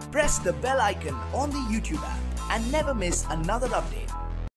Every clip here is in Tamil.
press the bell icon on the YouTube app and never miss another update.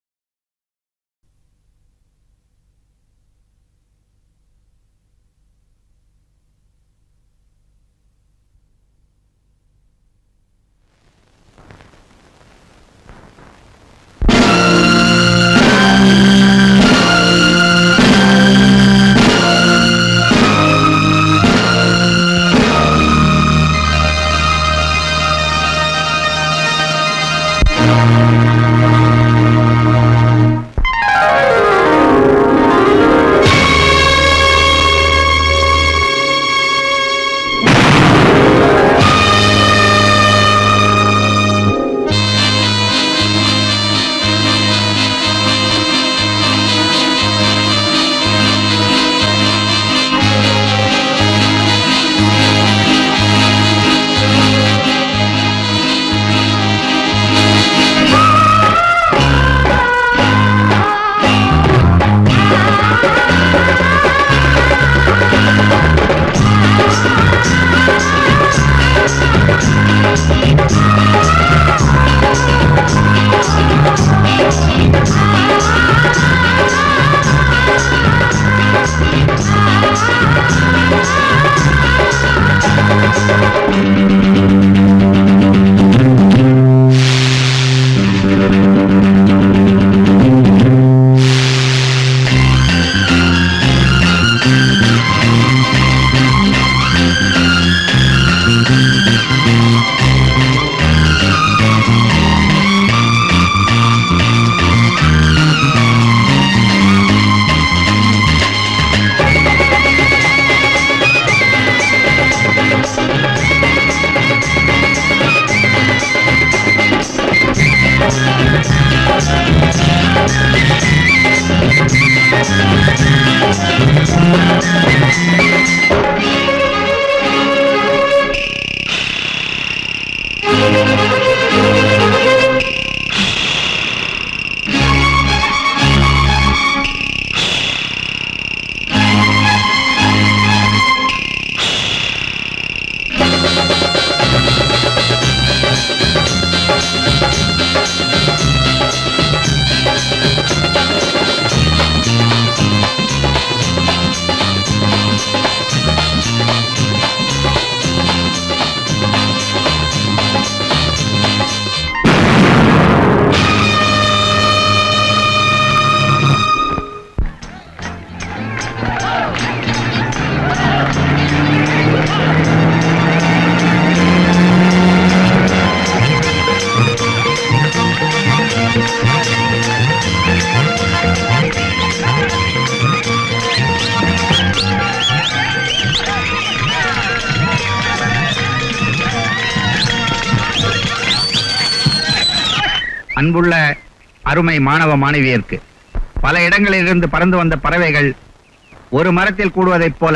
அன்புள்ள அருமை மாணவ மாணவியருக்கு பல இடங்களிலிருந்து பறந்து வந்த பறவைகள் ஒரு மரத்தில் கூடுவதைப் போல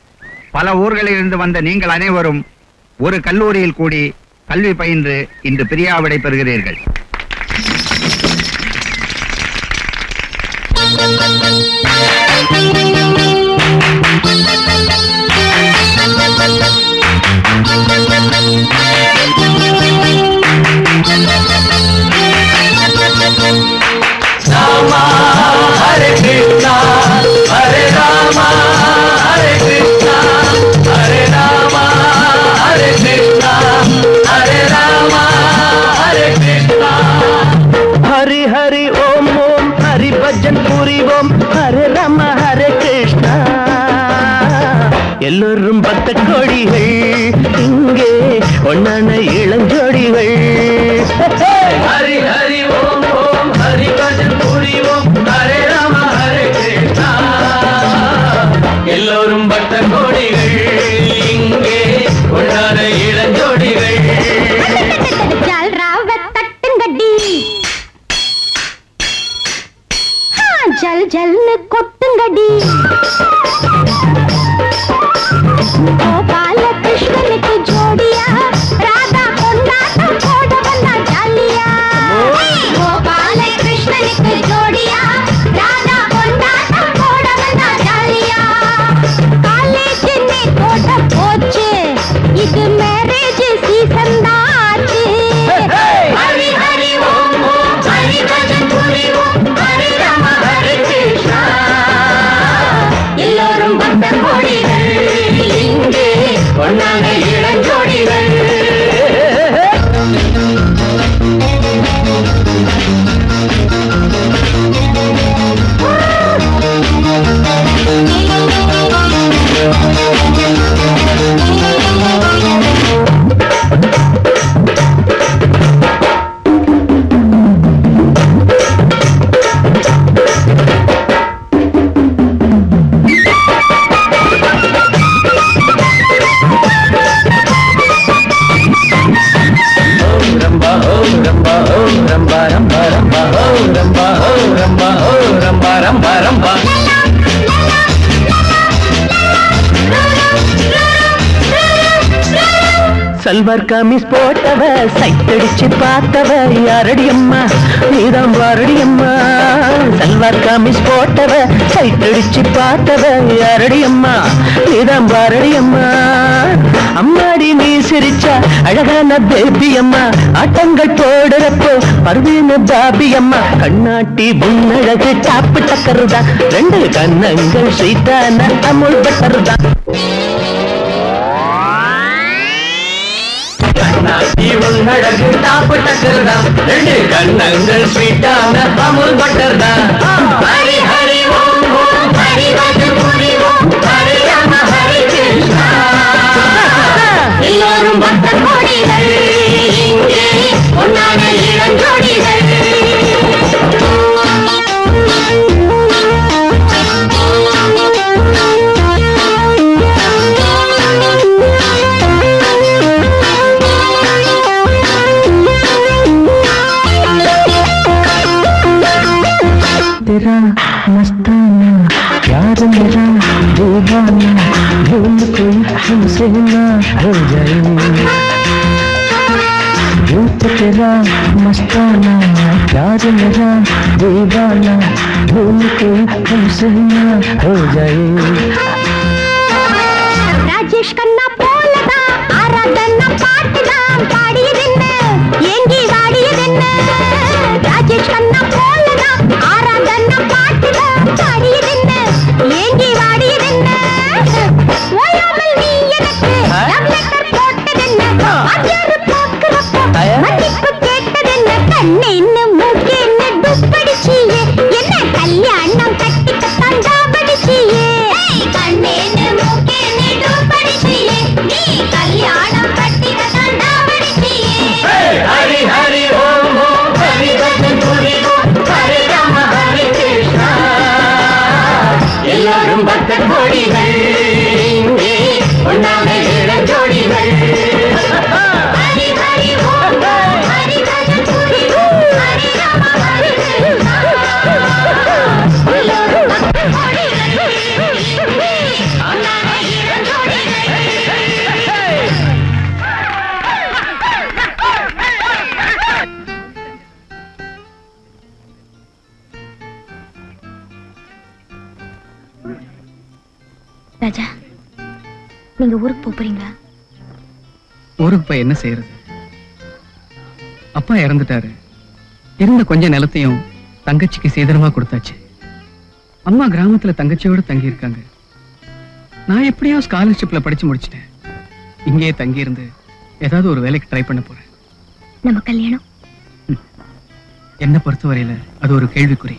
பல ஊர்களிலிருந்து வந்த நீங்கள் அனைவரும் ஒரு கல்லூரியில் கூடி கல்வி பயின்று இன்று பிரியாவிடை பெறுகிறீர்கள் ஹரி ஹரி ஓம் ஓம் ஹரி பஜன் புரிவோம் ஹரே ராம ஹரே கிருஷ்ணா சல்வார் கமிஸ் போட்டவ சைத்தடிச்சு பார்த்தவ யாரடி அம்மா நீதான் வாரடி அம்மா சல்வார் கமிஸ் போட்டவ சைத்தடிச்சு பார்த்தவ யாரடி அம்மா நீதான் வாரடி அம்மா அம்மாடி நீ சிரிச்சா அழகான பேபி அம்மா ஆட்டங்கள் போடுறப்போ பருவீன பாபி அம்மா கண்ணாட்டி புன்னழகு சாப்பு டக்கருதான் ரெண்டு கண்ணங்கள் ஸ்வீட்டான அமுல் பட்டருதான் கண்ணாட்டி உன்னழகு டாப்பு டக்கருதான் ரெண்டு கண்ணங்கள் ஸ்வீட்டான அமுல் பட்டர்தான் ஹரி ஹரி ஓம் ஓம் ஹரி வது புரி ஓம் ஹரி ராம ஹரி கிருஷ்ணா எல்லோரும் பக்த கோடிகள் இங்கே பொன்னான இளஞ்சோடிகள் तेरा मस्ताना प्यार मेरा दीवाना भूल कोई हमसे ना हो जाए रूप तेरा मस्ताना प्यार मेरा दीवाना भूल कोई हमसे ना हो जाए ராஜேஷ் கண்ணா போலதான் ஆராதனா பாட்டுதான் பாடியதென்ன ஏங்கி வாடியதென்ன ராஜேஷ் கண்ணா போலதான் ஆராதனா பாட்டுதான் பாடியதென்ன ஏங்கி வாடியதென்ன ஓயாமல் நீ எனக்கு love letter போட்டதென்ன வாத்தியாரு பார்க்கிறப்போ மன்னிப்பு கேட்டதென்ன கண்ணென்னு மூக்கென்னு துப்படிச்சியே என்ன கல்யாணம் கட்டிக்கத்தான் தாபடிச்சியே கண்ணேன்னு மூக்கேன்னு துப்படிச்சியே நீ கல்யாணம் கட்டிக்கத்தான் தாபடிச்சியே ஹரி ஹரி ஓம் ஓம் ஹரி பஜன் புரி ஓம் ஹரி ராம ஹரி கிருஷ்ணா எல்லாரும் பக்த கோடிகள் இங்கே ஒன்றாக இளஞ்சோடிகள் ஹரி ஹரி ஓம் ஓம் ஹரி பஜன் புரி ஓம் ஹரி ராம ஹரி கிருஷ்ணா எல்லோரும் பக்த கோடிகள் இங்கே ஒன்றாக இளஞ்சோடிகள் ராஜா நீங்க ஊருக்கு போப் போறீங்களா ஊருக்கு போய் என்ன செய்யறது அப்பா இறந்துட்டாரு இருந்த கொஞ்ச நிலத்தையும் தங்கச்சிக்கு சீதனமா கொடுத்தாச்சு அம்மா கிராமத்துல தங்கச்சியோட தங்கி இருக்காங்க நான் எப்படியோ ஸ்காலர்ஷிப்ல படிச்சு முடிச்சிட்டேன் இங்கேயே தங்கி இருந்து ஏதாவது ஒரு வேலைக்கு ட்ரை பண்ண போறேன் நம்ம கல்யாணம் என்ன பொறுத்தவரையில அது ஒரு கேள்விக்குறி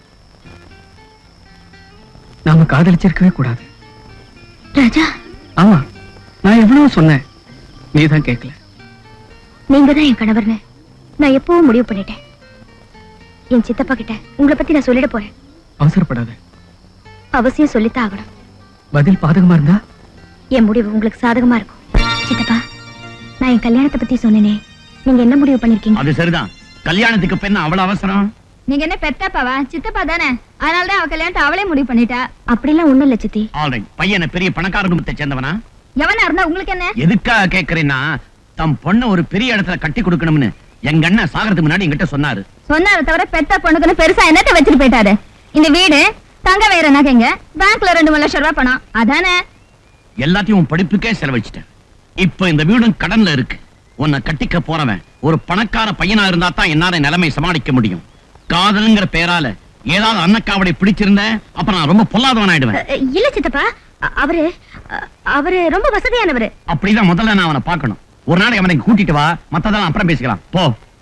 நாம காதலிச்சிருக்கவே கூடாது ராஜா ஆமா நான் எவ்வளவு சொன்னேன் நீதான் கேட்கல நீங்க தான் என் கணவர்னு நான் எப்பவும் முடிவு பண்ணிட்டேன் என் சித்தப்பா கிட்ட உங்களை பத்தி நான் சொல்லிட போறேன் அவசரப்படாத அவசியம் சொல்லித்தான் ஆகணும் பதில் பாதகமா இருந்தா என் முடிவு உங்களுக்கு சாதகமா இருக்கும் சித்தப்பா நான் என் கல்யாணத்தை பத்தி சொன்னேனே நீங்க என்ன முடிவு பண்ணிருக்கீங்க அது சரிதான் கல்யாணத்துக்கு பெண்ண அவ்வளவு அவசரம் நீங்க என்ன பெத்தப்பாவா சித்தப்பா தானே அதனால தான் அவ கல்யாணத்தை அவளே முடிவு பண்ணிட்டா அப்படிலாம் ஒண்ணும் இல்ல சித்தி ஆல்ரைட் பையனை பெரிய பணக்கார குடும்பத்தை சேர்ந்தவனா எவனா இருந்தா உங்களுக்கு என்ன எதுக்காக கேக்குறேன்னா தம் பொண்ண ஒரு பெரிய இடத்துல கட்டி கொடுக்கணும்னு எங்க அண்ணன் சாகிறதுக்கு முன்னாடி என்கிட்ட சொன்னாரு சொன்னார தவிர பெத்த பொண்ணுக்குன்னு பெருசா என்னத்த வச்சுட்டு போயிட்டாரு இந்த வீடு தங்க வேற நகைங்க பேங்க்ல ரெண்டு மூணு லட்சம் ரூபாய் பணம் அதானே எல்லாத்தையும் உன் படிப்புக்கே செலவழிச்சிட்டேன் இப்ப இந்த வீடும் கடன்ல இருக்கு உன்னை கட்டிக்க போறவன் ஒரு பணக்கார பையனா இருந்தா தான் என்னால நிலைமை சமாளிக்க முடியும் காதலுங்கிற பேரால ஏதாவது அன்னக்காவடை பிடிச்சிருந்த அப்ப நான் ரொம்ப பொல்லாதவன் ஆயிடுவேன் இல்ல சித்தப்பா அ- அவரு அ- அவரு ரொம்ப வசதியானவரு அப்படிதான் முதல்ல நான் அவனை பார்க்கணும் ஒரு நாளைக்கு அவனை இங்க கூட்டிட்டு வா மத்ததெல்லாம் அப்புறம் பேசிக்கலாம் போ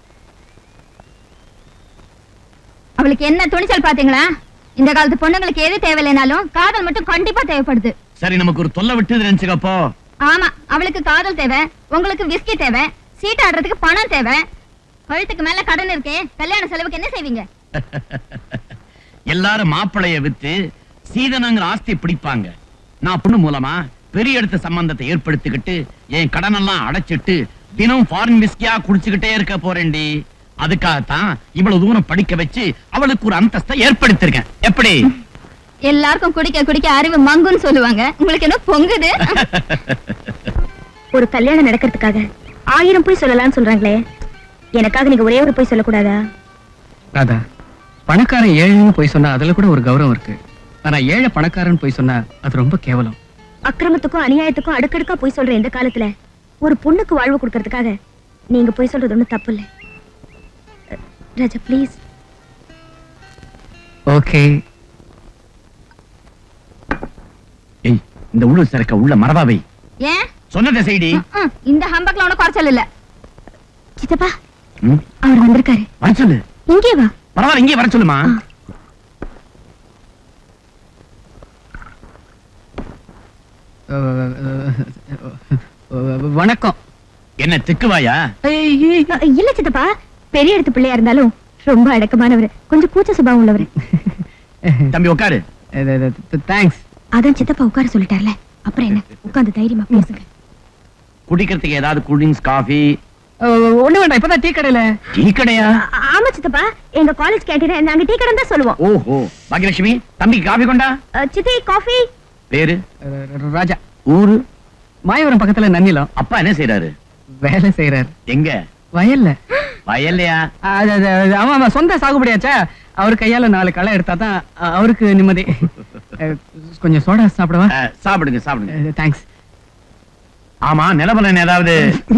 அவளுக்கு என்ன துணிச்சல் பாத்தீங்களா இந்த காலத்து பொண்ணுங்களுக்கு எது தேவையில்லைனாலும் காதல் மட்டும் கண்டிப்பா தேவைப்படுது சரி நமக்கு ஒரு தொல்லை விட்டு நினைச்சுக்க போ ஆமா அவளுக்கு காதல் தேவை உங்களுக்கு விஸ்கி தேவை சீட் ஆடுறதுக்கு பணம் தேவை கழுத்துக்கு மேல கடன் இருக்கே கல்யாண செலவுக்கு என்ன செய்வீங்க எல்லாரும் மாப்பிளைய வித்து சீதனங்கிற ஆஸ்தி பிடிப்பாங்க நான் பொண்ணு மூலமா பெரிய இடத்து சம்பந்தத்தை ஏற்படுத்திக்கிட்டு என் கடனெல்லாம் அடைச்சிட்டு தினம் ஃபாரின் விஸ்கியா குடிச்சுக்கிட்டே இருக்க போறேன்டி அதுக்காகத்தான் இவ்வளவு தூரம் படிக்க வச்சு அவளுக்கு ஒரு அந்தஸ்தை ஏற்படுத்திருக்கேன் எப்படி எல்லாருக்கும் குடிக்க குடிக்க அறிவு மங்குன்னு சொல்லுவாங்க உங்களுக்கு என்ன பொங்குது ஒரு கல்யாணம் நடக்கிறதுக்காக ஆயிரம் போய் சொல்லலாம்னு சொல்றாங்களே எனக்காக நீங்க ஒரே ஒரு போய் சொல்லக்கூடாதா ராதா பணக்காரன் ஏழைன்னு போய் சொன்னா அதுல கூட ஒரு கௌரவம் இருக்கு ஆனா ஏழை பணக்காரன் போய் சொன்னா அது ரொம்ப கேவலம் அக்கிரமத்துக்கும் அநியாயத்துக்கும் அடுக்கடுக்கா போய் சொல்ற இந்த காலத்துல ஒரு பொண்ணுக்கு வாழ்வு கொடுக்கறதுக்காக நீங்க போய் சொல்றது ஒண்ணும் தப்பு இல்ல அஹ், ராஜா ப்ளீஸ் ஓகே ஏய் இந்த உள்ள சரக்க உள்ள மரபாவை ஏன் சொன்னதை செய்டி ம்ம். இந்த ஹம்பக்ல ஒண்ணு குறைச்சல் இல்ல சித்தப்பா ம், அவர் வந்திருக்காரு வர சொல்லு இங்கே வா பரவாயில்ல இங்கே வர சொல்லுமா வணக்கம் என்ன திக்குவாயா அஹ், இல்ல சித்தப்பா பெரிய இடத்து பிள்ளையா இருந்தாலும் ரொம்ப அடக்கமானவர் கொஞ்சம் கூச்ச சுபாவம் உள்ளவர் தம்பி உட்காரு தேங்க்ஸ் அதான் சித்தப்பா உட்கார சொல்லிட்டார்ல அப்புறம் என்ன உட்கார்ந்து தைரியமா பேசுங்க குடிக்கிறதுக்கு ஏதாவது கூல்ட்ரிங்க்ஸ் காஃபி ஒண்ணு வேண்டாம் இப்பதான் டீ கடையில டீ கடையா ஆ- ஆமா சித்தப்பா எங்க காலேஜ் கேண்டீன் நாங்க டீ கடை தான் சொல்லுவோம் ஓஹோ பாக்கியலட்சுமி தம்பிக்கு காஃபி கொண்டா அஹ், சித்தி காஃபி பேரு ராஜா ஊரு மாயவரம் பக்கத்துல நன்னிலம் அப்பா என்ன செய்யறாரு வேலை செய்யறாரு எங்க வயல்ல வயல்லையா அது, அது, அது, ஆமா ஆமா சொந்த சாகுபடியாச்சா அவர் கையால நாலு களை எடுத்தா தான் அ- அவருக்கு நிம்மதி அஹ், கொஞ்சம் சோடா சாப்பிடவா அஹ், சாப்பிடுங்க சாப்பிடுங்க தேங்க்ஸ் ஆமா நிலபலன் ஏதாவது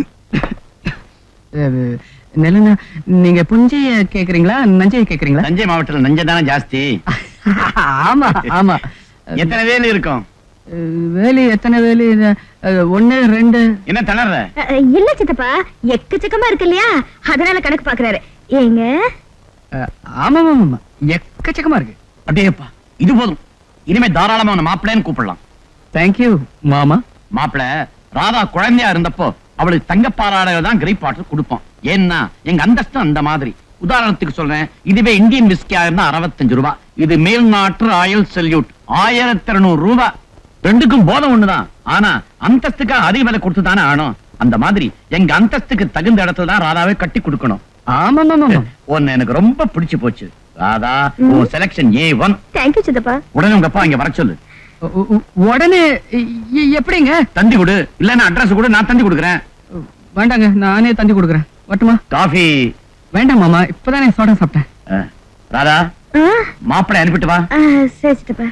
நெல்லுண்ணா நீங்க புஞ்சைய கேக்குறீங்களா நஞ்சைய கேக்குறீங்களா தஞ்சை மாவட்டத்தில் நஞ்சை தானே ஜாஸ்தி ஆமா ஆமா எத்தனை வேலு இருக்கும் அஹ், வேலி எத்தனை வேலி இது, அஹ், ஒண்ணு ரெண்டு என்ன திணற அஹ், இல்ல சித்தப்பா எக்கச்சக்கமா இருக்கு இல்லையா அதனால கணக்கு பாக்குறாரு ஏங்க அஹ், ஆமா ஆமா ஆமா எக்கச்சக்கமா இருக்கு அப்படியேப்பா இது போதும் இனிமே தாராளமா உன்னை மாப்பிள்ளைன்னு கூப்பிடலாம் தேங்க்யூ மாமா மாப்பிள ராதா குழந்தையா இருந்தப்போ அவளுக்கு தங்கப்பாலாடை தான் கிரேப் வாட்டர் கொடுப்போம் ஏன்னா எங்க அந்தஸ்து அந்த மாதிரி உதாரணத்துக்கு சொல்றேன் இதுவே இந்தியன் விஸ்கியா இருந்தா அறுபத்தஞ்சு ரூபாய் இது மேல்நாட்டு ராயல் செல்யூட் ஆயிரத்தி இருநூறு ரூபாய் ரெண்டுக்கும் போதம் ஒண்ணுதான் ஆனா அந்தஸ்துக்காக அதிக விலை கொடுத்து தானே ஆகணும் அந்த மாதிரி எங்க அந்தஸ்துக்கு தகுந்த இடத்துல தான் ராதாவை கட்டி கொடுக்கணும் ஆமா ஆமா ஆமா ஒன்னு எனக்கு ரொம்ப பிடிச்சு போச்சு ராதா உன் செலக்ஷன் ஏ ஒன் தேங்க்யூ சித்தப்பா உடனே உங்க அப்பா இங்க வர சொல்லு உ- உ- உடனே எ- எ- எப்படிங்க தந்தி கொடு இல்லன்னா அட்ரஸ் கொடு நான் தந்தி கொடுக்குறேன் வேண்டாங்க நானே தந்தி கொடுக்குறேன் வரட்டுமா காஃபி வேண்டாம் மாமா இப்பதானே சோடா சாப்பிட்டேன் அஹ், ராதா ஆ, மாப்பிள்ளை அனுப்பிட்டு வா ஆ, சரி சித்தப்பா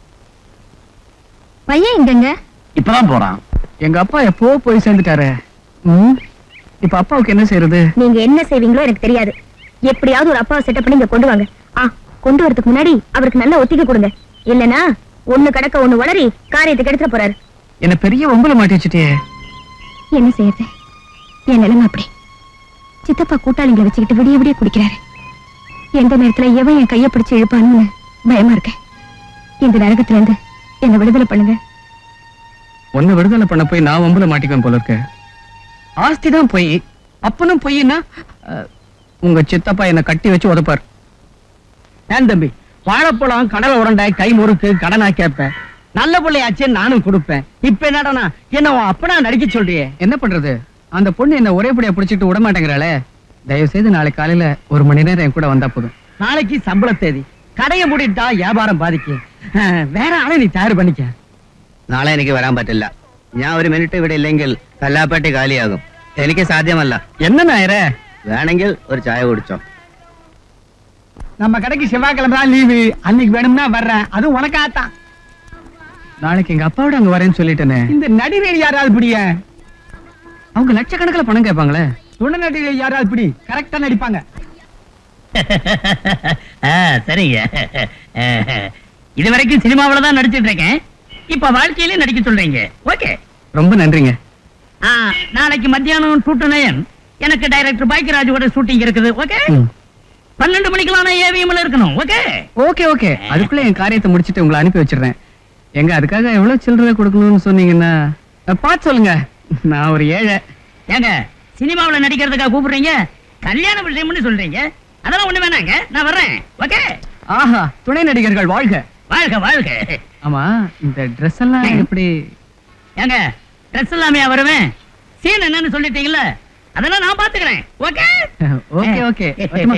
பையன் எங்கங்க இப்பதான் போறான் எங்க அப்பா எப்போ போய் சேர்ந்துட்டாரு ம், இப்ப அப்பாவுக்கு என்ன செய்யறது நீங்க என்ன செய்வீங்களோ எனக்கு தெரியாது எப்படியாவது ஒரு அப்பாவை செட்டப் பண்ணி இங்க கொண்டு வாங்க ஆ கொண்டு வரதுக்கு முன்னாடி அவருக்கு நல்ல ஒத்திகை கொடுங்க இல்லனா ஒண்ணு கடக்க ஒண்ணு வளரி காரியத்துக்கு எடுத்துட்டு போறாரு என்ன பெரிய ஒம்புல மாட்டி வச்சுட்டே என்ன செய்யறது என் நிலைமை அப்படி சித்தப்பா கூட்டாளிங்களை வச்சுக்கிட்டு விடிய விடிய குடிக்கிறாரு எந்த நேரத்துல எவன் என் கையை பிடிச்சு இழுப்பான்னு பயமா இருக்கேன் இந்த நரகத்துல இருந்து என்ன விடுதலை பண்ணுங்க ஒன்னு விடுதலை பண்ண போய் நான் ஒம்புல மாட்டிக்குவேன் போல இருக்க ஆஸ்தி தான் போய் அப்பனும் பொய்னா உங்க சித்தப்பா என்ன கட்டி வச்சு உதப்பார் ஏன் தம்பி வாழைப்பழம் கடலை உருண்டை கை முறுக்கு கடனா கேட்பேன் நல்ல பிள்ளையாச்சே நானும் கொடுப்பேன் இப்ப என்னடா என்ன உன் அப்பனா நடிக்க சொல்றியே என்ன பண்றது அந்த பொண்ணு என்ன ஒரே படியா பிடிச்சிட்டு விட மாட்டேங்கிறாளே தயவு செய்து நாளைக்கு காலையில ஒரு மணி நேரம் என் கூட வந்தா போதும் நாளைக்கு சம்பள தேதி கடையை மூடிட்டா வியாபாரம் பாதிக்கும் அஹ், வேற ஆளை நீ தயார் பண்ணிக்க നാളെ എനിക്ക് വരാൻ പറ്റില്ല ഞാൻ ഒരു മിനിറ്റ് ഇവിടെ ഇല്ലെങ്കിൽ കല്ലാപ്പട്ടി കാലിയാകും എനിക്ക് സാധ്യമല്ല என்ன நாயர വേണമെങ്കിൽ ഒരു ചായ കുടിച്ചോ நம்ம கடைக்கு செவ்வாய்க்கிழமை தான் லீவு அன்னைக்கு வேணும்னா வர்றேன் அது உனக்காத்தான் நாளைக்கு எங்க அப்பாவோட அங்க வரேன்னு சொல்லிட்டேனே இந்த நடிகை யாராவது பிடிய அவங்க லட்சக்கணக்கில் பணம் கேட்பாங்களே துணை நடிகை யாராவது பிடி கரெக்டா நடிப்பாங்க ஆ, சரிங்க இது வரைக்கும் சினிமாவில தான் நடிச்சிட்டு இருக்கேன் இப்ப வாழ்க்கையிலே நடிக்க சொல்றீங்க ஓகே ரொம்ப நன்றிங்க ஆ, நாளைக்கு மத்தியானம் டூ டு நயன் எனக்கு டைரக்டர் பாக்கியராஜோட ஷூட்டிங் இருக்குது ஓகே ம். பன்னெண்டு மணிக்கெல்லாம் நான் ஏவிஎம்ல இருக்கணும் ஓகே ஓகே ஓகே அதுக்குள்ள என் காரியத்தை முடிச்சிட்டு உங்களை அனுப்பி வச்சிடுறேன் எங்க அதுக்காக எவ்வளவு சில்லறை கொடுக்கணும்னு சொன்னீங்கன்னா அஹ், பார்த்து சொல்லுங்க நான் ஒரு ஏழை ஏங்க சினிமாவுல நடிக்கிறதுக்காக கூப்பிடுறீங்க கல்யாண விஷயம்னு சொல்றீங்க அதெல்லாம் ஒண்ணு வேணாங்க நான் வர்றேன் ஓகே ஆஹா துணை நடிகர்கள் வாழ்க வாழ்க வாழ்க ஆமா இந்த ட்ரெஸ் எல்லாம் எப்படி ஏங்க ட்ரெஸ் எல்லாமே வருவேன் சீன் என்னன்னு சொல்லிட்டீங்கல்ல அதெல்லாம் நான் பாத்துக்கிறேன் ஓகே ஓகே ஓகே வரட்டுமா?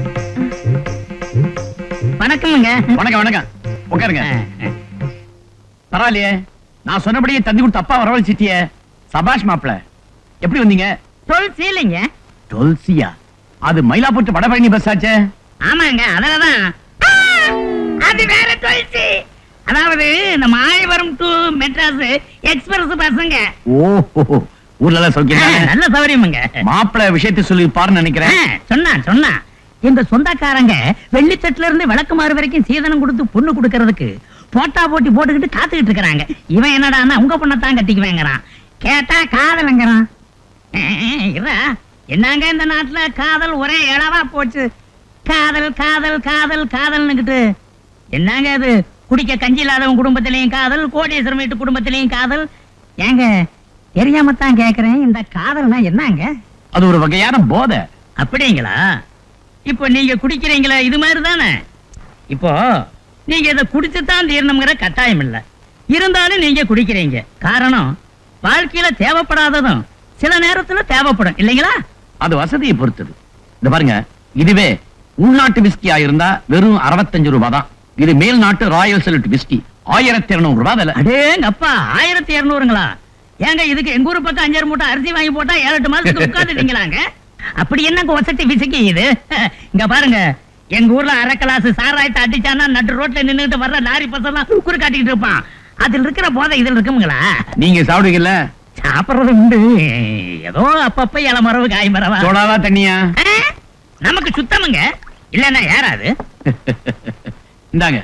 வணக்கம்ங்க வணக்கம் வணக்கம் உட்காருங்க பரவாயில்லையே நான் சொன்னபடியே தந்தி கொடுத்த அப்பா வரவழைச்சிட்டியே சபாஷ் மாப்பிள எப்படி வந்தீங்க துளசி இல்லைங்க துளசியா அது மயிலாப்பூர் வடபழனி பஸ் ஆச்சே ஆமாங்க அதுலதான் ஆ, அது வேற துளசி அதாவது இந்த மாயவரம் டு மெட்ராஸ் எக்ஸ்பிரஸ் பசங்க ஓஹோ ஊர்ல எல்லாம் ஆ, சௌக்கியம் தானே? நல்ல சௌகரியமுங்க மாப்பிள விஷயத்தை சொல்லி பாருன்னு நினைக்கிறேன் ஆ, சொன்னான் சொன்னான் இந்த சொந்தக்காரங்க வெள்ளித்தட்டுல இருந்து விளக்குமாறு வரைக்கும் சீதனம் கொடுத்து பொண்ணு கொடுக்கறதுக்கு போட்டா போட்டி போட்டுக்கிட்டு காத்துக்கிட்டு இருக்கிறாங்க இவன் என்னடான்னா உங்க பொண்ணத்தான் கட்டிக்குவேங்கிறான் கேட்டா காதலங்கிறான் ஆ, இருடா. என்னங்க இந்த நாட்டுல காதல் ஒரே இளவா போச்சு காதல் காதல் காதல் காதல்னுக்கிட்டு என்னங்க இது குடிக்க கஞ்சி இல்லாதவன் குடும்பத்திலையும் காதல் கோடீஸ்வரம் வீட்டு குடும்பத்திலையும் காதல் ஏங்க தெரியாம தான் கேக்குறேன் இந்த காதல்னா என்னங்க அது ஒரு வகையான போதை அப்படிங்களா இப்போ நீங்க குடிக்கிறீங்களா இது மாதிரி தானே இப்போ நீங்க இதை குடிச்சுதான் தீரணுங்கிற கட்டாயம் இல்ல இருந்தாலும் நீங்க குடிக்கிறீங்க காரணம் வாழ்க்கையில தேவைப்படாததும் சில நேரத்துல தேவைப்படும் இல்லைங்களா அது வசதியை பொறுத்தது இந்த பாருங்க இதுவே உள்நாட்டு விஸ்கியா இருந்தா வெறும் 65 ரூபாய் தான் இது மேல் நாட்டு ராயல் செலக்ட் விஸ்கி ஆயிரத்தி இருநூறு ரூபாய் விலை அடேங்கப்பா ஆயிரத்தி இருநூறுங்களா ஏங்க இதுக்கு எங்க ஊரு பக்கம் அஞ்சாறு மூட்டை அரிசி வாங்கி போட்டா ஏழு எட்டு மாசத்துக்கு உட்காந்துட்டீங்களாங்க அப்படி என்னங்க வசதி விசக்கி இது இங்க பாருங்க எங்க ஊர்ல அரை கிளாஸ் சாராயத்தை அடிச்சானா நட்டு ரோட்ல நின்னுட்டு வர்ற லாரி பசெல்லாம் குறு காட்டிட்டு இருப்பான் அதுல இருக்கிற போதை இதுல இருக்குங்களா நீங்க சாப்பிடுவீங்கல்ல சாப்பிடுறது உண்டு ஏதோ அப்பப்ப இளமரவு காய் மரவா சோடாவா தண்ணியா ஆ? நமக்கு சுத்தமுங்க இல்லன்னா யாராது இந்தாங்க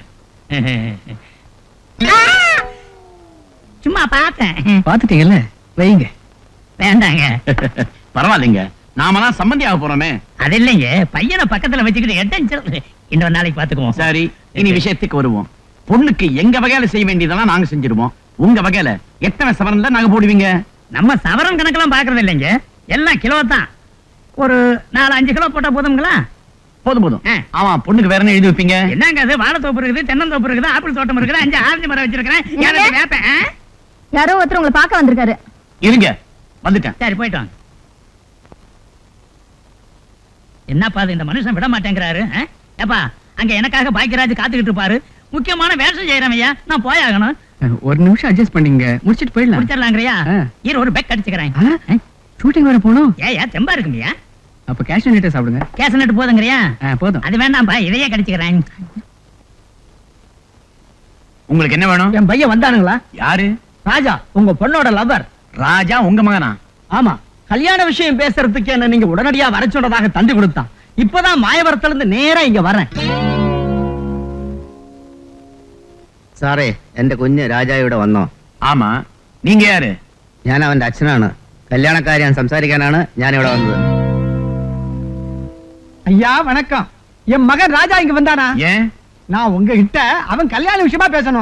சும்மா பார்த்தேன் பாத்துட்டீங்கல்ல வைங்க வேண்டாங்க பரவாயில்லைங்க நாமெல்லாம் சம்பந்தி ஆக போறோமே அது இல்லைங்க பையனை பக்கத்துல வச்சுக்கிட்டு எட்டன் இன்னொரு நாளைக்கு பாத்துக்குவோம் சரி இனி விஷயத்துக்கு வருவோம் பொண்ணுக்கு எங்க வகையில செய்ய வேண்டியதெல்லாம் நாங்க செஞ்சிருவோம் உங்க வகையில எத்தனை சவரன்ல நாங்க போடுவீங்க நம்ம சவரன் கணக்கெல்லாம் பாக்குறது இல்லைங்க எல்லாம் கிலோ தான் ஒரு நாலு அஞ்சு கிலோ போட்டா போதுங்களா போதும் போதும் ஆ. ஆமா பொண்ணுக்கு வேற என்ன எழுதி வைப்பீங்க என்னங்க அது வாழைத்தோப்பு இருக்குது தென்னந்தோப்பு இருக்குது ஆப்பிள் தோட்டம் இருக்குது அஞ்சு ஆரஞ்சு மரம் வச்சிருக்கிறேன் ஏலத்து வேப்பேன் ஆ? யாரோ ஒருத்தர் உங்களை பார்க்க வந்திருக்காரு இருங்க வந்துட்டேன் சரி போயிட்டு வாங்க என்னப்பா இது இந்த மனுஷன் விட மாட்டேங்கிறாரு ஆ? ஏப்பா அங்க எனக்காக பாக்கியராஜ் காத்துக்கிட்டு இருப்பாரு முக்கியமான வேஷம் செய்யறவையா நான் போயாகணும் ஒரு நிமிஷம் அட்ஜஸ்ட் பண்ணீங்க முடிச்சிட்டு போயிடலாம் முடிச்சிடலாங்கிறியா ஆ. இரு ஒரு பெக் அடிச்சுக்கிறேன் ஆ? ஷூட்டிங் வர போனோம் ஏயா தெம்பா இருக்குமியா அப்ப கேஷ் நைட்டே சாப்பிடுங்க கேஸ் நட்டு போதுங்கிறியா ஆ, போதும் அது வேண்டாம்ப்பா இதையே கடிச்சுக்கிறேன் உங்களுக்கு என்ன வேணும் என் பையன் வந்தானுங்களா யாரு ராஜா உங்க பொண்ணோட லவர் ராஜா உங்க மகனா ஆமா கல்யாண விஷயம் பேசுறதுக்கு என்ன நீங்க உடனடியா வர சொன்னதாக தந்தி கொடுத்தான் இப்பதான் மாயவரத்துல இருந்து நேரா இங்க வரேன் സാറേ എന്റെ കുഞ്ഞ് രാജ ഇവിടെ വന്നോ ஆமா நீங்க யாரு ഞാൻ അവന്റെ അച്ഛനാണ് കല്യാണക്കാരി സംസാരിക്കാനാണ് ഞാൻ ഇവിടെ വന്നത് ஐயா வணக்கம் என் மகன் ராஜா இங்க வந்தானா ஏன் நான் உங்ககிட்ட அவன் கல்யாண விஷயமா பேசணும்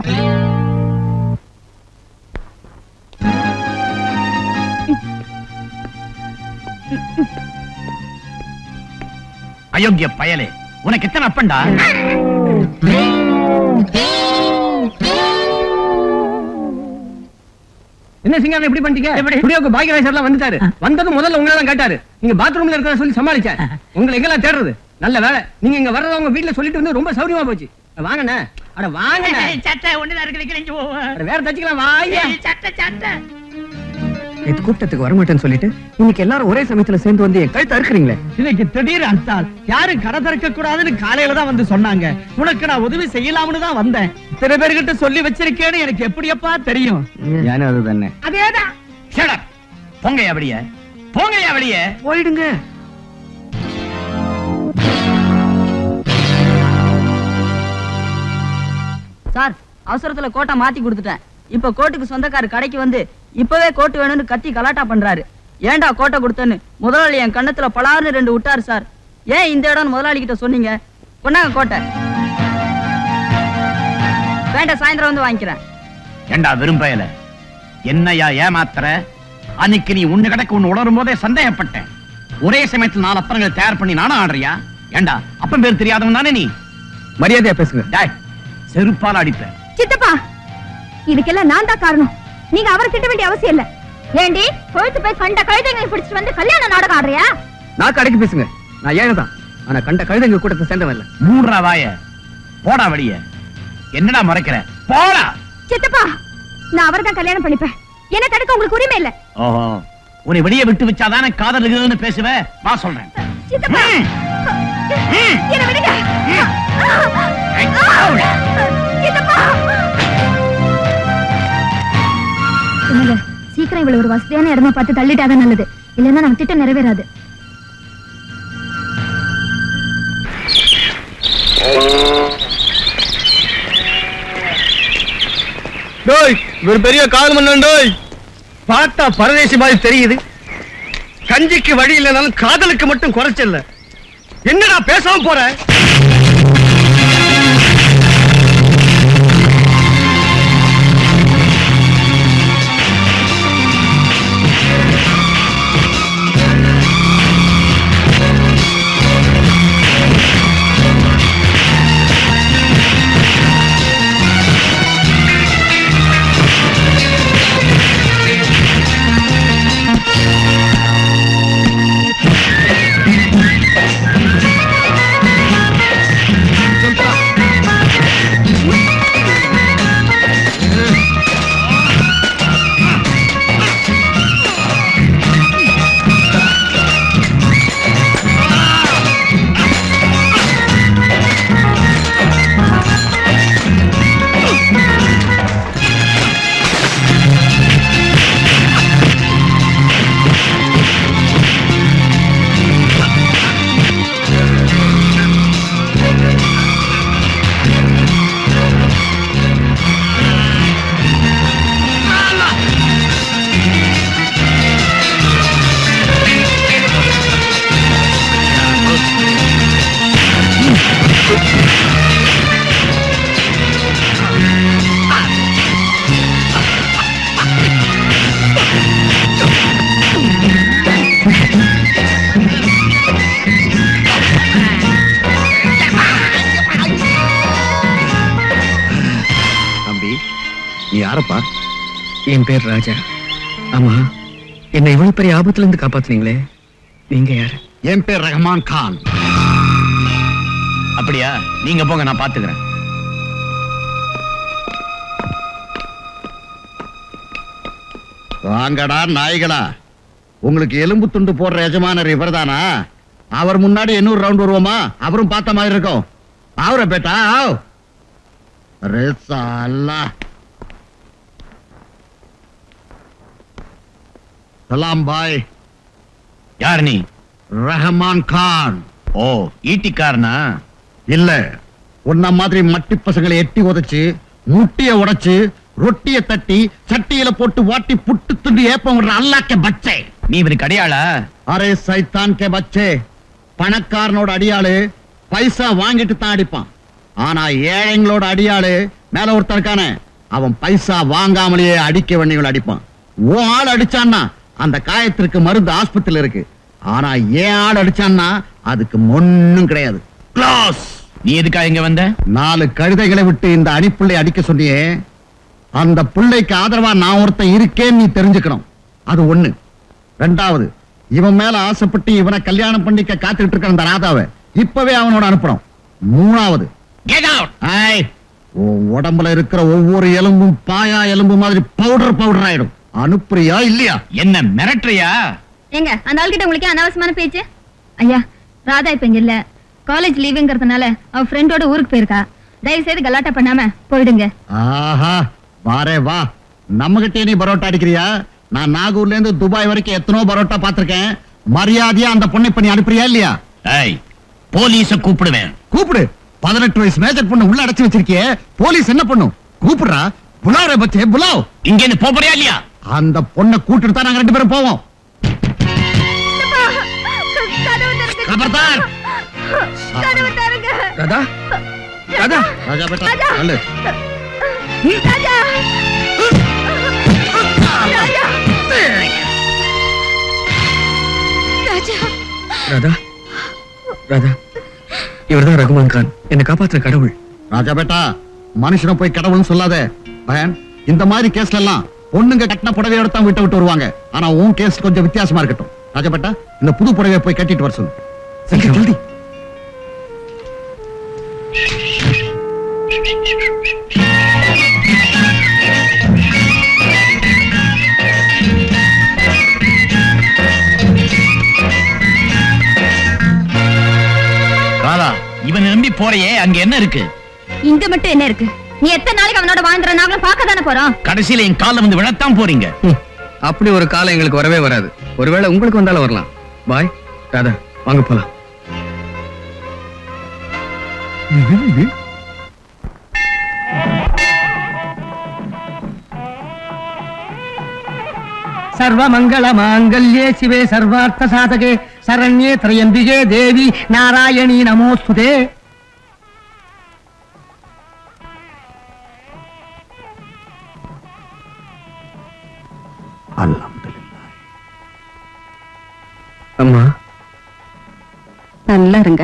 அயோக்கிய பயலே உனக்கு எத்தனை அப்பண்டா என்ன சிங்காரம் எப்படி பண்ணிட்டீங்க எப்படி? ஸ்டுடியோக்கு பாக்கியராஜ் எல்லாம் வந்துட்டாரு வந்ததும் முதல்ல உங்களை தான் கேட்டாரு நீங்க பாத்ரூம்ல இருக்கிற சொல்லி சமாளிச்சேன் உங்களை எங்கெல்லாம் தேடுறது நல்ல வேலை நீங்க இங்க வர்றத உங்க வீட்டுல சொல்லிட்டு வந்து ரொம்ப சௌரியமா போச்சு வாங்கண்ணே அட வாங்கண்ணே சட்டை ஒண்ணுதான் இருக்கு வைக்கிறேன் போ. அட வேற தச்சுக்கலாம் வாயா ஏய், சட்டை சட்டை நேத்து கூட்டத்துக்கு வரமாட்டேன்னு சொல்லிட்டு இன்னைக்கு எல்லாரும் ஒரே சமயத்துல சேர்ந்து வந்து என் கழுத்தை அறுக்குறீங்களே இன்னைக்கு திடீர் அந்தால் யாரும் கடை திறக்க கூடாதுன்னு காலையில தான் வந்து சொன்னாங்க உனக்கு நான் உதவி செய்யலாம்னு தான் வந்தேன் இத்தனை பேர்கிட்ட சொல்லி வச்சிருக்கேன்னு எனக்கு எப்படியப்பா தெரியும் ഞാനും അത് തന്നെ அதேதான் Shut up. போங்கய்யா வெளிய போங்கய்யா வெளிய போயிடுங்க சார் அவசரத்துல கோட்டை மாத்தி கொடுத்துட்டேன் இப்ப கோட்டுக்கு சொந்தக்காரர் கடைக்கு வந்து இப்பவே கோட்டு வேணும்னு கத்தி கலாட்டா பண்றாரு ஏன்டா கோட்டை கொடுத்தேன்னு முதலாளி என் கண்ணத்துல பலார்னு ரெண்டு விட்டாரு சார் ஏன் இந்த இடம் முதலாளி கிட்ட சொன்னீங்க கொண்டாங்க கோட்டை வேண்டாம் சாயந்தரம் வந்து வாங்கிக்கிறேன் ஏண்டா வெறும் பயல என்னையா ஏமாத்துற அன்னைக்கு நீ உன்னு கிடக்கு ஒன்னு உணரும் போதே சந்தேகப்பட்டேன் ஒரே சமயத்தில் நாலு அப்பறங்களை தயார் பண்ணி நானும் ஆடுறியா ஏண்டா அப்பன் பேர் தெரியாதவன் தானே நீ மரியாதையா பேசுங்க டேய் செருப்பால அடிப்பேன் சித்தப்பா இதுக்கெல்லாம் நான் தான் காரணம் நீங்க அவரை திட்ட வேண்டிய அவசியம் இல்ல ஏண்டி கொழுத்து போய் கண்ட கழுதைங்களை பிடிச்சிட்டு வந்து கல்யாண நாடகம் ஆடுறியா நான் கடைக்கு பேசுங்க நான் ஏழை தான் ஆனா கண்ட கழுதைங்க கூட்டத்தை சேர்ந்தவன் இல்ல மூடுறா வாய போடா வெளிய என்னடா மறைக்கிற போடா சித்தப்பா நான் அவரை தான் கல்யாணம் பண்ணிப்பேன் என்ன தடுக்க உங்களுக்கு உரிமை இல்ல ஓஹோ உன்னை வெளியே விட்டு வச்சாதானே காதல் இருக்குதுன்னு பேசுவ வா சொல்றேன் சித்தப்பா என்ன விடுங்க சித்தப்பா என்னங்க சீக்கிரம் இவ்வளவு ஒரு வசதியான இடமா பார்த்து தள்ளிட்டாதான் நல்லது இல்லைன்னா நம்ம திட்டம் நிறைவேறாது டோய் இவர் பெரிய கால் மன்னன் டோய் பார்த்தா பரதேசி மாதிரி தெரியுது கஞ்சிக்கு வழி இல்லைனாலும் காதலுக்கு மட்டும் குறைச்சல என்னடா பேசாம போற தம்பி நீ யாரப்பா என் பேர் ராஜா ஆமா என்ன இவ்வளவு பெரிய ஆபத்துல இருந்து காப்பாத்துனீங்களே நீங்க யாரு என் பேர் ரஹ்மான் கான் அப்படியா நீங்க போங்க நான் பாத்துக்கிறேன் வாங்கடா நாய்களா உங்களுக்கு எலும்பு துண்டு போடுற எஜமானர் இவர்தானா அவர் முன்னாடி இன்னொரு ரவுண்ட் வருவோமா அவரும் பார்த்த மாதிரி இருக்கும் அவரை பேட்டா ஆவ். அரே சாலா சலாம் பாய் யார் நீ ரஹமான் கான் ஓ ஈட்டிக்காரனா இல்ல உன்ன மாதிரி மட்டி பசங்களை எட்டி உதைச்சு முட்டிய உடைச்சு ரொட்டிய தட்டி சட்டியில போட்டு வாட்டி புட்டு துண்டு ஏப்பம் விடுற அல்லாக்க பச்சை நீ இவனுக்கு அடையாளா அரே சைத்தான் கே பச்சே பணக்காரனோட அடியாளு பைசா வாங்கிட்டு தான் அடிப்பான் ஆனா ஏழைங்களோட அடியாளு மேல ஒருத்தன் இருக்கானே அவன் பைசா வாங்காமலேயே அடிக்க வேண்டியவங்களை அடிப்பான் ஓ ஆள் அடிச்சான்னா அந்த காயத்திற்கு மருந்து ஆஸ்பத்திரியில இருக்கு ஆனா ஏன் ஆள் அடிச்சான்னா அதுக்கு ஒண்ணும் கிடையாது க்ளோஸ் நீ எதுக்கா இங்க வந்த நாலு கழுதைகளை விட்டு இந்த அடிப்புள்ளை அடிக்க சொன்னியே அந்த பிள்ளைக்கு ஆதரவா நான் ஒருத்தன் இருக்கேன்னு நீ தெரிஞ்சுக்கணும் அது ஒண்ணு ரெண்டாவது இவன் மேல ஆசைப்பட்டு இவனை கல்யாணம் பண்ணிக்க காத்துக்கிட்டு இருக்க அந்த ராதாவை இப்பவே அவனோட அனுப்பணும் மூணாவது ஐய், உன் உடம்புல இருக்கிற ஒவ்வொரு எலும்பும் பாயா எலும்பு மாதிரி பவுடர் பவுடர் ஆயிடும் அனுப்புறியா இல்லையா என்ன மிரட்டுறியா ஏங்க அந்த ஆள்கிட்ட உங்களுக்கு ஏன் அனாவசியமான பேச்சு ஐயா ராதா இப்ப இங்க இல்ல காலேஜ் லீவுங்கிறதுனால அவ ஃப்ரெண்டோட ஊருக்கு போயிருக்கா தயவு செய்து கலாட்டா பண்ணாம போயிடுங்க ஆஹா வாரே வா நம்ம நீ பரோட்டா அடிக்கிறியா நான் நாகூர்ல இருந்து துபாய் வரைக்கும் எத்தனோ பரோட்டா பார்த்திருக்கேன் மரியாதையா அந்த பொண்ணை பண்ணி அனுப்புறியா இல்லையா ஏய் போலீஸ கூப்பிடுவேன் கூப்பிடு பதினெட்டு வயசு மேஜர் பொண்ணு உள்ள அடைச்சு வச்சிருக்கியே போலீஸ் என்ன பண்ணும் கூப்பிடுறா புலாவரே பச்சே புலாவ் இங்க இருந்து போறியா இல்லையா அந்த பொண்ணை கூட்டிட்டு தான் நாங்க ரெண்டு பேரும் போவோம் கபர்தார் ராதா ராதா ராஜா பேட்டா நல்லு ராதா ராதா இவர்தான் ரகுமான் கான் என்னை காப்பாத்துற கடவுள் ராஜா பேட்டா மனுஷனை போய் கடவுள்னு சொல்லாத பயன் இந்த மாதிரி கேஸ்ல எல்லாம் பொண்ணுங்க கட்டின புடவையோட தான் விட்டு விட்டு வருவாங்க ஆனா உன் கேஸ் கொஞ்சம் வித்தியாசமா இருக்கட்டும் ராஜா பேட்டா இந்த புது புடவையை போய் கட்டிட்டு வர சொல்லு சீக்கிரம் ஜல்தி போறியே அங்க என்ன இருக்கு இங்க மட்டும் என்ன இருக்கு நீ எத்தனை நாளைக்கு அவனோட வாழ்ந்துற நாங்களும் பார்க்க தானே போறோம் கடைசியில என் கால்ல வந்து விழத்தான் போறீங்க ம், அப்படி ஒரு காலம் எங்களுக்கு வரவே வராது ஒருவேளை உங்களுக்கு வந்தாலும் வரலாம் பாய் ராதா வாங்க போலாம் சர்வமங்கள மாங்கல்யே சிவே சர்வார்த்த சாதகே சரண்யே திரையம்பிகே தேவி நாராயணி நமோஸ்துதே அம்மா நல்லா இருங்க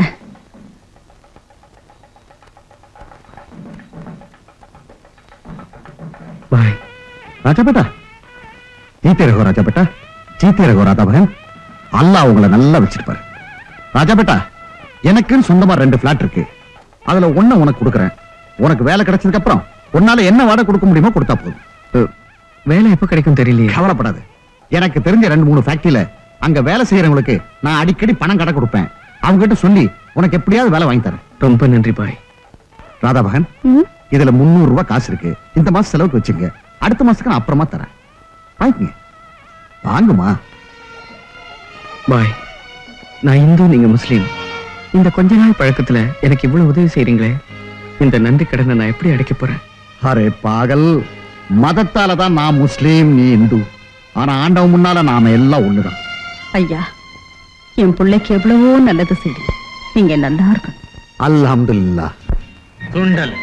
பாய் ராஜா பேட்டா ஜீத்தே ரகோ ராஜா பேட்டா ஜீத்தே ரகோ ராதா பகன் அல்லாஹ் உங்களை நல்லா வச்சிருப்பாரு ராஜா பேட்டா எனக்குன்னு சொந்தமா ரெண்டு பிளாட் இருக்கு அதுல ஒண்ணு உனக்கு கொடுக்குறேன் உனக்கு வேலை கிடைச்சதுக்கு அப்புறம் உன்னால என்ன வாடகை கொடுக்க முடியுமோ கொடுத்தா போதும் அஹ், வேலை எப்ப கிடைக்கும் தெரியலையே கவலைப்படாது எனக்கு தெரிஞ்ச ரெண்டு மூணு ஃபேக்டரியில அங்க வேலை செய்யறவங்களுக்கு நான் அடிக்கடி பணம் கடை கொடுப்பேன் அவங்க கிட்ட சொல்லி உனக்கு எப்படியாவது வேலை வாங்கி தரேன் ரொம்ப நன்றி பாய் ராதா பகன் ம், இதுல முந்நூறு ரூபாய் காசு இருக்கு இந்த மாசம் செலவுக்கு வச்சுங்க அடுத்த மாசத்துக்கு நான் அப்புறமா தரேன் வாங்கிக்கங்க வாங்குமா பாய் நான் இந்து நீங்க முஸ்லீம் இந்த கொஞ்ச நாள் பழக்கத்துல எனக்கு இவ்வளவு உதவி செய்றீங்களே இந்த நன்றி கடனை நான் எப்படி அடைக்க போறேன் அரே பாகல் மதத்தால தான் நான் முஸ்லீம் நீ இந்து ஆனா ஆண்டவன் முன்னால நாம எல்லாம் ஒண்ணுதான் ஐயா என் பிள்ளைக்கு எவ்வளவோ நல்லது செய்தி நீங்க நல்லா இருக்கணும் அல்ஹம்துலில்லாஹ் துண்டல்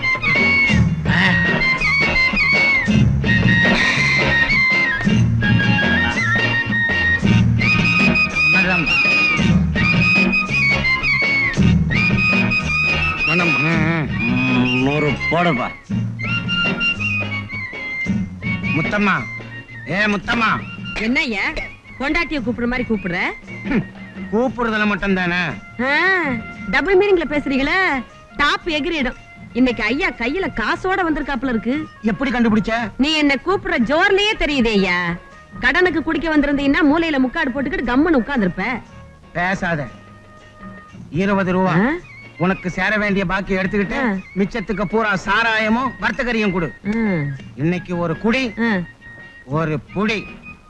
நூறு போடுப்பா முத்தம்மா ஏ முத்தம்மா என்ன ஐயா பொண்டாட்டிய கூப்பிடுற மாதிரி கூப்பிடுற கூப்பிடுறதுல மட்டும் தானே டபுள் மீனிங்ல பேசுறீங்களே டாப் எகிரிடும் இன்னைக்கு ஐயா கையில காசோட வந்திருக்காப்புல இருக்கு எப்படி கண்டுபிடிச்ச நீ என்ன கூப்பிடுற ஜோர்லயே தெரியுதே ஐயா கடனுக்கு குடிக்க வந்திருந்தீங்கன்னா மூலையில முக்காடு போட்டுக்கிட்டு கம்முன்னு உட்கார்ந்திருப்ப பேசாத இருபது ரூபா ஆ? உனக்கு சேர வேண்டிய பாக்கி எடுத்துக்கிட்டு ஆ. மிச்சத்துக்கு பூரா சாராயமும் வர்த்தகரியும் கொடு ம், இன்னைக்கு ஒரு குடி ம். ஒரு புடி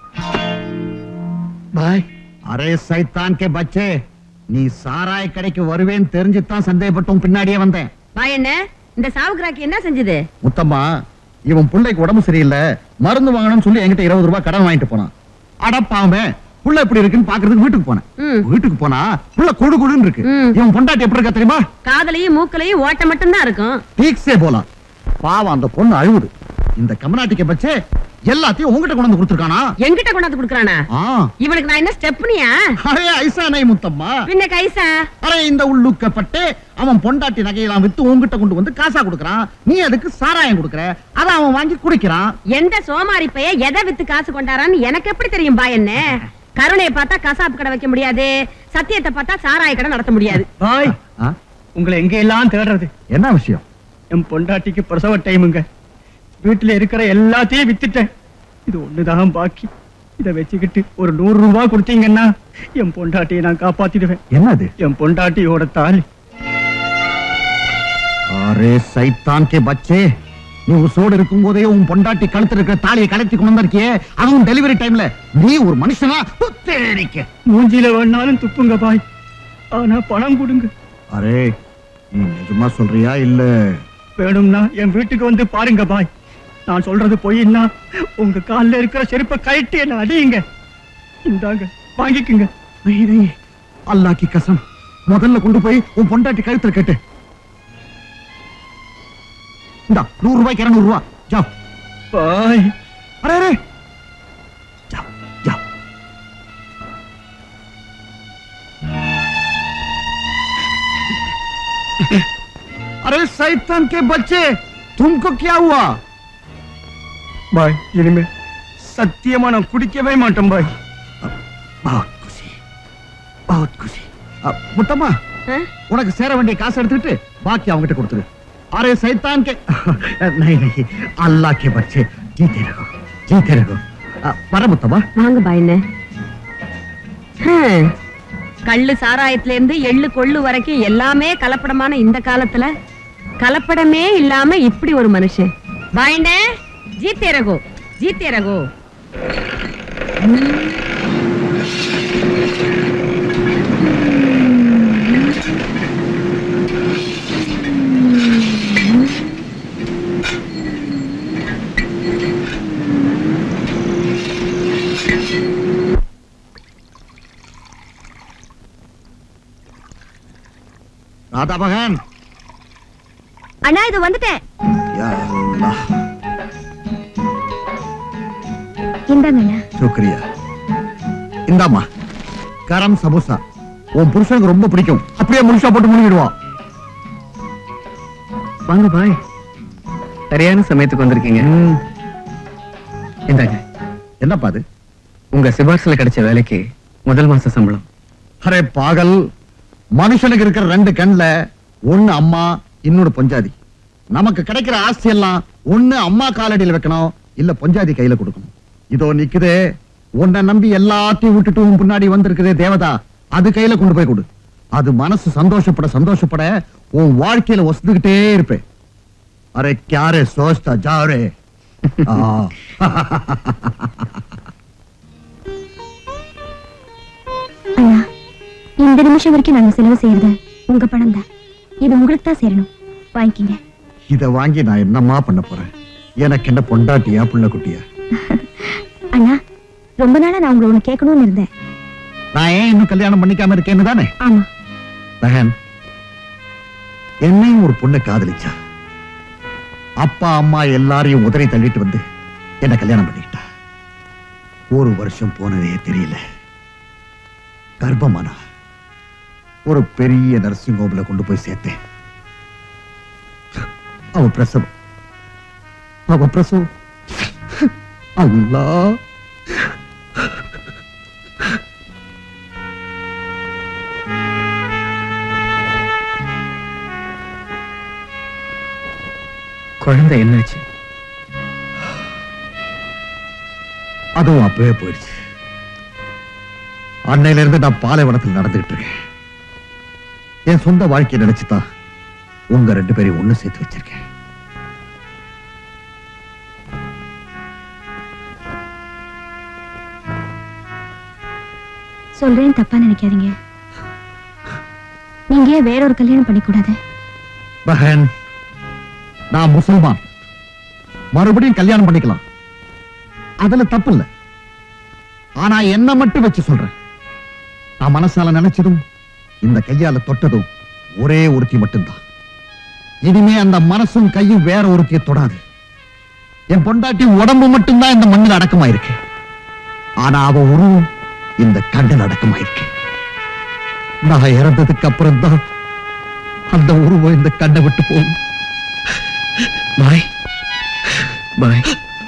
பாய் அரே சைத்தான் கே பச்சே நீ சாராய கடைக்கு வருவேன்னு தெரிஞ்சுதான் சந்தேகப்பட்டும் பின்னாடியே வந்தேன் வா என்ன இந்த சாவுகிராக்கி என்ன செஞ்சது முத்தம்மா இவன் பிள்ளைக்கு உடம்பு சரியில்லை மருந்து வாங்கணும்னு சொல்லி என்கிட்ட இருபது ரூபாய் கடன் வாங்கிட்டு போனான் அடப்பாவே புள்ள எப்படி இருக்குன்னு பாக்குறதுக்கு வீட்டுக்கு போனேன் ம். வீட்டுக்கு போனா புள்ள கொடு கொடுன்னு இருக்கு ம். இவன் பொண்டாட்டி எப்படி இருக்கா தெரியுமா காதலையும் மூக்கலையும் ஓட்ட மட்டும் தான் இருக்கும் டீக்ஸே போலாம் பாவம் அந்த பொண்ணு அழுவுது இந்த கமநாட்டிக்க பச்சே எல்லாத்தையும் உங்ககிட்ட கொண்டு வந்து கொடுத்துருக்கானா எங்கிட்ட கொண்டாந்து குடுக்கறானா ஆ இவனுக்கு நான் என்ன ஸ்டெப்னியா அரே ஐசா நை முத்தம்மா பின்ன கைசா அரே இந்த உள்ளுக்கப்பட்டு அவன் பொண்டாட்டி நகையெல்லாம் வித்து உங்ககிட்ட கொண்டு வந்து காசா கொடுக்கறான் நீ அதுக்கு சாராயம் கொடுக்கற அத அவன் வாங்கி குடிக்கிறான் எந்த சோமாரி பைய எதை வித்து காசு கொண்டாரான்னு எனக்கு எப்படி தெரியும் பா என்ன கருணையை பார்த்தா கசாப்பு கடை வைக்க முடியாது சத்தியத்தை பார்த்தா சாராய கடை நடத்த முடியாது பாய் ஆ? உங்களை எங்க எல்லாம் தேடுறது என்ன விஷயம் என் பொண்டாட்டிக்கு பிரசவ டைமுங்க வீட்டுல இருக்கிற எல்லாத்தையும் வித்துட்டேன் இது ஒண்ணுதான் பாக்கி இத வச்சுக்கிட்டு ஒரு நூறு ரூபாய் கொடுத்தீங்கன்னா என் பொண்டாட்டியை நான் காப்பாத்திடுவேன் என்னது என் பொண்டாட்டியோட தாலி அரே சைத்தான் கே பச்சே நீ உசோடு இருக்கும் போதே உன் பொண்டாட்டி கழுத்துல இருக்கிற தாலியை கலத்தி கொண்டு வந்திருக்கியே அதுவும் டெலிவரி டைம்ல நீ ஒரு மனுஷனா புத்தேரிக்க மூஞ்சில வேணாலும் துப்புங்க பாய் ஆனா பணம் கொடுங்க அரே நீ நிஜமா சொல்றியா இல்ல வேணும்னா என் வீட்டுக்கு வந்து பாருங்க பாய் நான் சொல்றது பொய்ன்னா உங்க கால்ல இருக்கிற செருப்பை கழட்டி என்ன அடியுங்க இந்தாங்க வாங்கிக்குங்க அல்லாஹ் கி கசம் முதல்ல கொண்டு போய் உன் பொண்டாட்டி கழுத்துல கட்டு இந்தா நூறு ரூபாய்க்கு இருநூறு ரூபா ஜா பாய் அரே அரே ஜா ஜா अरे शैतान के बच्चे तुमको क्या हुआ பாய் இனிமே சத்தியமா நான் குடிக்கவே மாட்டேன் பாய் बहुत खुशी बहुत खुशी अ, முத்தம்மா ஆ? உனக்கு சேர வேண்டிய காசு எடுத்துக்கிட்டு பாக்கி அவங்ககிட்ட கொடுத்துரு அரே சைத்தான் के नहीं नहीं अल्लाह के बच्चे जीते रहो जीते रहो अ, வர முத்தம்மா வாங்க பாய் என்ன ஹம், கள்ளு சாராயத்துல இருந்து எள்ளு கொள்ளு வரைக்கும் எல்லாமே கலப்படமான இந்த காலத்துல கலப்படமே இல்லாம இப்படி ஒரு மனுஷன் வாயினே ஜீத்தே ரகு ஜீத்தே ரகு ராதா மகன் அண்ணா இது வந்துட்டேன் யா அல்லாஹ், இந்தாங்க அண்ணா சுக்ரியா இந்தாம்மா கரம் சமோசா உன் புருஷனுக்கு ரொம்ப பிடிக்கும் அப்படியே முழுசா போட்டு முழுங்கிடுவான் வாங்க பாய் சரியான சமயத்துக்கு வந்திருக்கீங்க இந்தாங்க என்னப்பா அது உங்க சிபார்சுல கிடைச்ச வேலைக்கு முதல் மாச சம்பளம் அரே பாகல் மனுஷனுக்கு இருக்கிற ரெண்டு கண்ணுல ஒண்ணு அம்மா இன்னொரு பொஞ்சாதி நமக்கு கிடைக்கிற ஆஸ்தி எல்லாம் ஒண்ணு அம்மா காலடியில வைக்கணும் இல்ல பொஞ்சாதி கையில கொடுக்கணும் இதோ நிக்குதே உன்னை நம்பி எல்லாத்தையும் விட்டுட்டு உன் பின்னாடி வந்திருக்குதே தேவதா அது கையில கொண்டு போய் கொடு அது மனசு சந்தோஷப்பட சந்தோஷப்பட உன் வாழ்க்கையில வசந்துகிட்டே இருப்பேன் அரே கியாரே சோஸ்தா ஜாரே ஆ அண்ணா இந்த நிமிஷம் வரைக்கும் நாங்க செலவு செய்யறது உங்க பணம் தான் இது உங்களுக்கு தான் சேரணும் வாங்கிக்கிங்க இத வாங்கி நான் என்னம்மா பண்ண போறேன் எனக்கு என்ன பொண்டாட்டியா புள்ள குட்டியா அண்ணா ரொம்ப நாளா நான் உங்களை ஒண்ணு கேட்கணும்னு இருந்தேன் நான் ஏன் இன்னும் கல்யாணம் பண்ணிக்காம இருக்கேன்னு தானே ஆமா பகன் என்னையும் ஒரு பொண்ணு காதலிச்சா அப்பா அம்மா எல்லாரையும் உதறி தள்ளிட்டு வந்து என்ன கல்யாணம் பண்ணிக்கிட்டா ஒரு வருஷம் போனதே தெரியல கர்ப்பமானா ஒரு பெரிய நர்சிங் ஹோம்ல கொண்டு போய் சேர்த்தேன் அவ பிரசவம் அவ பிரசவம் அல்லா குழந்தை என்னாச்சு அதுவும் அப்பவே போயிடுச்சு அன்னையில இருந்து நான் பாலைவனத்தில் நடந்துகிட்டு இருக்கேன் என் சொந்த வாழ்க்கையை நினைச்சுதான் உங்க ரெண்டு பேரையும் ஒண்ணு சேர்த்து வச்சிருக்கேன் சொல்றேன் தப்பா நினைக்காதீங்க நீங்க ஏன் வேற ஒரு கல்யாணம் பண்ணிக்கூடாது பஹன் நான் முசல்மான் மறுபடியும் கல்யாணம் பண்ணிக்கலாம் அதுல தப்பு இல்ல ஆனா என்ன மட்டும் வச்சு சொல்றேன் நான் மனசால நினைச்சதும் இந்த கையால தொட்டதும் ஒரே ஒருத்தி மட்டும்தான் இனிமே அந்த மனசும் கையும் வேற ஒருத்தியை தொடாது என் பொண்டாட்டி உடம்பு மட்டும்தான் இந்த மண்ணில் அடக்கமாயிருக்கு ஆனா அவ உருவம் இந்த கண்ணில் அடக்கமாயிருக்கு நான் இறந்ததுக்கு அப்புறம் தான் அந்த உருவம் இந்த கண்ணை விட்டு போகும் பாய் பாய்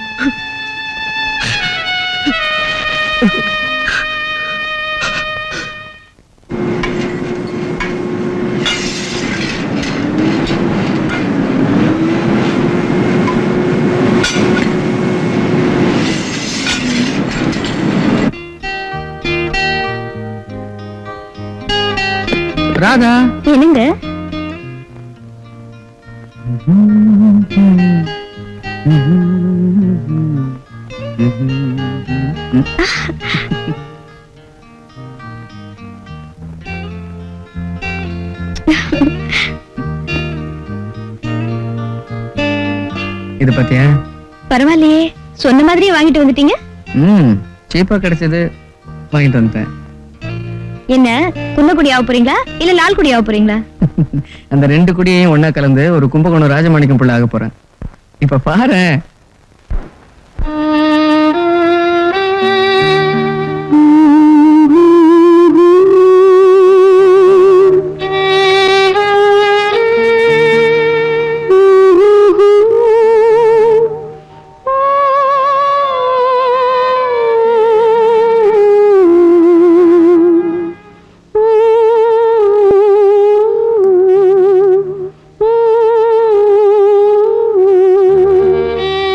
ராதா என்னங்க இது பாத்தியா பரவாயில்லையே சொன்ன மாதிரியே வாங்கிட்டு வந்துட்டீங்க ம் சீப்பா கிடைச்சது வாங்கிட்டு வந்துட்டேன் என்ன குன்னக்குடி ஆக போறீங்களா இல்ல லால்குடி ஆக போறீங்களா அந்த ரெண்டு குடியையும் ஒண்ணா கலந்து ஒரு கும்பகோணம் ராஜமாணிக்கம் புள்ள ஆக போறேன் இப்ப பாரு Thank you.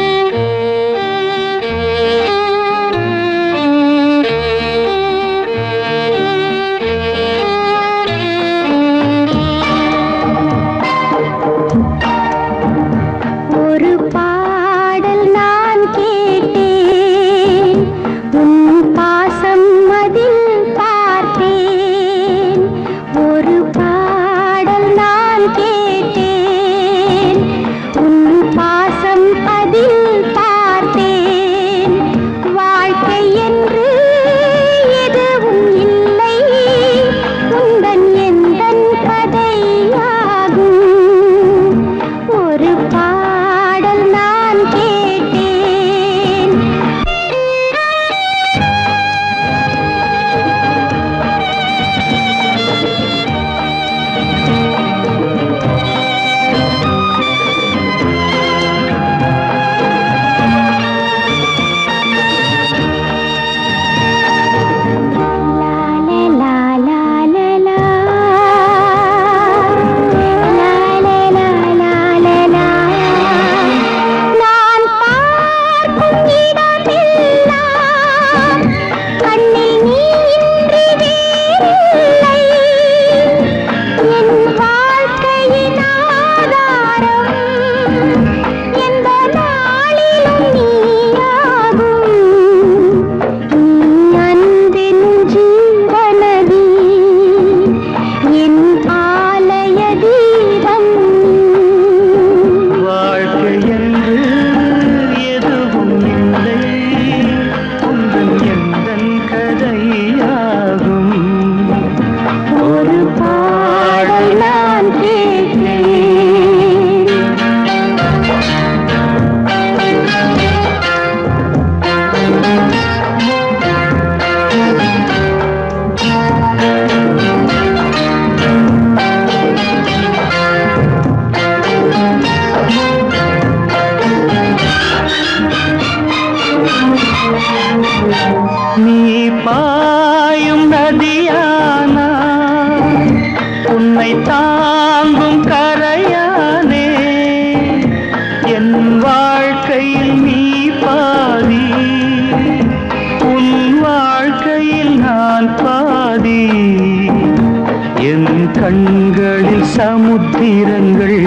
நீ பாயும் நதியானா உன்னை தாங்கும் கரையானே என் வாழ்க்கையில் நீ பாதி உன் வாழ்க்கையில் நான் பாதி என் கண்களில் சமுத்திரங்கள்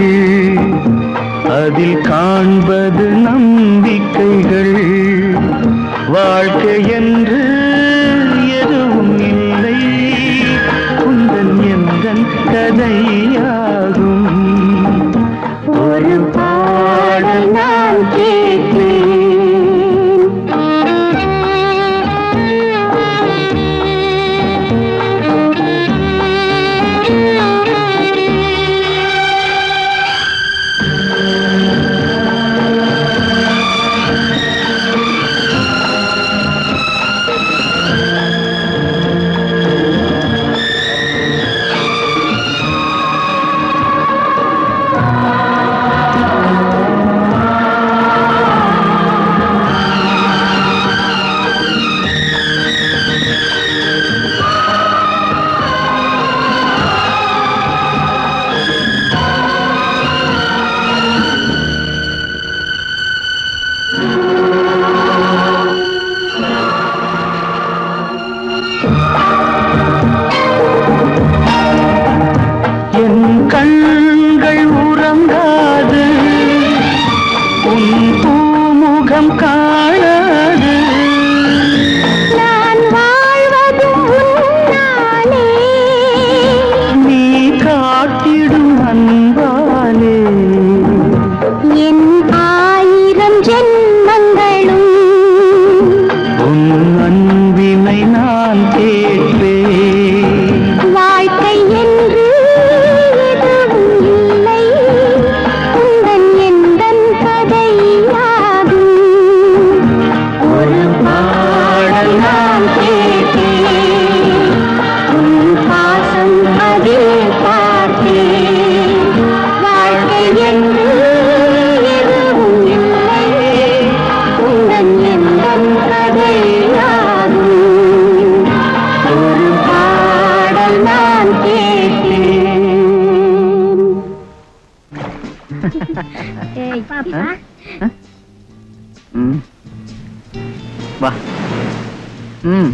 அதில் காண்பது நம்பிக்கைகள் வாழ்க்கை என்று எதுவும் இல்லை குந்தன் எந்தன் கதையாகும் ஒரு பாடல் நான் என் கண்கள் உறங்காது உன் பூமுகம் காணாது நான் வாழ்வதும் உன்னாலே நீ காட்டிடும் அன்பாலே என் ஆயிரம் ஜென்மங்களும் உன் அன்பினை நான் கேட்பேன் வாழ்க்கை என்று எதுவும் இல்லை உந்தன் எந்தன் கதையாகும் ஒரு பாடல் நான் கேட்டேன் உன் பாசம் அதில் பார்த்தேன் வாழ்க்கை என்று எதுவும் இல்லை உந்தன் எந்தன் கதையாகும் ஒரு பாடல் நான் கேட்டேன் ஏய் பாப்பா ம். வா ம்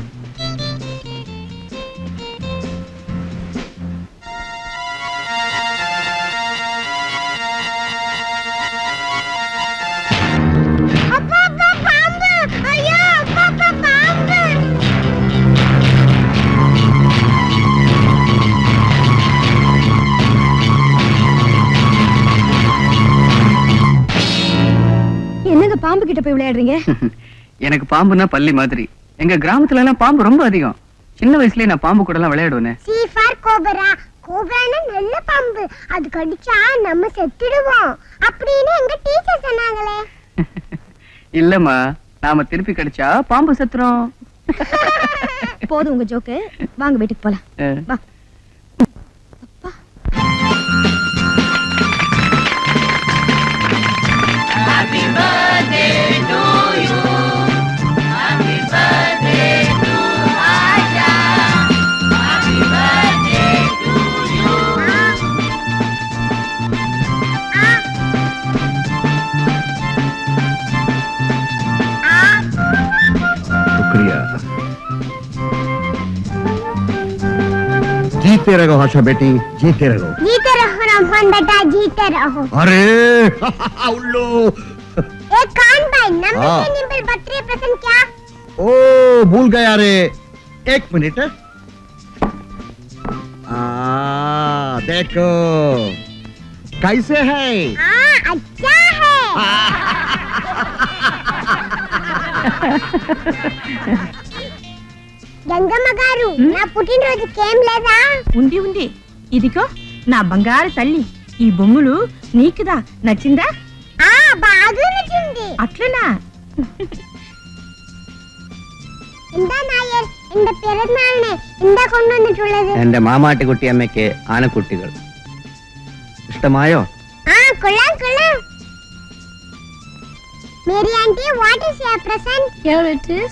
என்னங்க பாம்பு கிட்ட போய் விளையாடுறீங்க எனக்கு பாம்புனா பள்ளி மாதிரி எங்க கிராமத்துல எல்லாம் பாம்பு ரொம்ப அதிகம் சின்ன வயசுலயே நான் பாம்பு கூட எல்லாம் விளையாடுவேனே சி ஃபார் கோபரா கோபரான நல்ல பாம்பு அது கடிச்சா நம்ம செத்துடுவோம் அப்படின்னு எங்க டீச்சர் சொன்னாங்களே இல்லம்மா நாம திருப்பி கடிச்சா பாம்பு செத்துறோம் போதும் உங்க ஜோக்கு வாங்க வீட்டுக்கு போலாம் அஹ். வா शुक्रिया जीते रहो हर्षा बेटी जीते रहो जीते रहो रमन बेटा जीते रहो अरे उल्लू ए कान भाई नंबर हाँ। के निम्बल बत्तीस परसेंट क्या ओ भूल गया रे एक मिनट आ, देखो कैसे है हाँ अच्छा है గంగమ్మ గారు నా పుట్టినరోజు కేం లేదా ఉంది ఉంది ఇదిగో నా బంగారు తల్లి ఈ బొమ్మలు నీకుదా నచ్చిందా ఆ బాగా నచ్చింది అట్లనా എന്താ നായർ എന്റെ പിറന്നാളിന് എന്താ കൊണ്ടുവന്നിട്ടുള്ളത് എന്റെ മാമാട്ടിക്കുട്ടി അമ്മയ്ക്ക് ആനക്കുട്ടികൾ ഇഷ്ടമായോ ആ കൊള്ളാം കൊള്ളാം Mary auntie, what is your present? Here it is.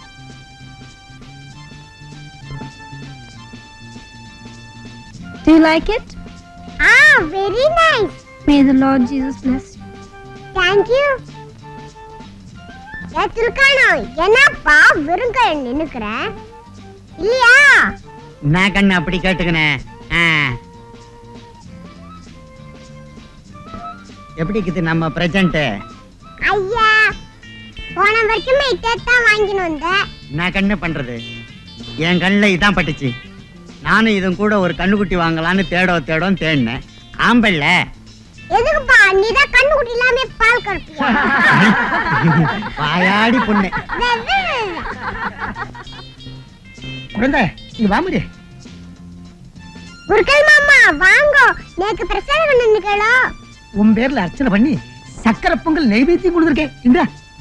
Do you like it? Ah, very nice. May the Lord Jesus bless you. Thank you. ஏ துல்கானோ என்னப்பா வெறுங்க நின்னுக்கிற இல்லையா நான் கண்ணு அப்படி கேட்டுக்கினேன் ஆ. எப்படி இருக்குது நம்ம பிரசன்ட் ஐயா போன வரைக்குமே இதான் வாங்கின்னு வந்த நான் கண்ணு பண்றது என் கண்ணில் இதான் பட்டுச்சு நானும் இதும் கூட ஒரு கண்ணுக்குட்டி வாங்கலான்னு தேடோ தேடோன்னு தேடினேன் ஆம்பல்ல எதுக்குப்பா நீதான் கண்ணுக்குட்டி இல்லாம பால் கறப்பியா வாயாடி பொண்ணு குழந்தை இங்க வாமுடி குருக்கள் மாமா வாங்கோ நேக்கு பிரசாதம் கொண்டு வந்துக்கலோ உன் பேர்ல அர்ச்சனை பண்ணி சக்கரை பொங்கல் நெய்வேத்தியம் கொடுத்துருக்கேன் இந்த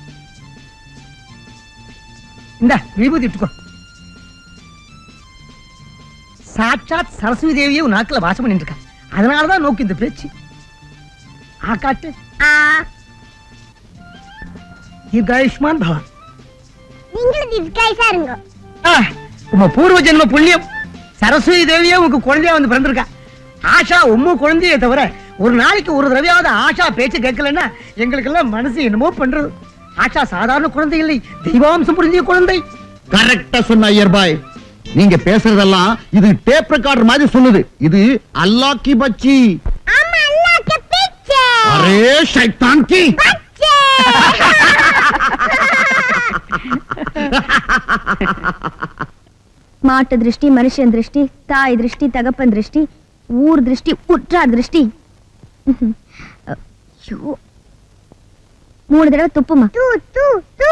இந்த விபூதி இட்டுக்கோ சாட்சாத் சரஸ்வதி தேவியே உன் நாக்குல வாசம் பண்ணிட்டு இருக்கா அதனாலதான் நோக்கி இந்த பேச்சு ஆ காட்டு ஆ தீர்காயுஷ்மான் பவன் நீங்களும் திவ்காய்ஸா இருங்க ஆ, உங்க பூர்வ ஜென்ம புண்ணியம் சரஸ்வதி தேவியே உங்க குழந்தையா வந்து பிறந்திருக்கா ஆஷா உம்மு குழந்தையே தவிர ஒரு நாளைக்கு ஒரு தடவையாவது ஆஷா பேச்சு கேட்கலன்னா எங்களுக்கு எல்லாம் மனசு என்னமோ பண்றது ஆஷா சாதாரண குழந்தை இல்லை தெய்வாம்சம் புரிஞ்சிய குழந்தை கரெக்டா சொன்ன ஐயர்பாய் நீங்க பேசுறதெல்லாம் இது டேப் ரெக்கார்டர் மாதிரி சொல்லுது இது அல்லாஹ் கி பச்சி ஆமா அல்லாஹ்க்கு பிச்சை அரே ஷைத்தான் கி மாட்டு திருஷ்டி மனுஷன் திருஷ்டி தாய் திருஷ்டி தகப்பன் திருஷ்டி ஊர் திருஷ்டி உற்றார் திருஷ்டி ஐயோ. மூணு தடவை துப்புமா தூ தூ தூ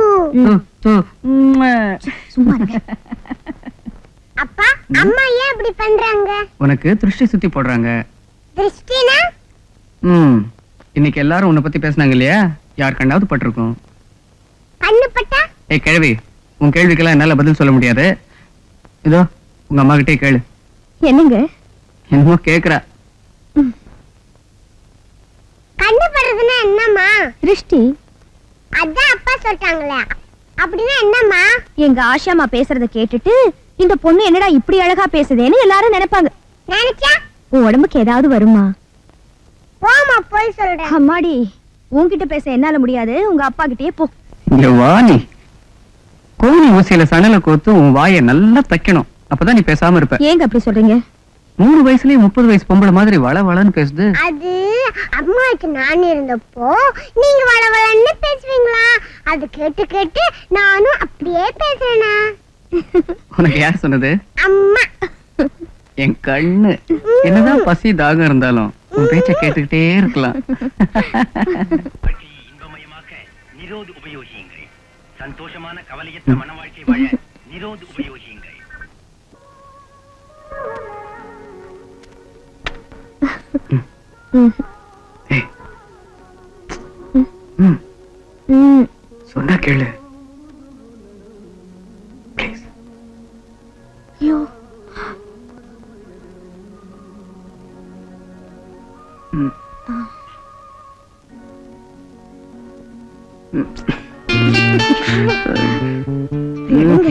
சும்மா இருங்க. அப்பா அம்மா ஏன் இப்படி பண்றாங்க உனக்கு திருஷ்டி சுத்தி போடுறாங்க திருஷ்டினா ம் இன்னைக்கு எல்லாரும் உன்னை பத்தி பேசுனாங்க இல்லையா யார் கண்டாவது பட்டிருக்கும் கண்ணு பட்டா ஏய் கிழவி உன் கேள்விக்கெல்லாம் என்னால பதில் சொல்ல முடியாது இதோ உங்க அம்மா கிட்டே கேளு என்னங்க என்னமோ கேக்குறா கண்ணு படுறதுன்னா என்னம்மா திருஷ்டி அதான் அப்பா சொல்லிட்டாங்களே அப்படின்னா என்னம்மா எங்க ஆஷாமா பேசுறத கேட்டுட்டு இந்த பொண்ணு என்னடா இப்படி அழகா பேசுதேன்னு எல்லாரும் நினைப்பாங்க நினைச்சா உன் உடம்புக்கு ஏதாவது வருமா போமா போய் சொல்றேன் அம்மாடி உன்கிட்ட பேச என்னால முடியாது உங்க அப்பா கிட்டயே போ இங்க வா நீ கோணி ஊசியில சணலை கோத்து உன் வாயை நல்லா தைக்கணும் அப்பதான் நீ பேசாம இருப்ப ஏங்க அப்படி சொல்றீங்க மூணு வயசுலயே முப்பது வயசு பொம்பளை மாதிரி வள வளன்னு பேசுது அது அம்மாவுக்கு நான் இருந்தப்போ நீங்க வளவளன்னு பேசுவீங்களா அது கேட்டு கேட்டு நானும் அப்படியே பேசுறேனா உனக்கு யார் சொன்னது அம்மா என் கண்ணு என்னதான் பசி தாகம் இருந்தாலும் உன் பேச்ச கேட்டுக்கிட்டே இருக்கலாம் நிரோது உபயோகியுங்கள் சந்தோஷமான கவலையற்ற மன வாழ்க்கை வாழ நிரோது உபயோகியுங்கள் ம், சொன்னா கேளு ஐயோ ம். ம். விடுங்க.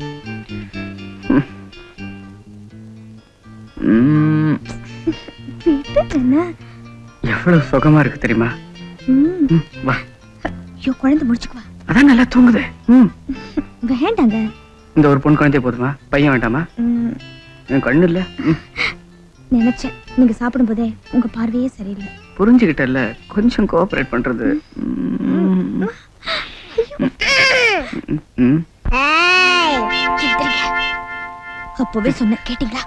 ம், விடுங்கண்ணா. எவ்வளவு சுகமா இருக்கு தெரியுமா ம். ம், வா ஐயோ குழந்தை முடிச்சுக்குவா அதான் நல்லா தூங்குது ம். வேண்டாங்க இந்த ஒரு பொன் குழந்தை போதுமா பையன் வேண்டாமா ம், என் கண்ணு இல்ல ம், நினைச்சேன் நீங்க சாப்பிடும் போதே உங்க பார்வையே சரியில்லை புரிஞ்சுக்கிட்டல கொஞ்சம் கோஆபரேட் பண்றது ம், ம், ம். எந்திரிங்க. அப்பவே சொன்ன கேட்டீங்களா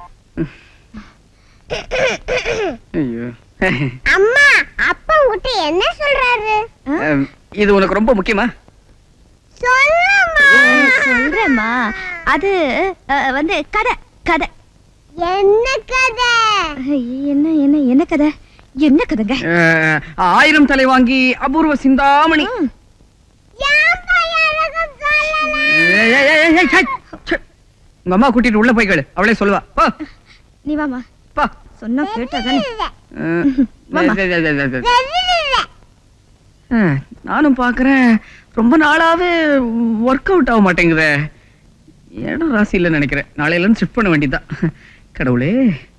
ஐயோ அம்மா அப்பா உங்ககிட்ட என்ன சொல்றாரு அம், இது உனக்கு ரொம்ப முக்கியமா சொல்லுமா சொல்றேம்மா அது அ, வந்து கதை கதை என்ன கதை என்ன என்ன என்ன கதை என்ன கதைங்க அஹ், ஆயிரம் தலை வாங்கி அபூர்வ சிந்தாமணி ஏன்பா எனக்கு சொல்லல ஏய், ஏய், ஏய், ஏய், ஏய், ச்சே. உங்க அம்மா கூட்டிட்டு உள்ள போய் கேளு அவளே சொல்லுவா போ நீ வாமா பா சொன்னா கேட்டாதானே அஹ், வாம்மா. ஏய், ஏய், ஏய், ஏய், ஏய். அஹ், நானும் பார்க்கறேன் ரொம்ப நாளாவே ஒர்க் அவுட் ஆக மாட்டேங்குதே இடம் ராசி இல்லைன்னு நினைக்கிறேன் நாளையில இருந்து ஷிஃப்ட் பண்ண வேண்டியதுதான் கடவுளே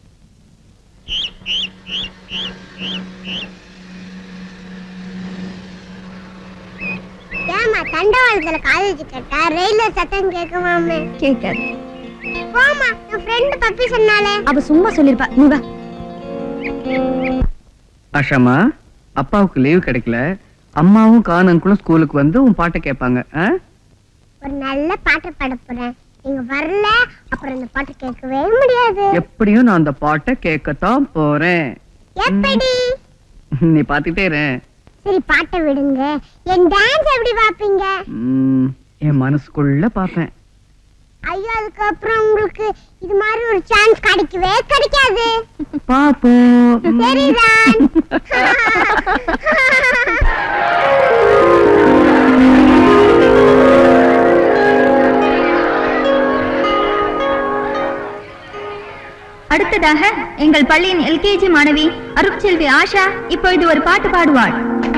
ஏமா தண்டவாளத்துல காலேஜ் கேட்டா ரயில்வே சத்தம் கேட்குமாமே கேட்காது போமா என் ஃப்ரெண்ட் பப்பி சொன்னாலே அவ சும்மா சொல்லிருப்பா நீ வா ஆஷாமா அப்பாவுக்கு லீவ் கிடைக்கல அம்மாவும் கானங்களும் ஸ்கூலுக்கு வந்து உன் பாட்டை கேட்பாங்க ஆ? ஒரு நல்ல பாட்டு பாட போறேன் நீங்க வரல அப்புறம் இந்த பாட்டு கேட்கவே முடியாது எப்படியும் நான் அந்த பாட்டை கேட்கத்தான் போறேன் எப்படி நீ பாத்துக்கிட்டே இரு சரி பாட்டை விடுங்க என் டான்ஸ் எப்படி பாப்பீங்க ம், என் மனசுக்குள்ள பாப்பேன் ஐயோ அதுக்கப்புறம் உங்களுக்கு இது மாதிரி ஒரு சான்ஸ் கிடைக்கவே கிடைக்காது பாப்போம் சரிதான் அடுத்ததாக எங்கள் பள்ளியின் எல்கேஜி மாணவி அருட்செல்வி ஆஷா இப்பொழுது ஒரு பாட்டு பாடுவாள்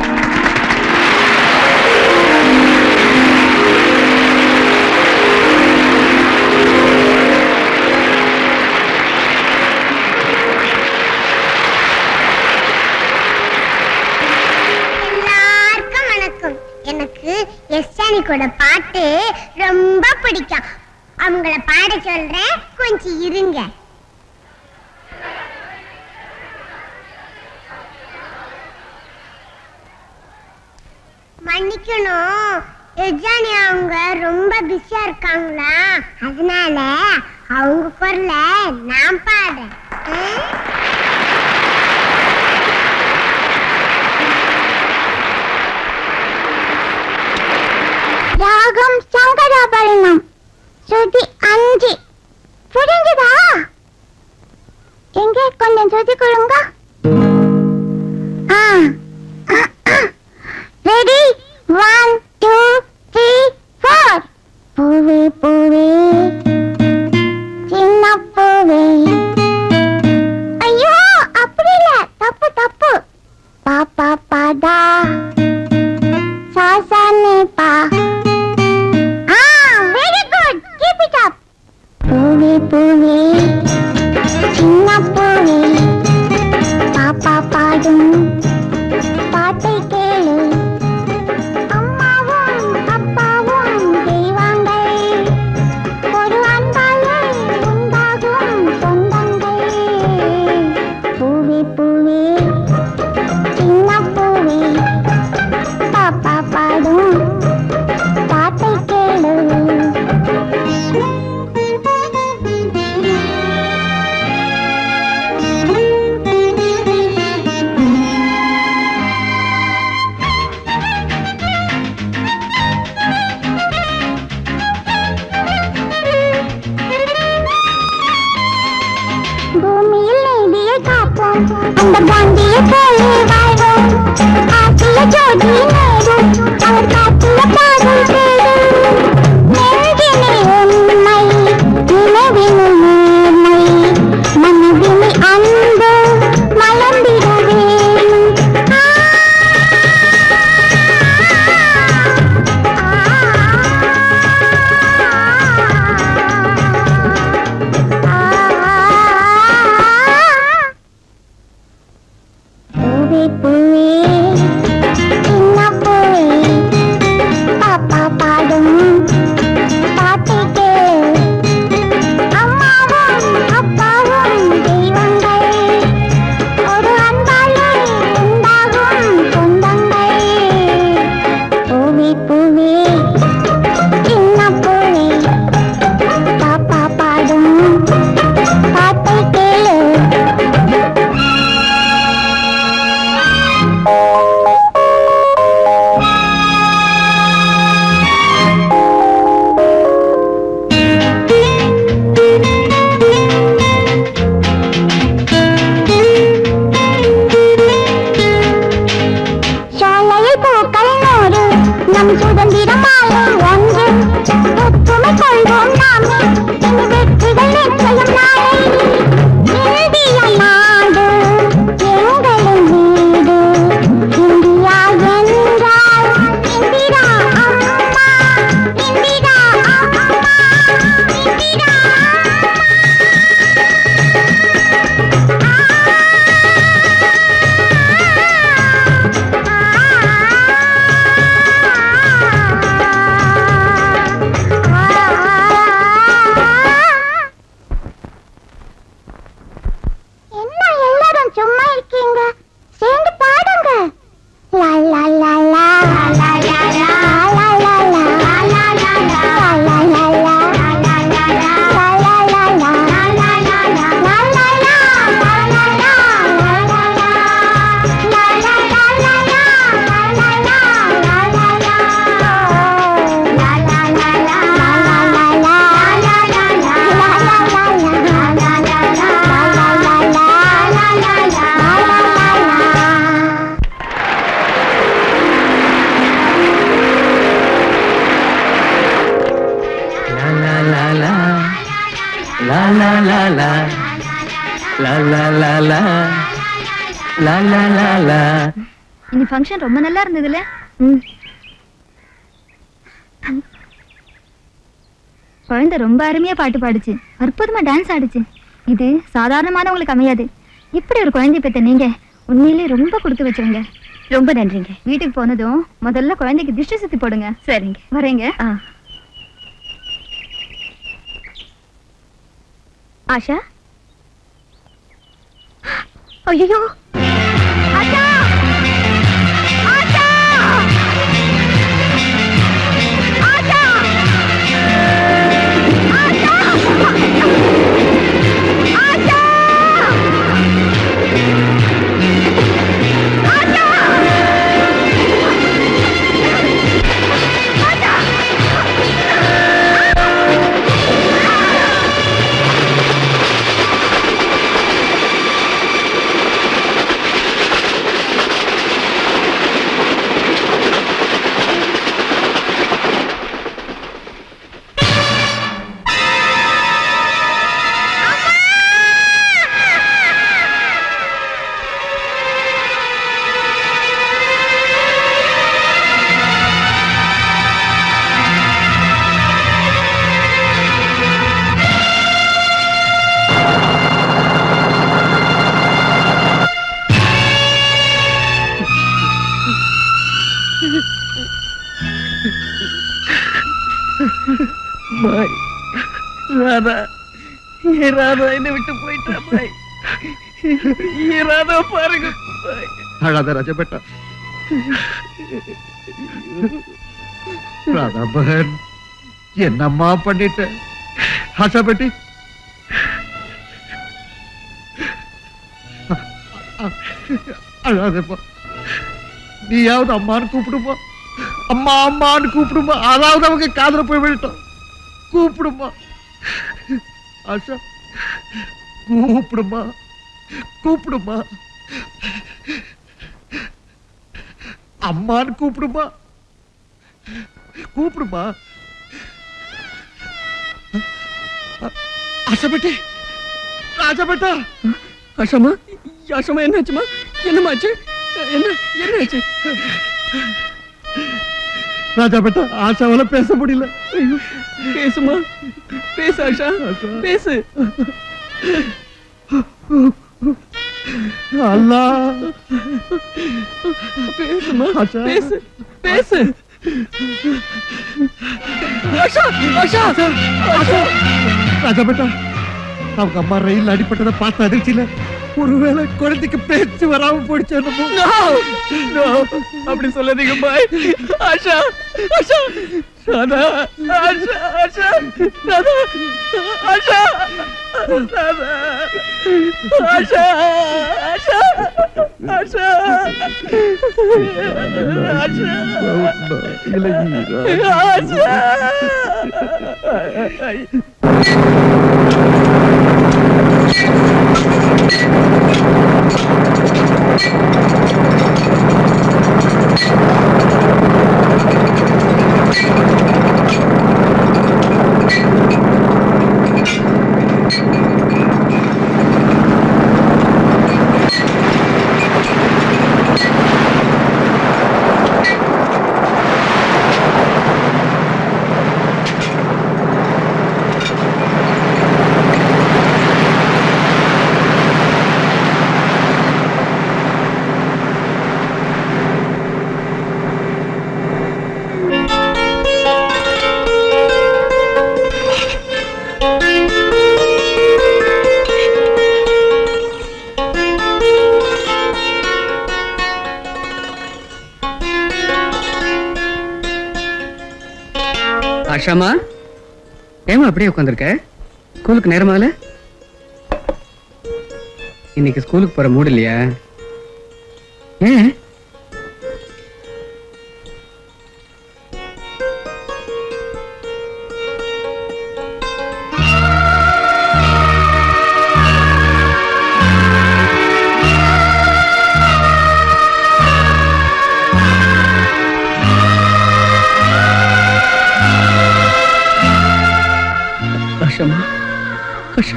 எல்லாருக்கும் வணக்கம் எனக்கு எஸ் கூட பாட்டு ரொம்ப பிடிக்கும் அவங்கள பாட சொல்றேன் கொஞ்சம் இருங்க மன்னிக்கணும் எஜானி அவங்க ரொம்ப பிஸியா இருக்காங்களா அதனால அவங்க குரல நான் பாடுறேன் ம்? ராகம் சங்கராபரணம் ஸ்ருதி அஞ்சு புரிஞ்சுதா எங்க கொஞ்சம் ஸ்ருதி கொடுங்க ready one two three four பூவே பூவே சின்ன பூவே ஐயோ அப்படி இல்ல தப்பு தப்பு பாப்பா பாடா சாசானே பா ஆ very good keep it up பூவே பூவே சின்ன பூவே பாப்பா பாடும் பாட்டை கேளு அம்மாவும் அப்பாவும் தெய்வங்கள் ஒரு அன்பாலே உண்டாகும் சொந்தங்கள் பூவே பூவே சின்ன பூவே பாப்பா பாடும் பாட்டை கேளு பூமியில் நீதியை காப்போம் அந்த காந்தியை போலே வாழ்வோம் ஆசிய ஜோதி நேரும் அவர் காட்டிய பாடல் தேடும் நெஞ்சினை உண்மை நினைவினை நேர்மை மனதினை அன்பு மலர்ந்திட வேணும் பூவே பூவே சின்ன பூவே பாப்பா பாடும் பாட்டை கேளு அம்மாவும் அப்பாவும் தெய்வங்கள் ஒரு அன்பாலே உண்டாகும் சொந்தங்கள் பூவே பூவே சின்ன பூவே பாப்பா பாடும் பாட்டை கேளு சாலையில் பூக்கள் நூறு நம் சுதந்திரம் மாலை ஒன்று ஒற்றுமை கொள்வோம் நாமே இனி வெற்றிகள் நிச்சயம் நாளை இந்திய நாடு எங்களின் வீடு இந்தியா என்ற லா லா லா லா லா லா லா லா லா லா லா லா இந்த ஃபங்க்ஷன் ரொம்ப நல்லா இருந்ததுல குழந்தை ரொம்ப அருமையா பாட்டு பாடுச்சு அற்புதமா டான்ஸ் ஆடுச்சு இது சாதாரணமானவங்களுக்கு அமையாது இப்படி ஒரு குழந்தை பெத்த நீங்க உண்மையிலே ரொம்ப கொடுத்து வச்சவங்க ரொம்ப நன்றிங்க வீட்டுக்கு போனதும் முதல்ல குழந்தைக்கு திருஷ்டி சுத்தி போடுங்க சரிங்க வரேங்க ஆஷா ஐயோ ஆஷா ஆஷா ஆஷா பாய் ராதா ஏ ராதா என்னை விட்டு போயிட்டா பாய் ஏ ராதா பாருங்க பாய் அழாத ராஜபேட்டா ராதா பகன் என்னம்மா பண்ணிட்ட ஆஷா பேட்டி அழாதப்பா நீயாவது அம்மான்னு கூப்பிடுமா அம்மா அம்மான்னு கூப்பிடுமா அதாவது அவங்க காதுல போய் விழட்டும் கூப்பிடுமா ஆஷா கூப்பிடுமா கூப்பிடுமா அம்மான்னு கூப்பிடுமா கூப்பிடுமா ஆசைப்பட்டே ராஜபட்டா ஆஷாமா ஆஷாமா என்னாச்சுமா என்னமாச்சு என்ன என்னாச்சு ராஜாபட்டா ஆஷாவால பேச முடியல ஐயோ, பேசுமா பேசு ஆஷா பேசு அல்லா பேசுமா ஆஷா. பேசு பேசு ஆஷா ஆஷா ஆஷா ராஜாபட்டா அவங்க அம்மா ரயில் அடிப்பட்டதை பார்த்த அதிர்ச்சியில ஒருவேளை குழந்தைக்கு பேச்சு வராம போயிடுச்சு என்னமோ. No! No! அப்படி சொல்லாதீங்க பாய் ஆஷா ஆஷா ராதா ஆஷா ஆஷா ராதா ஆஷா ராதா ஆஷா ஆஷா ஆஷா ஆஷா ஆஷா ஆஷாமா ஏமா அப்படியே உட்காந்துருக்க ஸ்கூலுக்கு நேரமால இன்னைக்கு ஸ்கூலுக்கு போற மூடு இல்லையா ஏன் ஆஷாமா ஆஷா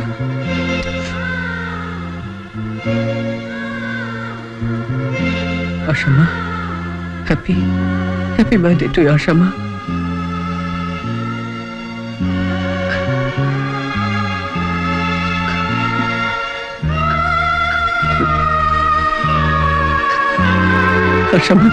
பர்த்டே டு ஆஷாமா ஆஷாமா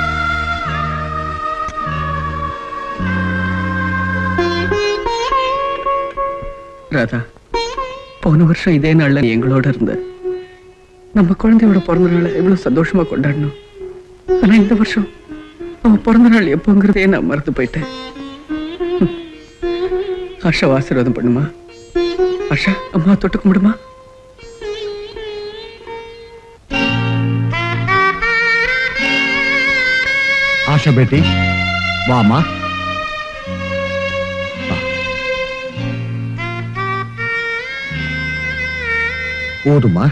ராதா போன வருஷம் இதே நாள்ல நீ எங்களோட இருந்த நம்ம குழந்தையோட பிறந்த நாளை எவ்வளவு சந்தோஷமா கொண்டாடணும் ஆனா இந்த வருஷம் அவன் பிறந்த நாள் எப்போங்கிறதே நான் மறந்து போயிட்டேன் ஹம். ஆஷா ஆசீர்வாதம் பண்ணுமா ஆஷா அம்மா தொட்டு கும்பிடுமா ஆஷா பேட்டி வாமா வா. போதுமா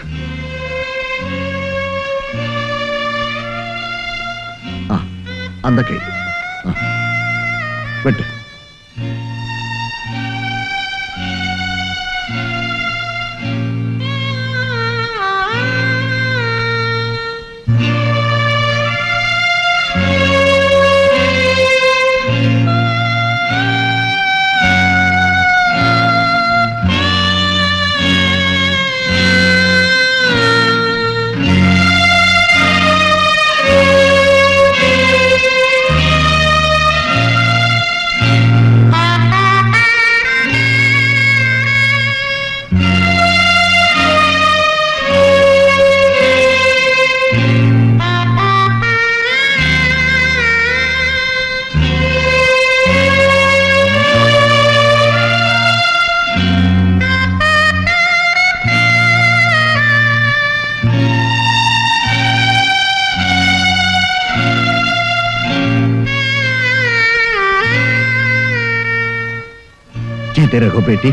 ஆ, அந்த கை ஆ. வெட்டு जीते रहो बेटी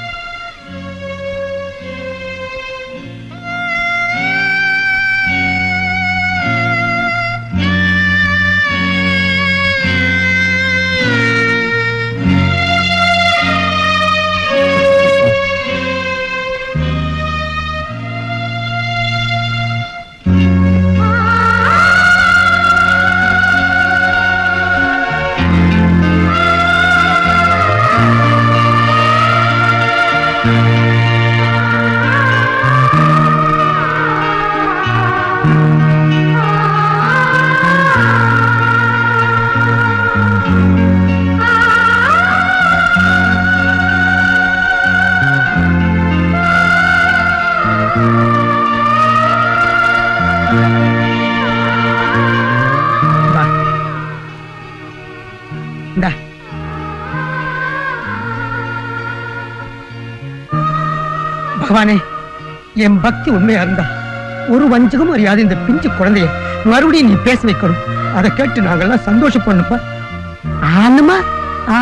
இந்தா பகவானே என் பக்தி உண்மையா இருந்தா ஒரு வஞ்சகம் அறியாத இந்த பிஞ்சு குழந்தைய மறுபடியும் நீ பேச வைக்கணும் அதை கேட்டு நாங்கெல்லாம் சந்தோஷப்படணுப்பா ஆனமா ஆ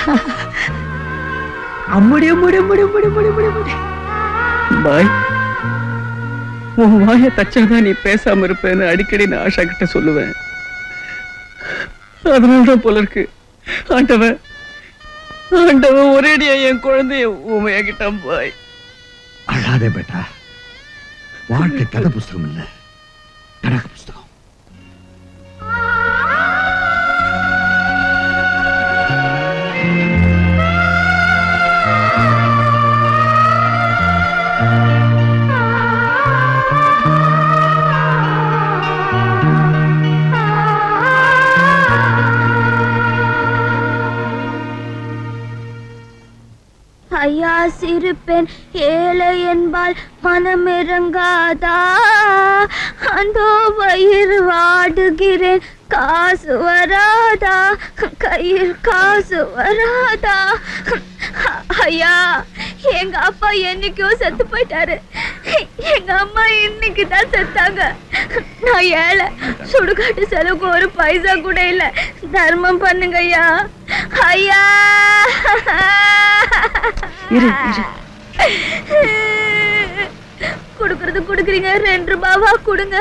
அம்முடி அம்முடி அம்முடி அம்முடி அம்முடி அம்முடி அம்முடி பாய் உன் வாயை தச்சாதான் நீ பேசாம இருப்பேன்னு அடிக்கடி நான் ஆஷா கிட்ட சொல்லுவேன் அதனாலதான் போல இருக்கு ஆண்டவன் ஆண்டவன் ஒரேடியா என் குழந்தைய ஊமையாக்கிட்டான் பாய் அழாதே பேட்டா வாழ்க்கை கதை புஸ்தகம் இல்ல கணக்கு புஸ்தகம் ஐயா சிறுப்பெண் ஏழை என்பால் மனமிறங்காதா அந்தோ வயிறு வாடுகிறேன் காசு வராதா கையில் காசு வராதா ஐயா எங்க அப்பா என்னைக்கோ செத்து போயிட்டாரு எங்க அம்மா இன்னைக்கு தான் செத்தாங்க நான் ஏழை சுடுகாட்டு செலவுக்கு ஒரு பைசா கூட இல்ல தர்மம் பண்ணுங்க ஐயா ஐயா இரு இரு குடுக்கறது குடுக்குறீங்க ரெண்டு ரூபாவா கொடுங்க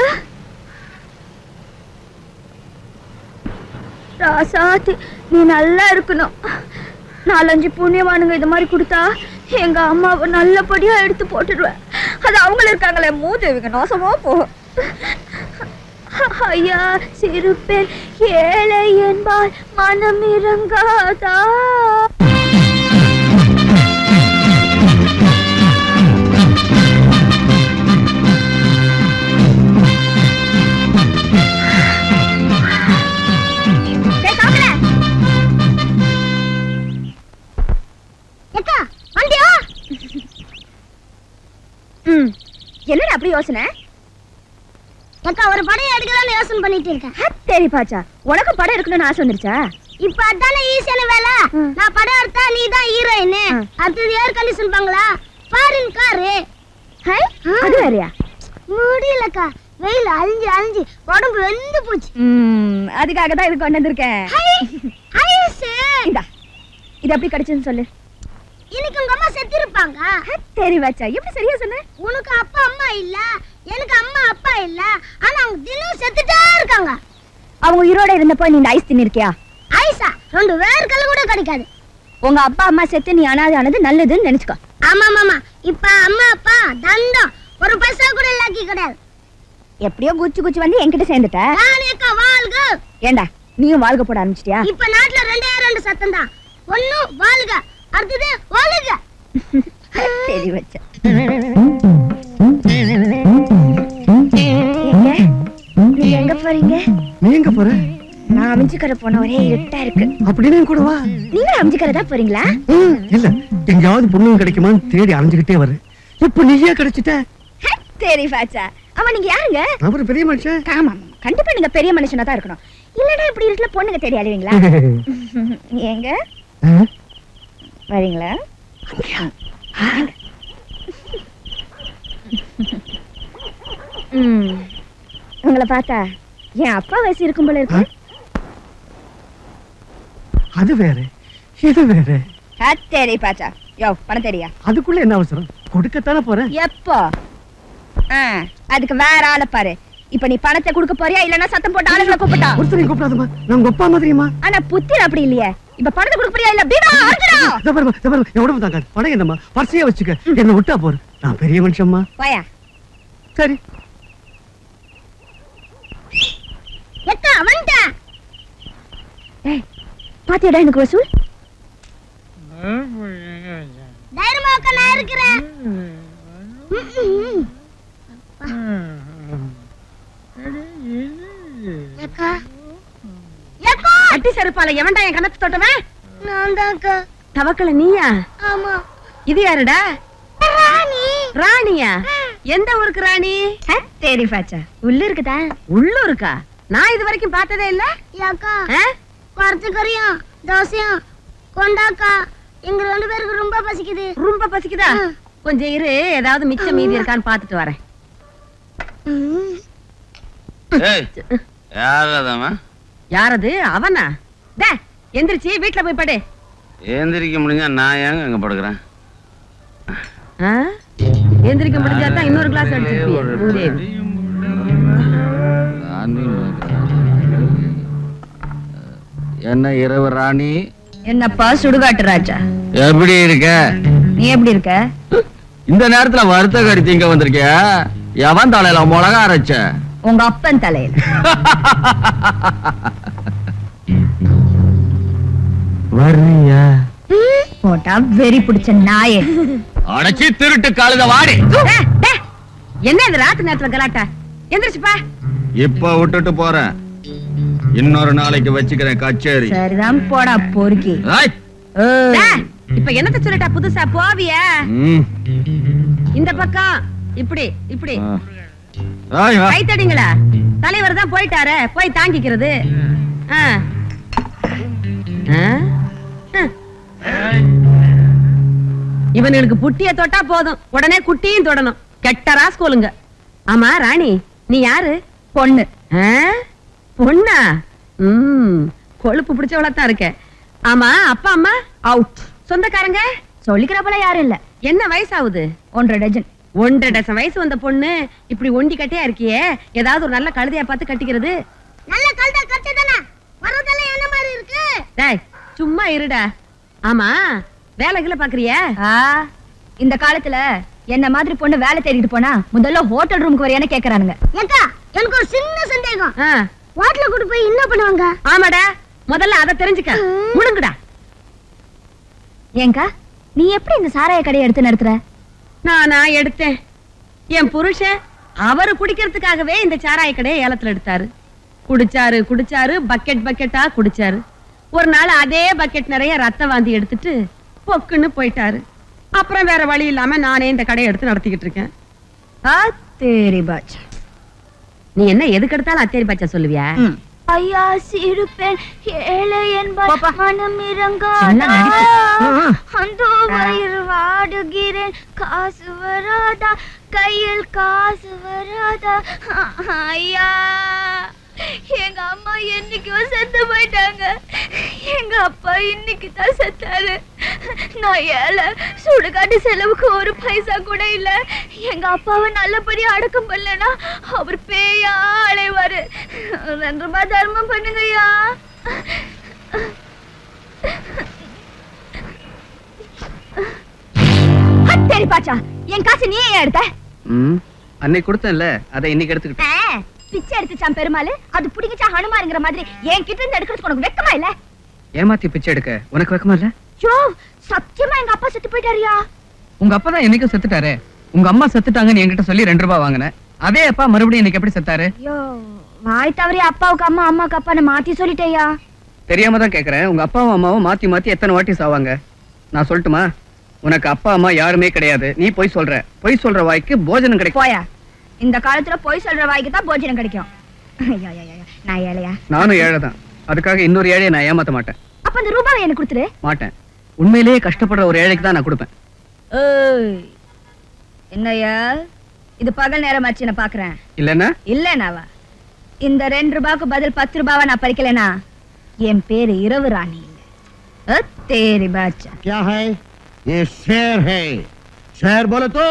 ராசாத்தி நீ நல்லா இருக்கணும் நாலஞ்சு புண்ணியவானுங்க இது மாதிரி கொடுத்தா எங்க அம்மாவை நல்லபடியா எடுத்து போட்டுடுவேன் அது அவங்கள இருக்காங்களே மூதேவிங்க நாசமா போகும் ஐயா சிறுபேர் ஏழை என்பால் மனம் இறங்காதா ஏக்கா வண்டியா ம் என்னடா அப்படி யோசனை ஏக்கா ஒரு படம் எடுக்கலாம்னு யோசனை பண்ணிட்டு இருக்கேன் சரி பாச்சா உனக்கு படம் எடுக்கணும்னு ஆசை வந்துருச்சா இப்ப அதானே ஈஸியான வேலை நான் படம் எடுத்தா நீ தான் ஹீரோயின் அடுத்தது air condition bungalow foreign car ஹை அது வேறயா முடியலக்கா வெயில் அழிஞ்சு அழிஞ்சு உடம்பு வெந்து போச்சு ம் அதுக்காக தான் இது கொண்டு வந்திருக்கேன் ஐஸ் இந்தா இது எப்படி கிடைச்சதுன்னு சொல்லு இன்னைக்கு உங்க அம்மா செத்து இருப்பாங்க சரி பாச்சா எப்படி சரியா சொன்ன உனக்கு அப்பா அம்மா இல்ல எனக்கு அம்மா அப்பா இல்ல ஆனா அவங்க தினம் செத்துட்டே இருக்காங்க அவங்க உயிரோட இருந்தப்போ நீ இந்த ஐஸ் தின்னிருக்கியா ஐசா ரெண்டு வேர்க்கல் கூட கிடைக்காது உங்க அப்பா அம்மா செத்து நீ அனாதையானது நல்லதுன்னு நினைச்சுக்கோ ஆமா மாமா இப்ப அம்மா அப்பா தண்டம் ஒரு பைசா கூட இல்லாக்கி கிடையாது எப்படியோ குச்சி குச்சி வந்து என்கிட்ட சேர்ந்துட்ட நானேக்கா வாழ்க ஏண்டா நீயும் வாழ்க்கை போட ஆரம்பிச்சிட்டியா இப்ப நாட்டுல ரெண்டே ரெண்டு சத்தம் தான் ஒண்ணு வாழ்க அடுத்தது வாழ்க சரி வச்சா நீங்க எங்க போறீங்க நீ எங்க போற நான் அமைஞ்சுக்கரை போன ஒரே இருட்டா இருக்கு அப்படின்னு கூட வா நீங்க அமைஞ்சுக்கரை தான் போறீங்களா இல்ல எங்கேயாவது பொண்ணுங்க கிடைக்குமான்னு தேடி அலைஞ்சுக்கிட்டே வரு இப்ப நீயே கிடைச்சிட்ட சரி பாச்சா ஆமா நீங்க யாருங்க அவர் பெரிய மனுஷன் ஆமா ஆமா. கண்டிப்பா நீங்க பெரிய மனுஷனா தான் இருக்கணும் இல்லனா இப்படி இருட்டுல பொண்ணுங்க தேடி அலைவீங்களா எங்க வரீங்களா ம். உங்களை பார்த்தா என் அப்பா வயசு இருக்கும் போல இருக்கு அது வேற இது வேற சரி பாச்சா யோ பணம் தெரியா அதுக்குள்ள என்ன அவசரம் கொடுக்கத்தானே போறேன் எப்போ ஆ, அதுக்கு வேற ஆளை பாரு இப்ப நீ பணத்தை கொடுக்க போறியா இல்லனா சத்தம் போட்டு ஆளுங்களை கூப்பிட்டா ஒருத்தரையும் கூப்பிடாதம்மா நான் உங்க அப்பா மாதிரியுமா ஆனா புத்தி அப்படி இல்லையே இப்ப பணத்தை கொடுக்க போறியா இல்ல பீடா அர்ஜுனா இதோ பாரும்மா, இதோ பாரும்மா, என் உடம்பு தாங்காது படம் என்னம்மா பர்சையா வச்சுக்க என்ன விட்டா போற நான் பெரிய மனுஷம்மா வாயா சரி எக்கா வந்துட்டேன் ஏய் பாத்தியாடா எனக்கு வசூல் தைரியமா உட்கா நான் இருக்கிறேன் ம்ம். எக்கா எக்கா அட்டி செருப்பால எவன்டா என் கணத்து தொட்டவன் நான் தான்க்கா தவக்கல நீயா ஆமா இது யாருடா ராணி ராணியா எந்த ஊருக்கு ராணி சரி பாச்சா உள்ள இருக்குதா உள்ளூருக்கா நான் இது வரைக்கும் பார்த்ததே இல்ல ஏக்கா ஆ? குறைச்சக்கறியும் தோசையும் கொண்டாக்கா எங்க ரெண்டு பேருக்கு ரொம்ப பசிக்குது ரொம்ப பசிக்குதா கொஞ்சம் இரு ஏதாவது மிச்சம் மீதி இருக்கான்னு பார்த்துட்டு வரேன் யாரதாமா யாரது அவனா டே எந்திரிச்சு வீட்ல போய் படு ஏந்திரிக்க முடிஞ்சா நான் ஏங்க அங்க படுக்கிறேன் ஆ? எந்திரிக்க முடிஞ்சா தான் இன்னொரு கிளாஸ் அடிச்சிருப்பியே மூதேவி. என்ன இரவு ராணி என்னப்பா சுடுகாட்டு ராஜா எப்படி இருக்க நீ எப்படி இருக்க இந்த நேரத்துல வறுத்த கறி திங்க வந்திருக்கிய எவன் தலையில மிளகா அரைச்ச உங்க அப்பன் தலையில வர்றியா போட்டா வெறி பிடிச்ச நாயே அடைச்சி திருட்டு கழுத வாடி டே, டே, என்ன இது ராத்திரி நேரத்துல கலாட்டா எந்திரிச்சுப்பா இப்ப விட்டுட்டு போறேன் இன்னொரு நாளைக்கு வச்சுக்கிறேன் கச்சேரி சரிதான் போடா பொறுக்கி ஏய், டே, இப்ப என்னத்த சொல்லட்டா புதுசா போவியா ம். இந்த பக்கம் இப்படி இப்படி ஆ. ஏய், வா. கை தடிங்களா தலைவர் தான் போயிட்டாரே போய் தாங்கிக்கிறது ஆ. ஆ? ஹம். இவனுங்களுக்கு புட்டிய தொட்டா போதும் உடனே குட்டியும் தொடணும் கெட்ட ராஸ்கோலுங்க ஆமா ராணி நீ யாரு பொண்ணு ஆ? பொண்ணா ம் கொழுப்பு பிடிச்சவளா தான் இருக்க ஆமா அப்பா அம்மா அவுட் சொந்தக்காரங்க சொல்லிக்கிறப்பல யாரும் இல்ல என்ன வயசாகுது ஒன்றரை டஜன் ஒன்றரை டசன் வயசு வந்த பொண்ணு இப்படி ஒண்டி கட்டையா இருக்கியே ஏதாவது ஒரு நல்ல கழுதையா பார்த்து கட்டிக்கிறது நல்ல கழுத கட்சி தானே வரதெல்லாம் என்ன மாதிரி இருக்கு டேய் சும்மா இருடா ஆமா வேலைகளை பாக்குறியா ஆ, இந்த காலத்துல என்ன மாதிரி பொண்ணு வேலை தேடிட்டு போனா முதல்ல ஹோட்டல் ரூமுக்கு வரையான கேக்குறானுங்க ஏக்கா எனக்கு ஒரு சின்ன சந்தேகம் ஹோட்டல கூட்டு போய் என்ன பண்ணுவாங்க ஆமாடா முதல்ல அதை தெரிஞ்சுக்க முழுங்குடா ஏங்கா நீ எப்படி இந்த சாராய கடையை எடுத்து நடத்துற நானா எடுத்தேன் என் புருஷன் அவரு குடிக்கிறதுக்காகவே இந்த சாராய கடையை ஏலத்துல எடுத்தாரு குடிச்சாரு குடிச்சாரு பக்கெட் பக்கெட்டா குடிச்சாரு ஒரு நாள் அதே பக்கெட் நிறைய ரத்த வாந்தி எடுத்துட்டு பொக்குன்னு போயிட்டாரு அப்புறம் வேற வழி இல்லாம நானே இந்த கடையை எடுத்து நடத்திக்கிட்டு இருக்கேன் அத்தேரி பாச்சா நீ என்ன எதுக்கு எடுத்தாலும் அத்தேரி பச்சா சொல்லுவியா ஐயா சிறுபெண் ஏழை என்பார் மனம் என்ன இறங்காதா நடிப்பு? அந்த வயிறு வாடுகிறேன் காசு வராதா கையில் காசு வராதா ஐயா எங்க அம்மா என்னைக்கோ செத்து போயிட்டாங்க எங்க அப்பா இன்னைக்கு தான் செத்தாரு நான் ஏழை சுடுகாட்டு செலவுக்கு ஒரு பைசா கூட இல்ல எங்க அப்பாவை நல்லபடியா அடக்கம் பண்ணலனா அவர் பேயா அலைவாரு ரெண்டு ரூபாய் தர்மம் பண்ணுங்கய்யா சரி பாச்சா என் காசு நீ ஏன் எடுத்த ம் அன்னைக்கு கொடுத்தேன்ல அதை இன்னைக்கு எடுத்துக்கிட்டேன் ஆ, பிச்சை எடுத்துச்சான் பெருமாள் அது புடிங்கச்சா ஹனுமாருங்கிற மாதிரி என் கிட்ட இருந்து எடுக்கிறதுக்கு உனக்கு வெக்கமா இல்ல ஏமாத்தி பிச்சை எடுக்க உனக்கு வெக்கமா இல்ல யோ சத்தியமா எங்க அப்பா செத்து போயிட்டாருயா உங்க அப்பா தான் என்னைக்கும் செத்துட்டாரு உங்க அம்மா செத்துட்டாங்கன்னு என்கிட்ட சொல்லி ரெண்டு ரூபாய் வாங்கினேன் அதே அப்பா மறுபடியும் இன்னைக்கு எப்படி செத்தாரு யோ வாய் தவறி அப்பாவுக்கு அம்மா அம்மாவுக்கு அப்பான்னு மாத்தி சொல்லிட்டேயா தெரியாம தான் கேக்குறேன் உங்க அப்பாவும் அம்மாவும் மாத்தி மாத்தி எத்தனை வாட்டி சாவாங்க நான் சொல்லட்டுமா உனக்கு அப்பா அம்மா யாருமே கிடையாது நீ போய் சொல்ற பொய் சொல்ற வாய்க்கு போஜனம் கிடைக்கும் போயா இந்த காலத்துல பொய் சொல்ற வாய்க்கு தான் போஜனம் கிடைக்கும் ஐயா, ஐயா, ஐயா, நான் ஏழையா நானும் ஏழை தான் அதுக்காக இன்னொரு ஏழையை நான் ஏமாத்த மாட்டேன் அப்ப அந்த ரூபாவை எனக்கு கொடுத்துரு மாட்டேன் உண்மையிலேயே கஷ்டப்படுற ஒரு ஏழைக்கு தான் நான் கொடுப்பேன் ஏய், என்னய்யா இது பகல் நேரம் ஆச்சு நான் பாக்குறேன் இல்லன்னா இல்லனாவா இந்த ரெண்டு ரூபாய்க்கு பதில் பத்து ரூபாவை நான் பறிக்கலனா என் பேரு இரவு ராணி இல்ல அத்தேரி பாச்சா क्या है ये शेर है शेर बोले तो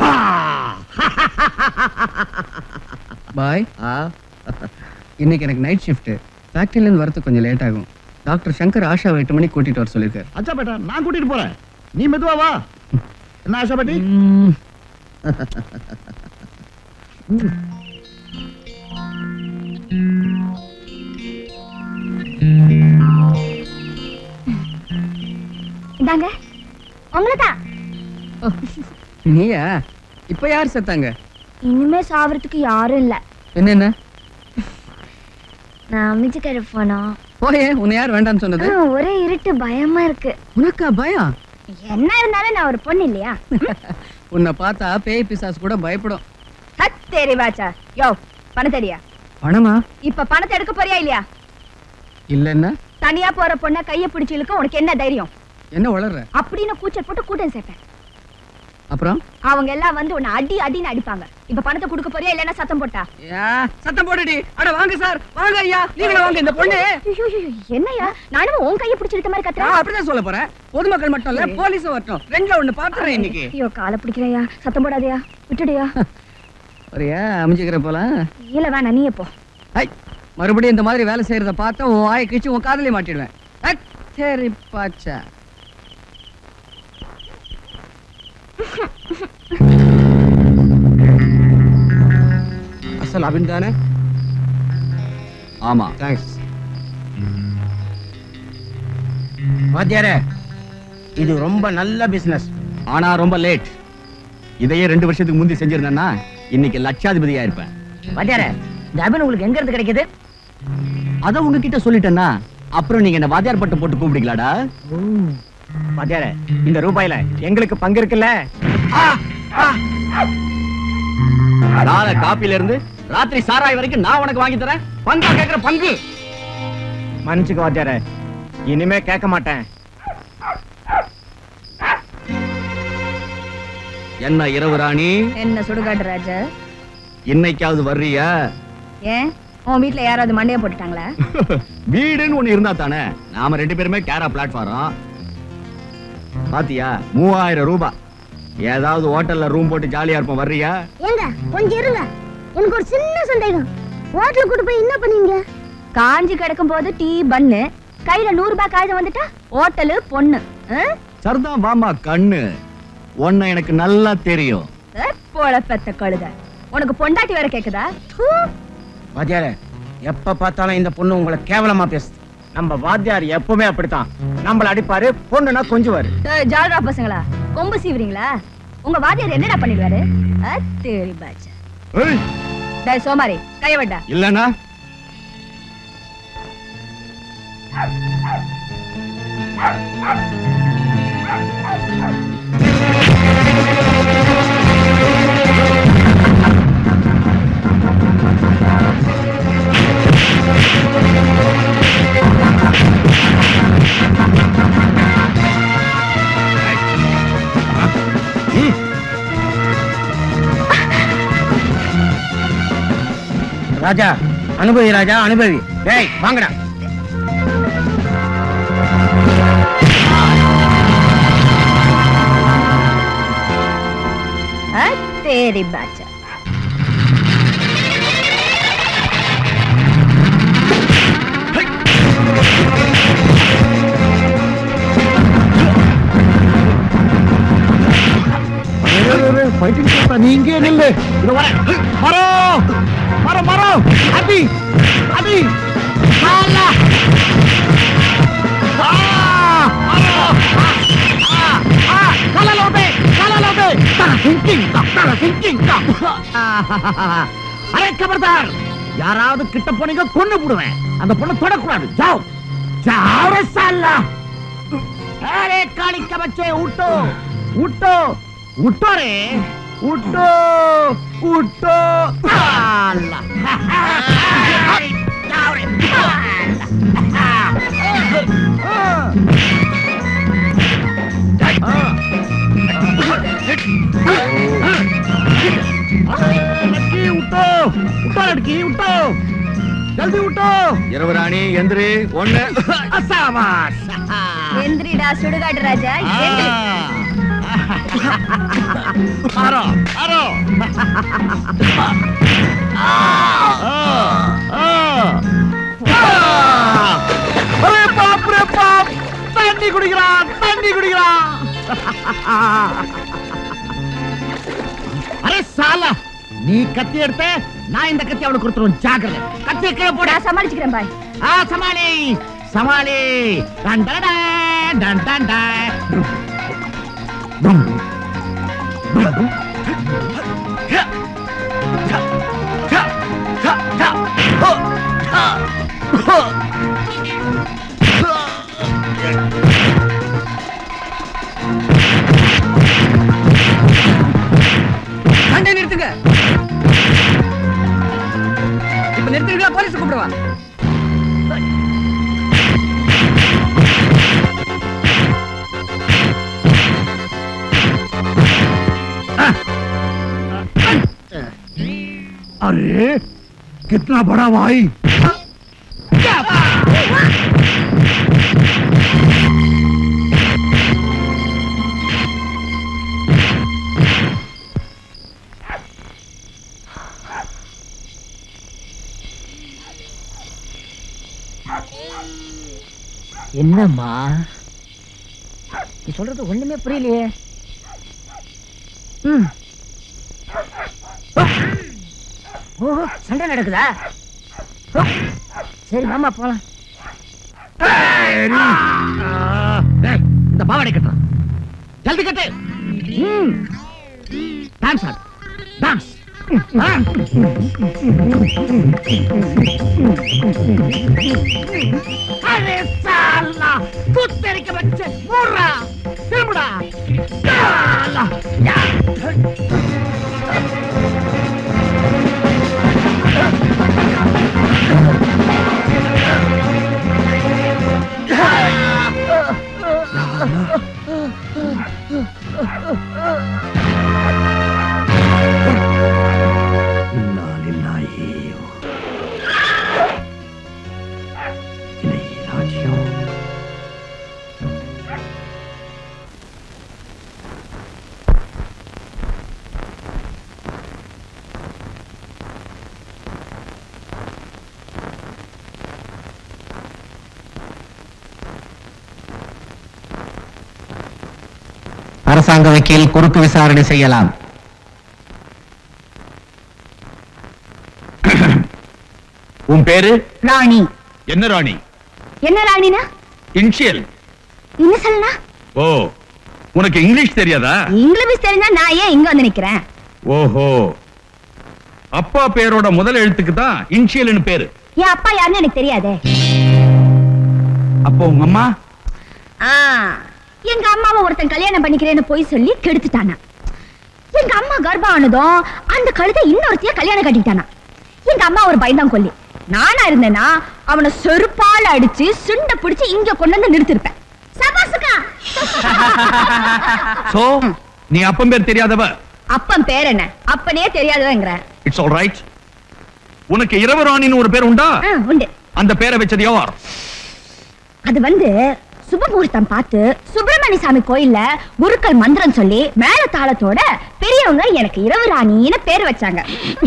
பாய் இன்னைக்கு எனக்கு நைட் ஷிஃப்ட் ஃபேக்டரியில இருந்து வரது கொஞ்சம் லேட் ஆகும் டாக்டர் சங்கர் ஆஷாவை எட்டு மணிக்கு கூட்டிட்டு வர சொல்லியிருக்காரு अच्छा बेटा நான் கூட்டிட்டு போறேன் நீ மெதுவா வா என்ன ஆஷா பாட்டி இந்தாங்க உங்களை தான் நீயா இப்ப யார் செத்தாங்க இனிமே சாவறதுக்கு யாரும் இல்ல என்ன என்ன நான் அமைச்சுக்கிற போனோம் போயே உன்னை யார் வேண்டாம்னு சொன்னது ஒரே இருட்டு பயமா இருக்கு உனக்கா பயம் என்ன இருந்தாலும் நான் ஒரு பொண்ணு இல்லையா உன்னை பார்த்தா பேய் பிசாசு கூட பயப்படும் அத்தேரி பாச்சா யோ பணம் தெரியா பணமா இப்ப பணத்தை எடுக்க போறியா இல்லையா இல்லன்னா தனியா போற பொண்ண கைய பிடிச்சு இழுக்க உனக்கு என்ன தைரியம் என்ன வளர்ற அப்படின்னு கூச்சல் போட்டு கூட்டம் சேர்ப்பேன் அப்புறம் அவங்க எல்லாம் வந்து உன்னை அடி அடின்னு அடிப்பாங்க இப்ப பணத்தை கொடுக்க போறியா இல்லன்னா சத்தம் போட்டா சத்தம் போடுடி அட வாங்க சார் வாங்க ஐயா நீங்களும் வாங்க இந்த பொண்ணு ஐயோ, ஐயோ, என்னய்யா நானும் உன் கைய பிடிச்சு இழுத்த மாதிரி நான் கத்துறேன் அப்படிதான் சொல்ல போறேன் பொதுமக்கள் மட்டும் இல்ல போலீஸும் வரட்டும் ரெண்டுல ஒண்ணு பாத்துறேன் இன்னைக்கு ஐயோ காலை பிடிக்கிறையா சத்தம் போடாதயா விட்டுடுயா சரியா அமைச்சுக்கிற போலாம் இல்ல வேணாம் நீயே போ ஐ மறுபடியும் இந்த மாதிரி வேலை செய்யறத பார்த்தா உன் வாயை கிச்சு உன் காதலே மாட்டிடுவேன் அக், சரி பாச்சா அசல் அபின் தானே ஆமா தேங்க்ஸ் வாத்தியாரே இது ரொம்ப நல்ல பிசினஸ் ஆனா ரொம்ப லேட் இதையே ரெண்டு வருஷத்துக்கு முந்தி செஞ்சிருந்தேன்னா இன்னைக்கு லட்சாதிபதியா இருப்பேன் வாத்தியாரே இந்த அபின் உங்களுக்கு எங்க இருந்து கிடைக்குது அத உங்ககிட்ட சொல்லிட்டேன்னா அப்புறம் நீங்க என்ன வாத்தியார் பட்டம் போட்டு கூப்பிடுங்களாடா வாத்தியாரே இந்த ரூபாயில எங்களுக்கு பங்கு இருக்குல்ல காலை காப்பில இருந்து ராத்திரி சாராய் வரைக்கும் நான் உனக்கு வாங்கி தரேன் பங்கா கேக்குற பங்கு மன்னிச்சுக்க வாத்தியாரே இனிமே கேட்க மாட்டேன் என்ன இரவு ராணி என்ன சுடுகாட்டு ராஜா இன்னைக்காவது வர்றியா ஏன் உன் வீட்ல யாராவது மண்டைய போட்டுட்டாங்களா வீடுன்னு ஒண்ணு இருந்தா தானே நாம ரெண்டு பேருமே கேரா பிளாட்ஃபாரம் பாத்தியா மூவாயிரம் ரூபாய் ஏதாவது ஹோட்டல்ல ரூம் போட்டு ஜாலியா இருப்போம் வர்றியா ஏங்க கொஞ்சம் இருங்க எனக்கு ஒரு சின்ன சந்தேகம் ஹோட்டல கூட்டு போய் என்ன பண்ணுவீங்க காஞ்சி கிடக்கும் போது டீ பன்னு கையில நூறு ரூபாய் காகிதம் வந்துட்டா ஹோட்டலு பொண்ணு ஆ? சரிதான் வாமா கண்ணு உன்னை எனக்கு நல்லா தெரியும் ஆ, பொழப்பெத்த கழுத உனக்கு பொண்டாட்டி வேற கேக்குதா தூ. வாத்தியாரே எப்ப பார்த்தாலும் இந்த பொண்ணு உங்களை கேவலமா பேசுது நம்ம வாத்தியார் எப்பவுமே அப்படித்தான் நம்மள அடிப்பாரு பொண்ணுனா கொஞ்சுவாரு ஏய், ஜால்ரா பசங்களா கொம்பு சீவுறீங்களா உங்க வாத்தியார் என்னடா பண்ணிடுவாரு தேடி பாச்சா டேய் சோமாரி கைய விட்டா இல்லனா ராஜா அனுபவி ராஜா அனுபவி டேய் வாங்கடா தேடி பாச்சா நீ இங்கே நில்லு இது வர மரம் மரம் மரம் அடி அடி ஆலா! ஆ! மரம்! ஆ! ஆ! காலால விட்டு, காலால விட்டு. தர thinking தான், தர thinking தான். அரே கபர்தார் யாராவது கிட்ட போனீங்க கொண்டு போடுவேன் அந்த பொண்ணை தொடக்கூடாது ஜாவ் ஜாவ் ரே சாலா அரே காளிக்க பச்சே உட்டோ உட்டோ உட்டோ ரே உட்டோ உட்டோ ஆலா ஜாவ் ரே லட்சுமி உட்டோ உட்டோ லட்சுமி உட்டோ ஜல்தி உட்டோ இரவு ராணி எந்திரி ஒண்ணு அசாமாஷ் எந்திரிடா சுடுகாடு ராஜா எந்திரி. ஆரோ ஆரோ அரே பாப் ரே பாப் தண்ணி குடிக்கிறான் தண்ணி குடிக்கிறான் அரே சாலா நீ கத்தி எடுத்த நான் இந்த கத்தி அவனுக்கு கொடுத்துருவேன் ஜாக்கிரதை கத்தி கீழே போட நான் சமாளிச்சுக்கிறேன் பாய் ஆ சமாளி சமாளி டன் டன் டன் டன் டன் டன். டும். டும், டும். ஹ. ஹ. ஹ. ஹ. ஹ. ஹோ. ஹ. ஹோ. சண்டை நிறுத்துங்க இப்ப நிறுத்துறீங்களா போலீஸ் கூப்பிடுவா अरे कितना बड़ा भाई என்னம்மா நீ சொல்றது ஒண்ணுமே புரியலையே ம். ஓஹோ சண்டை நடக்குதா ஓ, சரி மாமா போலாம் டேய், இந்த பாவாடை கட்டுறான் ஜல்தி கட்டு டான்ஸ் ஆடு டான்ஸ் அரே சாலா குத்தரிக்க வச்ச மூரா திரும்புடா சாலா யா. இன்னா லில்லாஹி இலைஹி ராஜிஊன் அரசாங்க வக்கீல் குறுக்கு விசாரணை செய்யலாம் உன் பேரு ராணி என்ன ராணி என்ன ராணினா இன்ஷியல் என்ன சொல்லனா ஓ உனக்கு இங்கிலீஷ் தெரியாதா இங்கிலீஷ் தெரிஞ்சா நான் ஏன் இங்க வந்து நிக்கிறேன் ஓஹோ அப்பா பேரோட முதல் எழுத்துக்கு தான் இன்ஷியல்னு பேரு என் அப்பா யாருன்னு எனக்கு தெரியாதே அப்போ உங்க அம்மா ஆ, எங்க அம்மாவை ஒருத்தன் கல்யாணம் பண்ணிக்கிறேன்னு போய் சொல்லி கெடுத்துட்டானா எங்க அம்மா கர்ப்பம் ஆனதும் அந்த கழுத்தை இன்னொருத்தைய கல்யாணம் கட்டிட்டானா எங்க அம்மா ஒரு பயந்தான் கொல்லி நானா இருந்தேன்னா அவனை செருப்பால அடிச்சு சுண்ட பிடிச்சு இங்க கொண்டு வந்து நிறுத்திருப்பேன் சபாசுக்கா சோ நீ அப்பன் பேர் தெரியாதவ அப்பன் பேர் என்ன அப்பனே தெரியாதவங்கிற இட்ஸ் ஆல் ரைட் உனக்கு இரவு ராணின்னு ஒரு பேர் உண்டா ஆ, உண்டு அந்த பேரை வச்சது யார் அது வந்து சுபமுகூர்த்தம் பார்த்து சுப்பிரமணிய சாமி கோயில்ல குருக்கள் மந்திரம் சொல்லி மேல தாளத்தோட பெரியவங்க எனக்கு இரவு ராணின்னு பேர் வச்சாங்க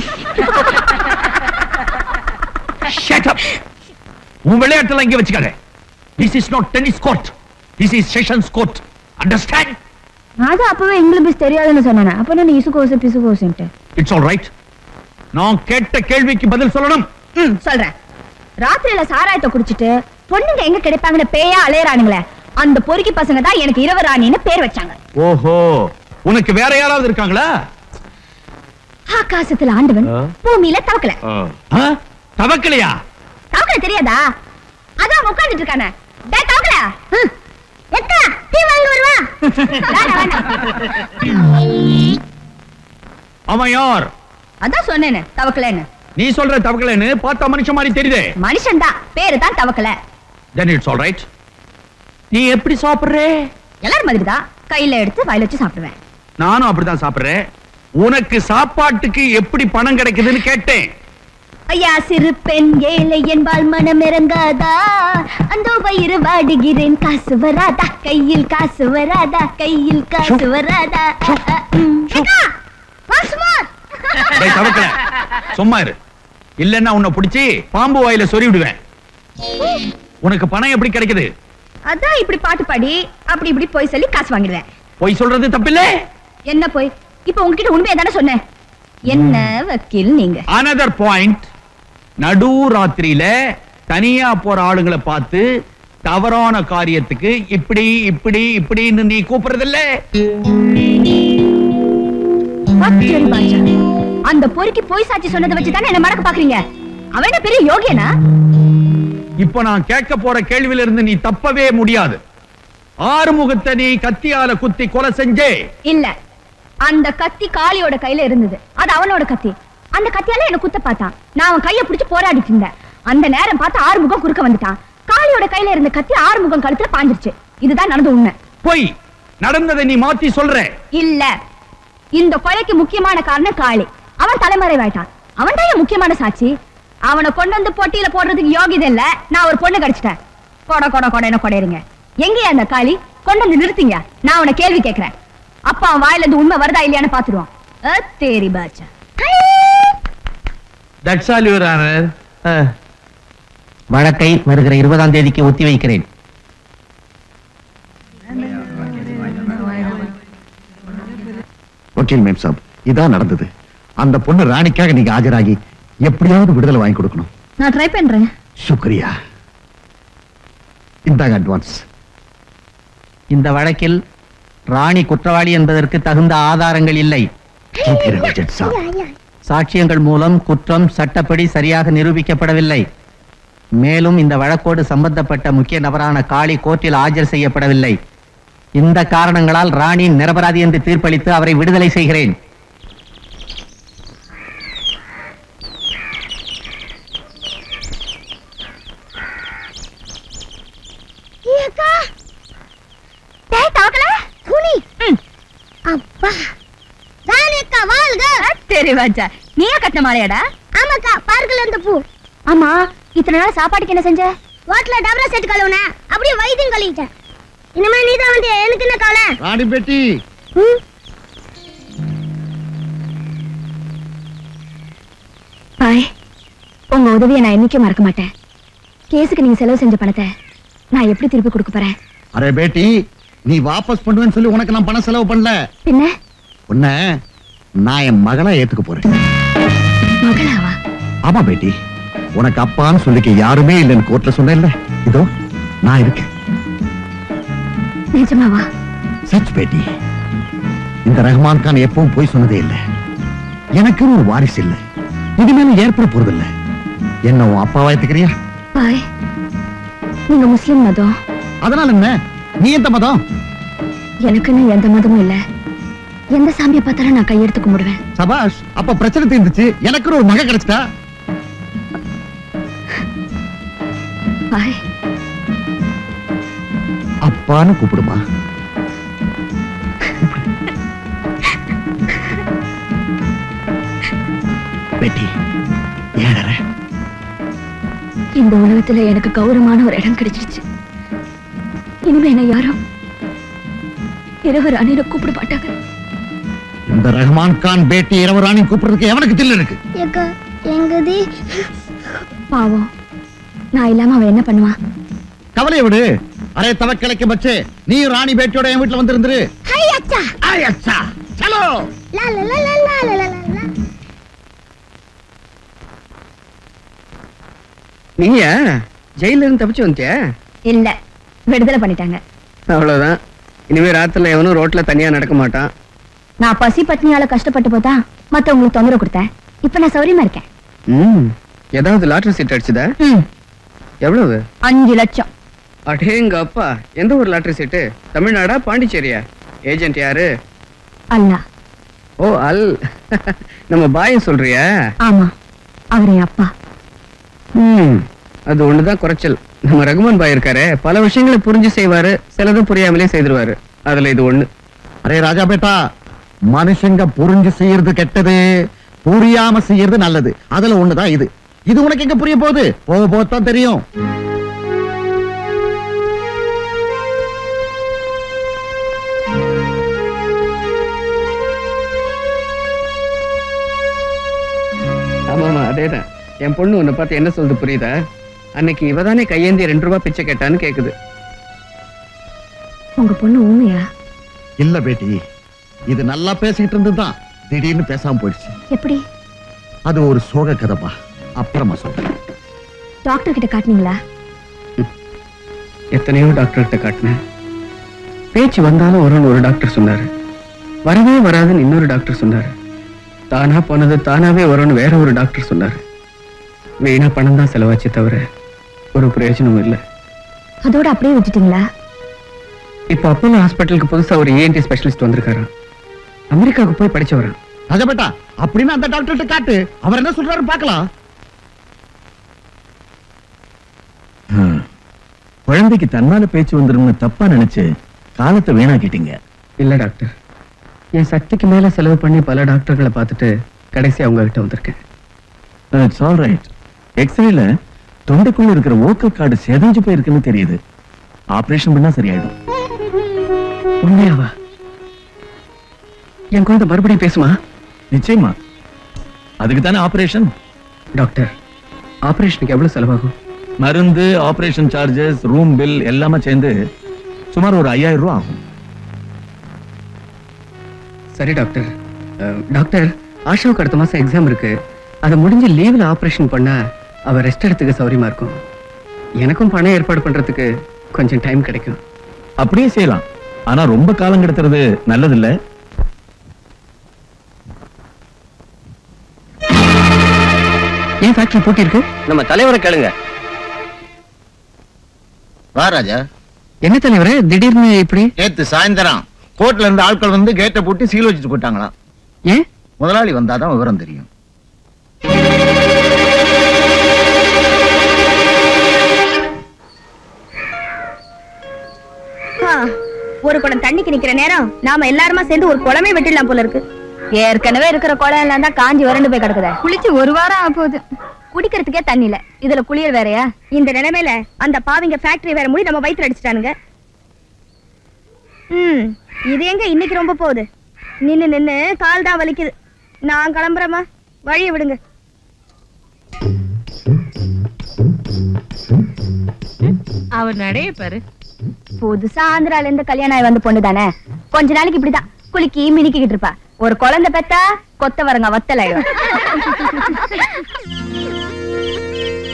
Shut up. உன் விளையாட்டுல இங்க வச்சுக்காத this is not tennis court this is sessions court understand அது அப்பவே இங்கிலீஷ் தெரியாதுன்னு சொன்னானே அப்ப நான் இசுகோசு பிசுகோசுன்ட்டு இட்ஸ் ஆல் ரைட் நான் கேட்ட கேள்விக்கு பதில் சொல்லணும் ம் சொல்றேன் ராத்திரியில சாராயத்தை குடிச்சிட்டு பொண்ணுங்க எங்க கிடைப்பாங்கன்னு பேயா அலையறானுங்களே அந்த பொறுக்கி பசங்க தான் எனக்கு இரவு ராணின்னு பேர் வச்சாங்க ஓஹோ உனக்கு வேற யாராவது இருக்காங்களா ஆகாசத்துல ஆண்டவன் பூமியில தவக்கல ஆ? தவக்கலையா தவக்கல தெரியாதா அதான் அவன் உட்கார்ந்துட்டு இருக்கானே டேய் தவக்கல ம். எக்கா டீ வாங்கி வருவா வேணாம், வேணாம். அவன் யார் அதான் சொன்னேனே தவக்கலன்னு நீ சொல்ற தவக்கலைன்னு பார்த்தா மனுஷன் மாதிரி தெரியுதே மனுஷன் தான் பேரு தான் தவக்கல தென் இட்ஸ் ஆல் ரைட் நீ எப்படி சாப்பிடுற எல்லாரும் மாதிரி தான் கையில எடுத்து வாயில வச்சு சாப்பிடுவேன் நானும் அப்படிதான் சாப்பிடுறேன் உனக்கு சாப்பாட்டுக்கு எப்படி பணம் கிடைக்குதுன்னு கேட்டேன் ஐயா சிறு பெண் ஏழை என்பால் மனம் இறங்காதா அந்த வயிறு வாடுகிறேன் காசு வராதா கையில் காசு வராதா கையில் காசு வராதா ம். அக்கா, once more. டேய் தவக்கல சும்மா இரு இல்லன்னா உன்னை பிடிச்சி பாம்பு வாயில சொறி விடுவேன் உனக்கு பணம் எப்படி கிடைக்குது அதான் இப்படி பாட்டு பாடி அப்படி இப்படி போய் சொல்லி காசு வாங்கிடுவேன் பொய் சொல்றது தப்பில்ல என்ன போய் இப்ப உங்ககிட்ட உண்மையை தானே சொன்னேன் என்ன வக்கீல் நீங்க அனதர் பாயிண்ட் நடு ராத்திரியில தனியா போற ஆளுங்களை பார்த்து தவறான காரியத்துக்கு இப்படி இப்படி இப்படின்னு நீ கூப்பிடுறதில்ல பச்சரி பாஜா. அந்த பொறுக்கி போய் சாட்சி சொன்னதை வச்சு தானே என்ன மறக்க பாக்குறீங்க அவன் என்ன பெரிய யோகியனா இப்ப நான் கேட்க போற கேள்வியில இருந்து நீ தப்பவே முடியாது ஆறுமுகத்தை நீ கத்தியால குத்தி கொலை செஞ்சே இல்ல அந்த கத்தி காளியோட கையில இருந்தது அது அவனோட கத்தி அந்த கத்தியால என்ன குத்த பார்த்தான் நான் அவன் கைய பிடிச்சு போராடிட்டு இருந்தேன் அந்த நேரம் பார்த்து ஆறுமுகம் குறுக்க வந்துட்டான் காளியோட கையில இருந்த கத்தி ஆறுமுகம் கழுத்துல பாஞ்சிருச்சு இதுதான் நடந்த உண்மை பொய் நடந்ததை நீ மாத்தி சொல்ற இல்ல இந்த கொலைக்கு முக்கியமான காரணம் காளி அவன் தலைமறைவாயிட்டான் அவன் தான் என் முக்கியமான சாட்சி அவனை கொண்டு வந்து பொட்டியில போடுறதுக்கு யோகிதை இல்ல நான் ஒரு பொண்ணு கிடைச்சிட்டேன் கொட கொட கொடைன்னு கொடையுங்க எங்கேயா அந்த காளி கொண்டு வந்து நிறுத்திங்க நான் அவனை கேள்வி கேட்கிறேன் அப்பா அவன் வாயில இருந்து உண்மை வருதா இல்லையான்னு பாத்துருவான் அ, தேரி பாச்சா தட்ஸ் ஆல் யுவர் ஆனர் வழக்கை வருகிற இருபதாம் தேதிக்கு ஒத்தி வைக்கிறேன் வக்கீல் மேம் சாப் இதான் நடந்தது அந்த பொண்ணு ராணிக்காக நீங்க ஆஜராகி எப்படியாவது விடுதலை வாங்கி கொடுக்கணும் நான் ட்ரை பண்றேன் சுக்ரியா இந்தாங்க அட்வான்ஸ் இந்த வழக்கில் ராணி குற்றவாளி என்பதற்கு தகுந்த ஆதாரங்கள் இல்லை சாட்சியங்கள் மூலம் குற்றம் சட்டப்படி சரியாக நிரூபிக்கப்படவில்லை மேலும் இந்த வழக்கோடு சம்பந்தப்பட்ட முக்கிய நபரான காளி கோர்ட்டில் ஆஜர் செய்யப்படவில்லை இந்த காரணங்களால் ராணி நிரபராதி என்று தீர்ப்பளித்து அவரை விடுதலை செய்கிறேன் அக்கா டேய் தாக்கல துணி அப்பா ராணி அக்கா வாழ்க சரி பாச்சா நீயா கட்டின மாலையாடா ஆமாக்கா பார்க்கல இந்த பூ ஆமா இத்தனை நாள் சாப்பாட்டுக்கு என்ன செஞ்ச ஹோட்டல்ல டபரா செட் கழுவுன அப்படியே வைத்தியம் கழுவிட்டேன் இனிமே நீ தான் வந்து எனக்கு என்ன கவலை ராணி பேட்டி பாய் உங்க உதவியை நான் என்னைக்கும் மறக்க மாட்டேன் கேஸுக்கு நீங்க செலவு செஞ்ச பணத்தை நான் எப்படி திருப்பி கொடுக்க போறேன் அரே பேட்டி நீ வாபஸ் பண்ணுவேன்னு சொல்லி உனக்கு நான் பணம் செலவு பண்ணல பின்ன உன்ன நான் என் மகளா ஏத்துக்க போறேன் மகளாவா ஆமா பேட்டி உனக்கு அப்பான்னு சொல்லிக்க யாருமே இல்லைன்னு கோர்ட்ல சொன்னேன்ல இதோ நான் இருக்கேன் நிஜமாவா சச் பேட்டி இந்த ரஹ்மான் கான் எப்பவும் போய் சொன்னதே இல்லை எனக்குன்னு ஒரு வாரிசு இல்லை இனிமேல ஏற்பட போறதில்ல என்ன உன் அப்பாவா ஏத்துக்கிறியா பாய் நீங்க முஸ்லிம் மதம் அதனால என்ன நீ எந்த மதம் எனக்குன்னு எந்த மதமும் இல்ல எந்த சாமியை பார்த்தாலும் நான் கையெடுத்து கும்பிடுவேன் சபாஷ் அப்ப பிரச்சனை தீர்ந்துச்சு எனக்குன்னு ஒரு மக கிடைச்சிட்டா பாய் அப்பான்னு கூப்பிடுமா பெட்டி ஏழரை இந்த உலகத்துல எனக்கு கௌரவமான ஒரு இடம் கிடைச்சிருச்சு இனிமே என்ன யாரும் இரவு ராணியில கூப்பிட மாட்டாங்க இந்த ரஹ்மான் கான் பேட்டி இரவு ராணி கூப்பிடுறதுக்கு எவனுக்கு தில்லு இருக்கு எங்க எங்கதி பாவம் நான் இல்லாம அவன் என்ன பண்ணுவான் கவலையை விடு அரே தவக்கலைக்கு பச்சே நீ ராணி பேட்டியோட என் வீட்டுல வந்திருந்துரு ஹை அச்சா ஹை அச்சா சலோ லா லா லா லா லா லா லா லா நீங்க ஜெயில இருந்து தப்பிச்சு வந்துட்டியா இல்ல விடுதலை பண்ணிட்டாங்க அவ்வளவுதான் இனிமே ராத்திரில எவனும் ரோட்ல தனியா நடக்க மாட்டான் நான் பசி பட்னியால கஷ்டப்பட்டு போதா மத்தவங்களுக்கு தொந்தரவு கொடுத்தேன் இப்ப நான் சௌரியமா இருக்கேன் ம் ஏதாவது லாட்டரி சீட் அடிச்சுதா ம், எவ்வளவு அஞ்சு லட்சம் அடேங்க அப்பா எந்த ஒரு லாட்டரி சீட்டு தமிழ்நாடா பாண்டிச்சேரியா ஏஜென்ட் யாரு அல்லா ஓ அல் நம்ம பாய சொல்றியா ஆமா அவர் என் அப்பா ம் அது ஒண்ணுதான் குறைச்சல் நம்ம ரகுமான் பாய் இருக்காரு பல விஷயங்களை புரிஞ்சு செய்வாரு சிலதும் புரியாமலே செய்திருவாரு அதுல இது ஒண்ணு அரே ராஜா பேட்டா மனுஷங்க புரிஞ்சு செய்யறது கெட்டது புரியாம செய்யறது நல்லது அதுல ஒண்ணுதான் இது இது உனக்கு எங்க புரிய போகுது போக போகத்தான் தெரியும் ஆமாமா அதேதான் என் பொண்ணு உன்னை பார்த்து என்ன சொல்லுது புரியுதா அன்னைக்கு இவதானே கையேந்தி ரெண்டு ரூபாய் பிச்சை கேட்டான்னு கேக்குது உங்க பொண்ணு ஊமையா இல்ல பேட்டி இது நல்லா பேசிக்கிட்டு இருந்துதான் திடீர்னு பேசாம போயிடுச்சு எப்படி அது ஒரு சோக கதைப்பா அப்புறமா சொல்றேன் டாக்டர் கிட்ட காட்டுனீங்களா எத்தனையோ டாக்டர்கிட்ட காட்டினேன் பேச்சு வந்தாலும் வரும்னு ஒரு டாக்டர் சொன்னாரு வரவே வராதுன்னு இன்னொரு டாக்டர் சொன்னாரு தானா போனது தானாவே வரும்னு வேற ஒரு டாக்டர் சொன்னாரு வீணா பணம் தான் செலவாச்சு தவிர ஒரு பிரயோஜனமும் இல்லை அதோட அப்படியே விட்டுட்டீங்களா இப்போ அப்போலோ ஹாஸ்பிட்டலுக்கு புதுசா ஒரு ஏஎன்டி ஸ்பெஷலிஸ்ட் வந்திருக்காரு அமெரிக்காவுக்கு போய் படிச்சவரா ராஜா பேட்டா அப்படின்னு அந்த டாக்டர்கிட்ட காட்டு அவர் என்ன சொல்றாரு பார்க்கலாம் குழந்தைக்கு தன்னால பேச்சு வந்துரும்னு தப்பா நினைச்சு காலத்தை வீணாக்கிட்டீங்க இல்ல டாக்டர் என் சக்திக்கு மேல செலவு பண்ணி பல டாக்டர்களை பார்த்துட்டு கடைசி அவங்க கிட்ட வந்திருக்கேன் இட்ஸ் ஆல் ரைட் எக்ஸ்ரேல தொண்டைக்குள்ள இருக்கிற ஓக்கல் கார்டு செதஞ்சு போயிருக்குன்னு தெரியுது ஆபரேஷன் பண்ணா சரியாயிடும் உண்மையாவா என் குழந்தை மறுபடியும் பேசுமா நிச்சயமா அதுக்கு தானே ஆபரேஷன் டாக்டர் ஆபரேஷனுக்கு எவ்வளவு செலவாகும் மருந்து ஆபரேஷன் சார்ஜஸ் ரூம் பில் எல்லாமே சேர்ந்து சுமார் ஒரு ஐயாயிரம் ரூபாய் ஆகும் சரி டாக்டர் அஹ், டாக்டர் ஆஷாவுக்கு அடுத்த மாசம் எக்ஸாம் இருக்கு அதை முடிஞ்சு லீவ்ல ஆபரேஷன் பண்ணா அவ ரெஸ்ட் எடுத்துக்க சௌரியமா இருக்கும் எனக்கும் பணம் ஏற்பாடு பண்றதுக்கு கொஞ்சம் டைம் கிடைக்கும் அப்படியே செய்யலாம் ஆனா ரொம்ப காலம் கிடத்துறது நல்லது இல்ல ஏன் ஃபேக்டரி பூட்டி இருக்கு நம்ம தலைவரை கேளுங்க வா ராஜா என்ன தலைவரே திடீர்னு இப்படி நேத்து சாயந்தரம் கோர்ட்ல இருந்து ஆட்கள் வந்து கேட்டை போட்டு சீல் வச்சுட்டு போயிட்டாங்களாம் ஏன் முதலாளி வந்தாதான் விவரம் தெரியும் ஆ, ஒரு குடம் தண்ணிக்கு நிக்கிற நேரம் நாம எல்லாருமா சேர்ந்து ஒரு குளமே வெட்டிடலாம் போல இருக்கு ஏற்கனவே இருக்கிற குளம் எல்லாம் தான் காஞ்சி வறண்டு போய் கிடக்குதே குளிச்சு ஒரு வாரம் ஆக போகுது குடிக்கிறதுக்கே தண்ணி இல்ல இதுல குளியல் வேறயா இந்த நிலைமையில அந்த பாவிங்க ஃபேக்டரி வேற முடி நம்ம வயித்துல அடிச்சிட்டானுங்க ம் இது எங்க இன்னைக்கு ரொம்ப போகுது நின்னு நின்னு கால் தான் வலிக்குது நான் கிளம்புறேம்மா வழியை விடுங்க அவர் நடைய பாரு புதுசா ஆந்திரால இருந்து கல்யாணம் ஆகி வந்த பொண்ணு தானே கொஞ்ச நாளைக்கு இப்படிதான் குலுக்கி மினிக்கிட்டு இருப்பா ஒரு குழந்தை பெத்தா கொத்த வரங்க வத்தல் ஆயிடும்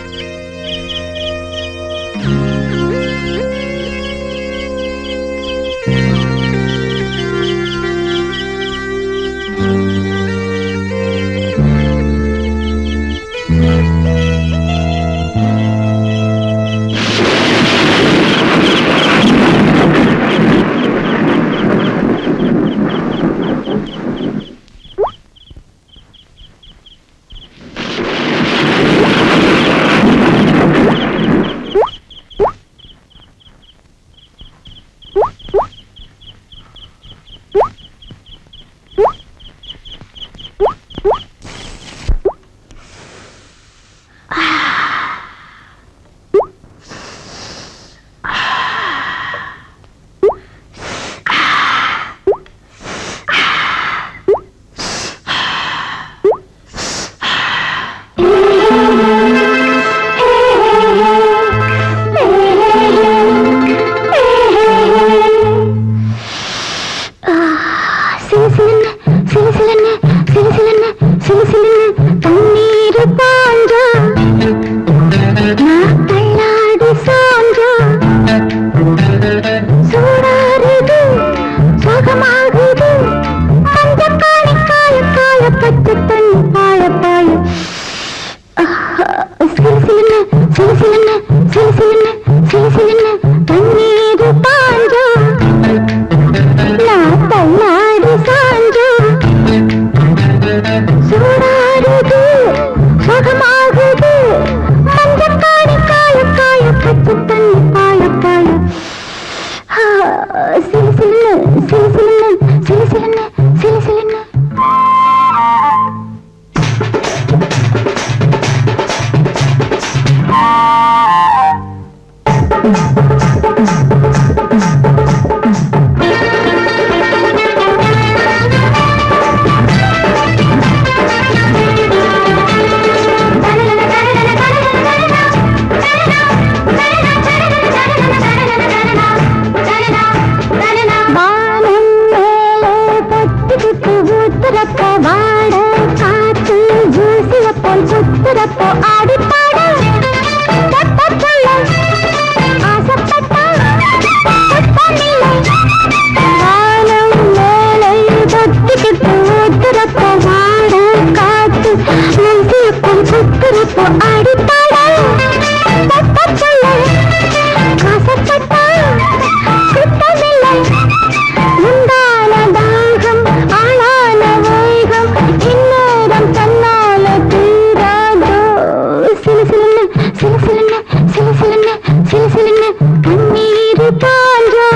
ஒத்துறப்போ ஆடி பாட தொட்டப்புள்ள ஆசைப்பட்டா சுத்தமில்லை வானம் மேலே தொட்டுக்கிட்டு ஒத்துறப்போ வாட காத்து மனசுக்குள் சுத்துறப்போ ஆடி பாட தொட்டப்புள்ள ஆசைப்பட்டா சுத்தமில்லை உண்டான தாகம் ஆளான வேகம் இந்நேரம் தன்னால தீராதோ சிலு சிலுன்னு சிலு சிலுன்னு சிலு சிலுன்னு சிலு சிலுன்னு கண்ணீர் பாஞ்சா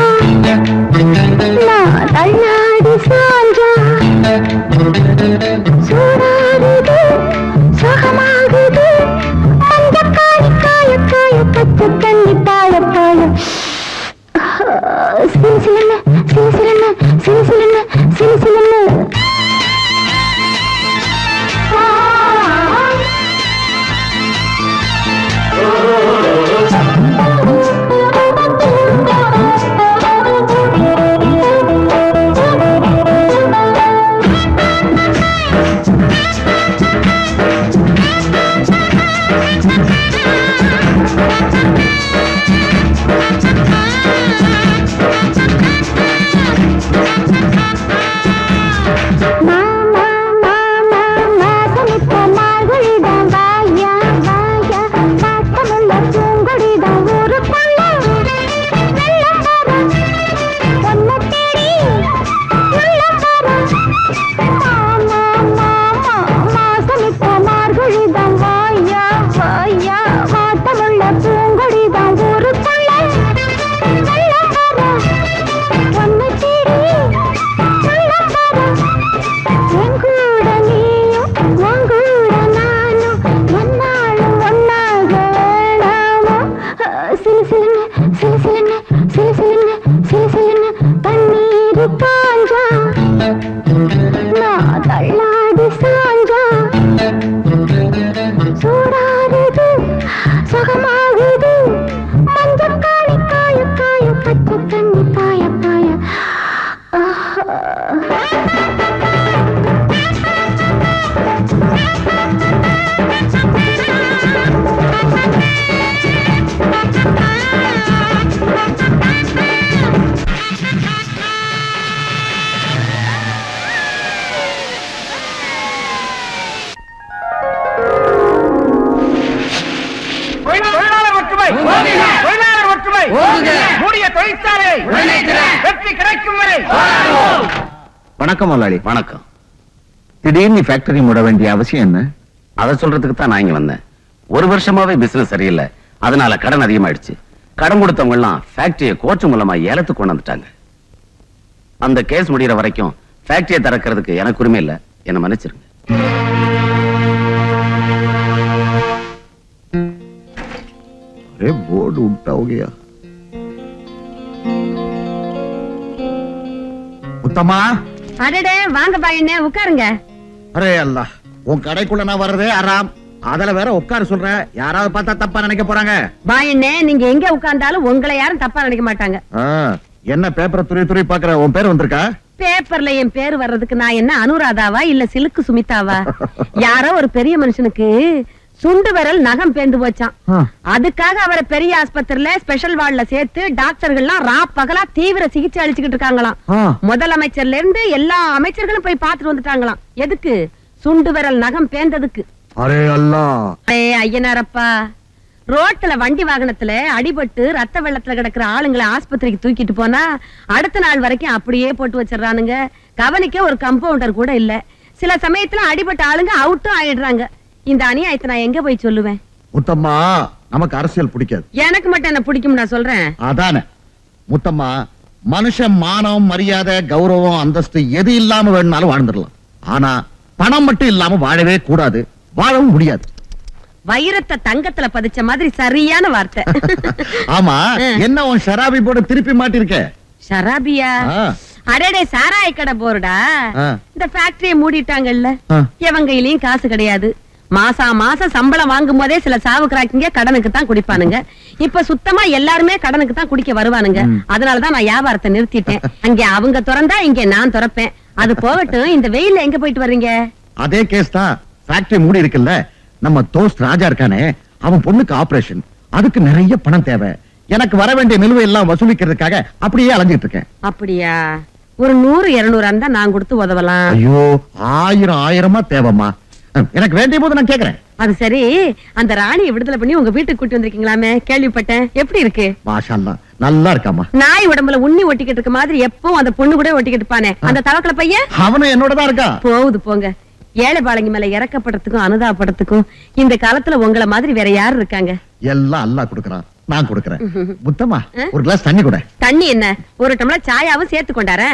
நான் தள்ளாடி சாஞ்சா சூடாகுது சுகமாகுது அந்த காய காய காய பச்சை தண்ணி பாய பாய சிலு சிலுன்னு சிலு சிலுன்னு சிலு சிலுன்னு சிலு சிலுன்னு மாசமிட்ட மார்கழிதான் வாயா வாயா பாட்டமுள்ள பூங்கொடிதான் ஊருக்குள்ள வெள்ளம் வரும் ஒன்ன தேடி உள்ளம் வரும் மாமா மாமா மாசமிட்ட மார்கழிதான் வாயா வாயா பாட்டமுள்ள பூங்கொடிதான் ஊருக்குள்ள வெள்ளம் வரும் ஒன்ன தேடி உள்ளம் வரும் எங்கூட நீயும் உங்கூட நானும் என்னாலும் ஒன்னாக வேணாமோ சிலு சிலுன்னு சிலு சிலுன்னு சிலு சிலுன்னு சிலு சிலுன்னு தண்ணீர் பாஞ்சா நான் தள்ளாடி சாஞ்சா சூடாகுது சுகமாகுது மஞ்சள் காளி காய காய பச்சை தண்ணி பாய பாய தொழிலாளர் ஒற்றுமை தொழிலாளர் ஒற்றுமை மூடிய தொழிற்சாலை வெற்றி கிடைக்கும் வரை வணக்கம் முதலாளி வணக்கம் திடீர்னு ஃபேக்டரி மூட வேண்டிய அவசியம் என்ன அதை சொல்றதுக்கு தான் நான் இங்க வந்தேன் ஒரு வருஷமாவே பிசினஸ் சரியில்லை அதனால கடன் அதிகமாயிடுச்சு கடன் கொடுத்தவங்க எல்லாம் ஃபேக்டரியை கோர்ட் மூலமா ஏலத்துக்கு கொண்டு வந்துட்டாங்க அந்த கேஸ் முடியற வரைக்கும் ஃபேக்டரியை திறக்கிறதுக்கு எனக்கு உரிமை இல்ல என்ன மன்னிச்சிருங்க अरे बोर्ड उल्टा हो गया உத்தமா அடடே வாங்க பாயண்ணே உட்காருங்க அரே அல்லா உன் கடைக்குள்ள நான் வர்றதே ஆறாம் அதுல வேற உட்கார சொல்ற யாராவது பார்த்தா தப்பா நினைக்க போறாங்க பாயண்ணே நீங்க எங்க உட்கார்ந்தாலும் உங்களை யாரும் தப்பா நினைக்க மாட்டாங்க ஆ, என்ன பேப்பரை துரி துரி பாக்குற உன் பேர் வந்திருக்கா பேப்பர்ல என் பேர் வர்றதுக்கு நான் என்ன அனுராதாவா இல்ல சிலுக்கு சுமிதாவா யாரோ ஒரு பெரிய மனுஷனுக்கு சுண்டு விரல் நகம் பேந்து போச்சான் அதுக்காக அவரை பெரிய ஆஸ்பத்திரியில ஸ்பெஷல் வார்டுல சேர்த்து டாக்டர்கள்லாம் ரா பகலா தீவிர சிகிச்சை அளிச்சுக்கிட்டு இருக்காங்களாம் முதலமைச்சர்ல இருந்து எல்லா அமைச்சர்களும் போய் பார்த்துட்டு வந்துட்டாங்களாம் எதுக்கு சுண்டு விரல் நகம் பேந்ததுக்கு அரே அல்லா ஏய் ஐயனாரப்பா ரோட்ல வண்டி வாகனத்துல அடிபட்டு ரத்த வெள்ளத்துல கிடக்குற ஆளுங்களை ஆஸ்பத்திரிக்கு தூக்கிட்டு போனா அடுத்த நாள் வரைக்கும் அப்படியே போட்டு வச்சிடறானுங்க கவனிக்க ஒரு கம்பவுண்டர் கூட இல்ல சில சமயத்துல அடிபட்ட ஆளுங்க அவுட்டும் ஆயிடுறாங்க இந்த அநியாயத்தை நான் எங்க போய் சொல்லுவேன் முத்தம்மா நமக்கு அரசியல் பிடிக்காது எனக்கு மட்டும் என்ன பிடிக்கும் நான் சொல்றேன் அதானே முத்தம்மா மனுஷன் மானம் மரியாதை கௌரவம் அந்தஸ்து எது இல்லாம வேணும்னாலும் வாழ்ந்துடலாம் ஆனா பணம் மட்டும் இல்லாம வாழவே கூடாது வாழவும் முடியாது வைரத்தை தங்கத்துல பதிச்ச மாதிரி சரியான வார்த்தை ஆமா என்ன உன் ஷராபி போட திருப்பி மாட்டிருக்க ஷராபியா ஆ. அடடே சாராய கடை போறடா ஆ. இந்த ஃபேக்டரியை மூடிட்டாங்கல்ல ஆ. எவன் கையிலயும் காசு கிடையாது மாசா மாசம் சம்பளம் வாங்கும் போதே சில சாவு கிராக்கிங்க கடனுக்கு தான் குடிப்பானுங்க இப்ப சுத்தமா எல்லாருமே கடனுக்கு தான் குடிக்க வருவானுங்க அதனாலதான் நான் வியாபாரத்தை நிறுத்திட்டேன் அங்க அவங்க திறந்தா இங்க நான் திறப்பேன் அது போகட்டும் இந்த வெயில்ல எங்க போயிட்டு வர்றீங்க அதே கேஸ் தான் ஃபேக்டரி மூடி இருக்குல்ல நம்ம தோஸ்த் ராஜா இருக்கானே அவன் பொண்ணுக்கு ஆபரேஷன் அதுக்கு நிறைய பணம் தேவை எனக்கு வர வேண்டிய நிலுவை எல்லாம் வசூலிக்கிறதுக்காக அப்படியே அலைஞ்சிட்டு இருக்கேன் அப்படியா ஒரு நூறு இருநூறு இருந்தா நான் கொடுத்து உதவலாம் ஐயோ ஆயிரம் ஆயிரமா தேவைம்மா அஹ், எனக்கு வேண்டிய போது நான் கேக்குறேன் அது சரி அந்த ராணியை விடுதலை பண்ணி உங்க வீட்டுக்கு கூட்டி வந்திருக்கீங்களாமே கேள்விப்பட்டேன் எப்படி இருக்கு மாஷா அல்லாஹ், நல்லா இருக்காமா நாய் உடம்புல உண்ணி ஒட்டிக்கிட்டு இருக்க மாதிரி எப்பவும் அந்த பொண்ணு கூட ஒட்டிக்கிட்டு இருப்பானே அந்த தவக்கல பையன் அவனும் என்னோட தான் இருக்கா போகுது போங்க ஏழை பாளைங்க மேல இறக்கப்படுறதுக்கும் அனுதாபப்படுறதுக்கும் இந்த காலத்துல உங்கள மாதிரி வேற யாரு இருக்காங்க எல்லாம் அல்லாஹ் கொடுக்கறான் நான் கொடுக்கறேன் முத்தம்மா ஒரு கிளாஸ் தண்ணி கூட தண்ணி என்ன ஒரு டம்ளர் சாயாவும் சேர்த்து கொண்டாரேன்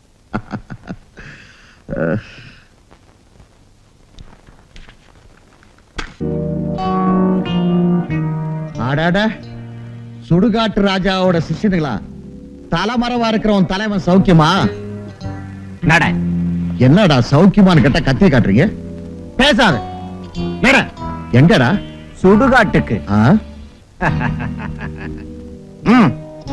ஆடாட சுடுகாட்டு ராஜாவோட சிஷ்யனுங்களா தலைமறைவா இருக்கிறவன் தலைவன் சௌக்கியமா நட என்னடா சௌக்கியமான்னு கேட்டா கத்தி காட்டுறீங்க பேசாத நட. எங்கடா சுடுகாட்டுக்கு ஆ? ம்.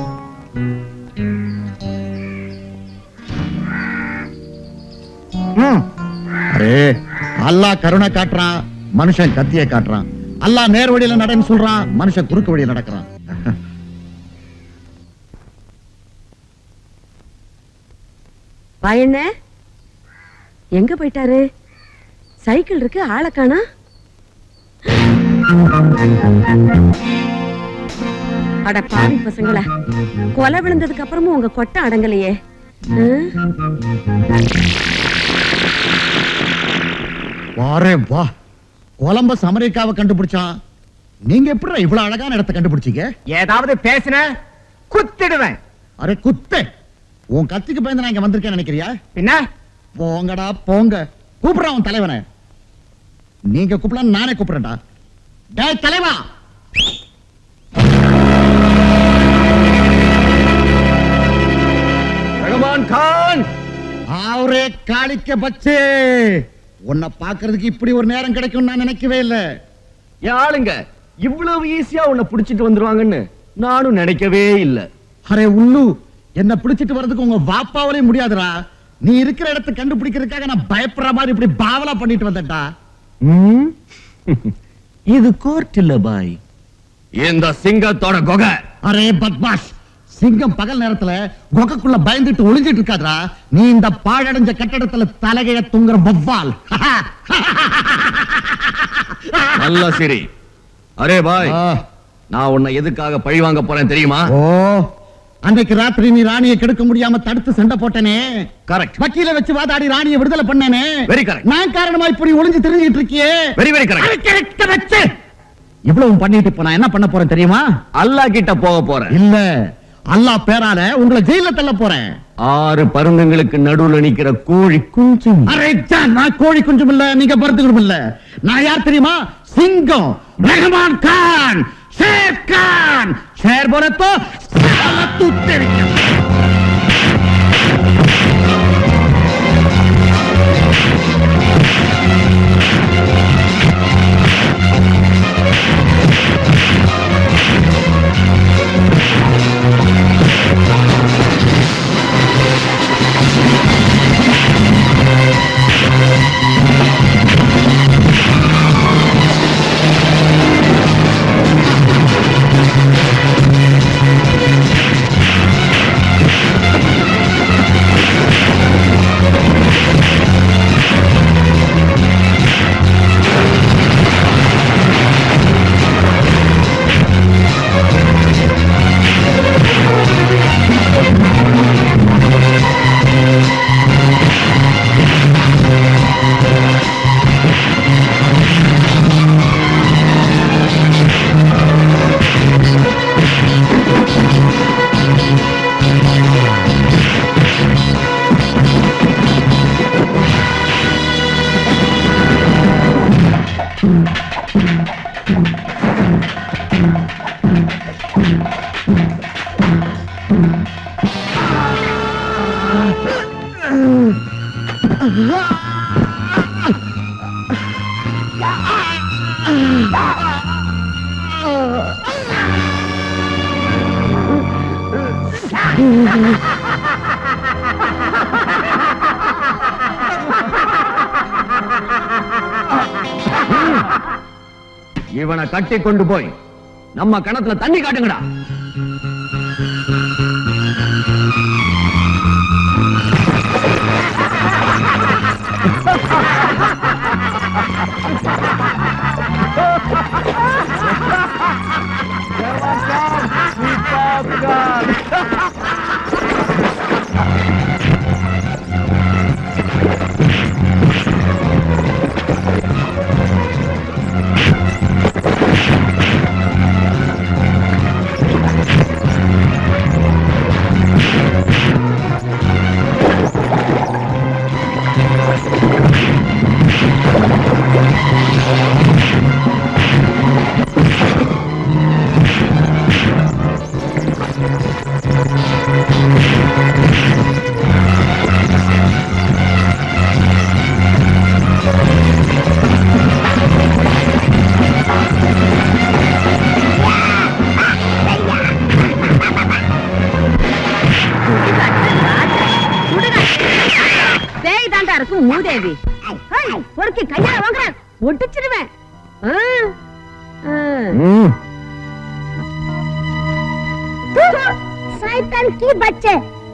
ம். அரே அல்லாஹ் கருணை காட்டுறான் மனுஷன் கத்தியை காட்டுறான் அல்லாஹ் நேர் வழியில நடன்னு சொல்றான் மனுஷன் குறுக்கு வழியில நடக்கிறான் வாயண்ண எங்க போயிட்டாரு சைக்கிள் இருக்கு ஆளை காணா அட பாவி பசங்களா கொலை விழுந்ததுக்கு அப்புறமும் உங்க கொட்டை அடங்கலையே ஆ? வாரே வா கொலம்பஸ் அமெரிக்காவை கண்டுபிடிச்சான் நீங்க எப்படி இவ்வளவு அழகான இடத்தை கண்டுபிடிச்சீங்க ஏதாவது பேசின குத்திடுவேன் அரே குத்து உன் கத்திக்கு பயந்து நான் இங்க வந்திருக்கேன் நினைக்கிறியா பின்ன போங்கடா போங்க கூப்பிடுறான் உன் தலைவனை நீங்க கூப்பிடலாம் நானே கூப்பிடுறேன்டா டேய் தலைவா ரகுமான் கான் அவரே காளிக்க பச்சே உன்னை பாக்குறதுக்கு இப்படி ஒரு நேரம் கிடைக்கும் நான் நினைக்கவே இல்லை என் ஆளுங்க இவ்வளவு ஈஸியா உன்னை புடிச்சிட்டு வந்துருவாங்கன்னு நானும் நினைக்கவே இல்ல அரே உள்ளு என்ன பிடிச்சிட்டு வர்றதுக்கு உங்க வாப்பாவலே முடியாதுடா நீ இருக்கிற இடத்தை கண்டுபிடிக்கிறதுக்காக நான் பயப்படுற மாதிரி இப்படி பாவலா பண்ணிட்டு வந்தேன்டா ம்? இது கோர்ட் இல்ல பாய் இந்த சிங்கத்தோட கொகை அரே பத்மாஷ் சிங்கம் பகல் நேரத்துல குகைக்குள்ள பயந்துட்டு ஒளிஞ்சிட்டு இருக்காதடா நீ இந்த பாழடைஞ்ச கட்டடத்துல தலைகைய தூங்குற வவ்வால் நல்ல சிரி அரே பாய் நான் உன்னை எதுக்காக பழி வாங்க போறேன் தெரியுமா ஓ அன்னைக்கு ராத்திரி நீ ராணியை கெடுக்க முடியாம தடுத்து சண்டை போட்டனே கரெக்ட் வக்கீல வச்சு வாதாடி ராணியை விடுதலை பண்ணனே Very correct. நான் காரணமா இப்படி ஒளிஞ்சு தெரிஞ்சிட்டு இருக்கியே வெரி வெரி கரெக்ட் அது correct ஆ வச்சு இவ்வளவு பண்ணிட்டு இப்ப நான் என்ன பண்ண போறேன் தெரியுமா அல்லாஹ் கிட்ட போக போறேன் இல்ல அல்லாஹ் பேரால உங்களை ஜெயில தள்ள போறேன் ஆறு பருந்தங்களுக்கு நடுவுல நிக்கிற கோழி குஞ்சும் அரே ஜான், நான் கோழி குஞ்சும் இல்ல நீங்க பருத்துக்கணும் இல்ல நான் யார் தெரியுமா சிங்கம் ரஹ்மான் கான் ஷேர் கான் ஷேர் போல तो साला तू तेरे இவனை கட்டி கொண்டு போய் நம்ம கணத்துல தண்ணி காட்டுங்கடா பேய் தாண்டா இருக்கும் மூதேவி ஹை, பொறுக்கி கையால வாங்குற ஒட்டிச்சிடுவேன் ஆ, ஆ. शैतान की बच्चे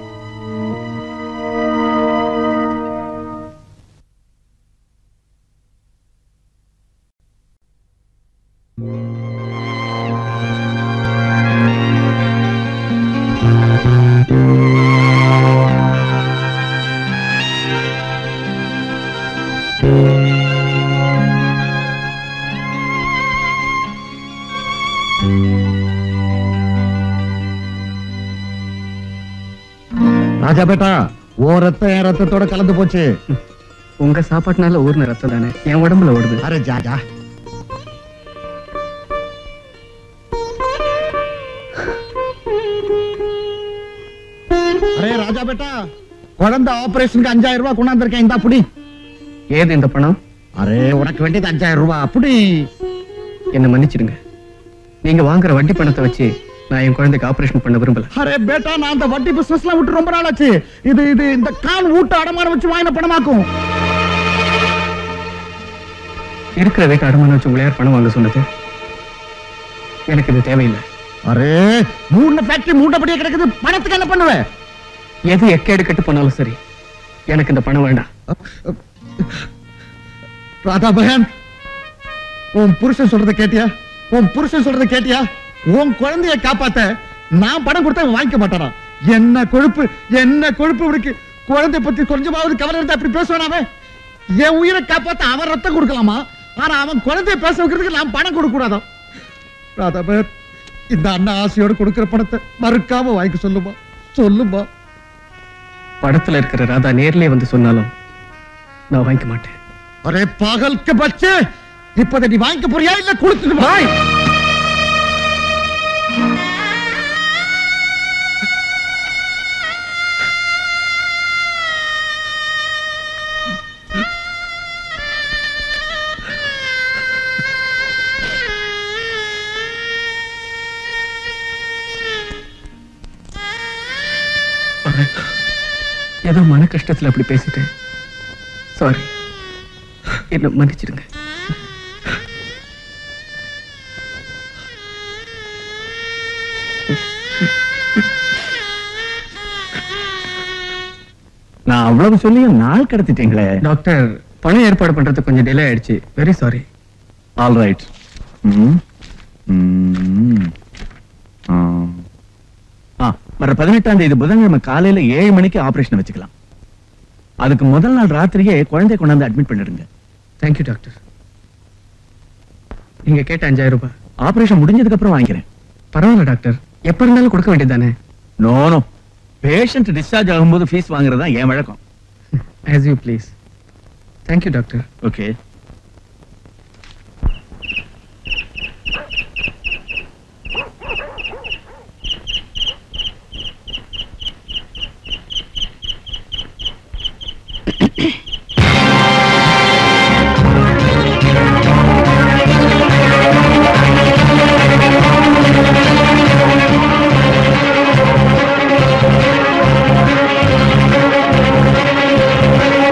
ராஜா பேட்டா ஓ ரத்தம் என் ரத்தத்தோட கலந்து போச்சு உங்க சாப்பாட்டுனால ஊர்ன ரத்தம் தானே என் உடம்புல ஓடுது அரே ஜா ஜா அரே ராஜா பேட்டா குழந்தை ஆபரேஷனுக்கு அஞ்சாயிரம் ரூபாய் கொண்டாந்துருக்கேன் இந்த புடி ஏது இந்த பணம் அரே உனக்கு வேண்டியது அஞ்சாயிரம் ரூபாய் அப்படி என்ன மன்னிச்சிடுங்க நீங்க வாங்குற வட்டி பணத்தை வச்சு நான் என் குழந்தைக்கு ஆபரேஷன் பண்ண விரும்பல அரே பேட்டா நான் அந்த வட்டி பிசினஸ்லாம் விட்டு ரொம்ப நாள் ஆச்சு இது இது இந்த கால் ஊட்ட அடமானம் வச்சு வாங்கின பணமாக்கும் இருக்கிற வீட்டு அடமானம் வச்சு உங்களை யார் பணம் வாங்க சொன்னது எனக்கு இது தேவையில்லை அரே மூணு ஃபேக்டரி மூட்டப்படியே கிடக்குது பணத்துக்கு என்ன பண்ணுவ எது எக்கேடு கெட்டு போனாலும் சரி எனக்கு இந்த பணம் வேண்டாம் ராதா பகன் உன் புருஷன் சொல்றத கேட்டியா உன் புருஷன் சொல்றத கேட்டியா உன் குழந்தைய காப்பாத்த நான் பணம் கொடுத்தா இவன் வாங்கிக்க மாட்டானா என்ன கொழுப்பு என்ன கொழுப்பு இவனுக்கு குழந்தை பத்தி கொஞ்சமாவது கவலை இருந்தா அப்படி பேசுவான் அவன் என் உயிரை காப்பாத்த அவன் ரத்தம் கொடுக்கலாமா ஆனா அவன் குழந்தைய பேச வைக்கிறதுக்கு நான் பணம் கொடுக்க கூடாதான் ராதா பகன் இந்த அண்ணா ஆசையோடு கொடுக்கிற பணத்தை மறுக்காம வாங்கிக்க சொல்லுமா சொல்லுமா படத்துல இருக்கிற ராதா நேர்லயே வந்து சொன்னாலும் நான் வாங்கிக்க மாட்டேன் அரே பாகல்க்கு பச்சே இப்பதை நீ வாங்கிக்க போறியா இல்ல கொடுத்துட்டு வாய் ஏதோ மன கஷ்டத்துல அப்படி பேசிட்டேன் சாரி என்ன மன்னிச்சிடுங்க நான் அவ்வளவு சொல்லியும் நாள் கடத்திட்டீங்களே டாக்டர் பணம் ஏற்பாடு பண்றது கொஞ்சம் டிலே ஆயிடுச்சு வெரி சாரி ஆல் ரைட் வர பதினெட்டாம் தேதி புதன்கிழமை காலையில ஏழு மணிக்கு ஆபரேஷன் வச்சுக்கலாம் அதுக்கு முதல் நாள் ராத்திரியே குழந்தை கொண்டாந்து அட்மிட் பண்ணிடுங்க தேங்க்யூ டாக்டர் நீங்க கேட்ட அஞ்சாயிரம் ரூபாய் ஆபரேஷன் முடிஞ்சதுக்கு அப்புறம் வாங்கிக்கிறேன் பரவாயில்ல டாக்டர் எப்ப இருந்தாலும் கொடுக்க வேண்டியதானே நோ நோ பேஷண்ட் டிஸ்சார்ஜ் ஆகும்போது ஃபீஸ் வாங்குறது தான் என் வழக்கம் as you please thank you doctor okay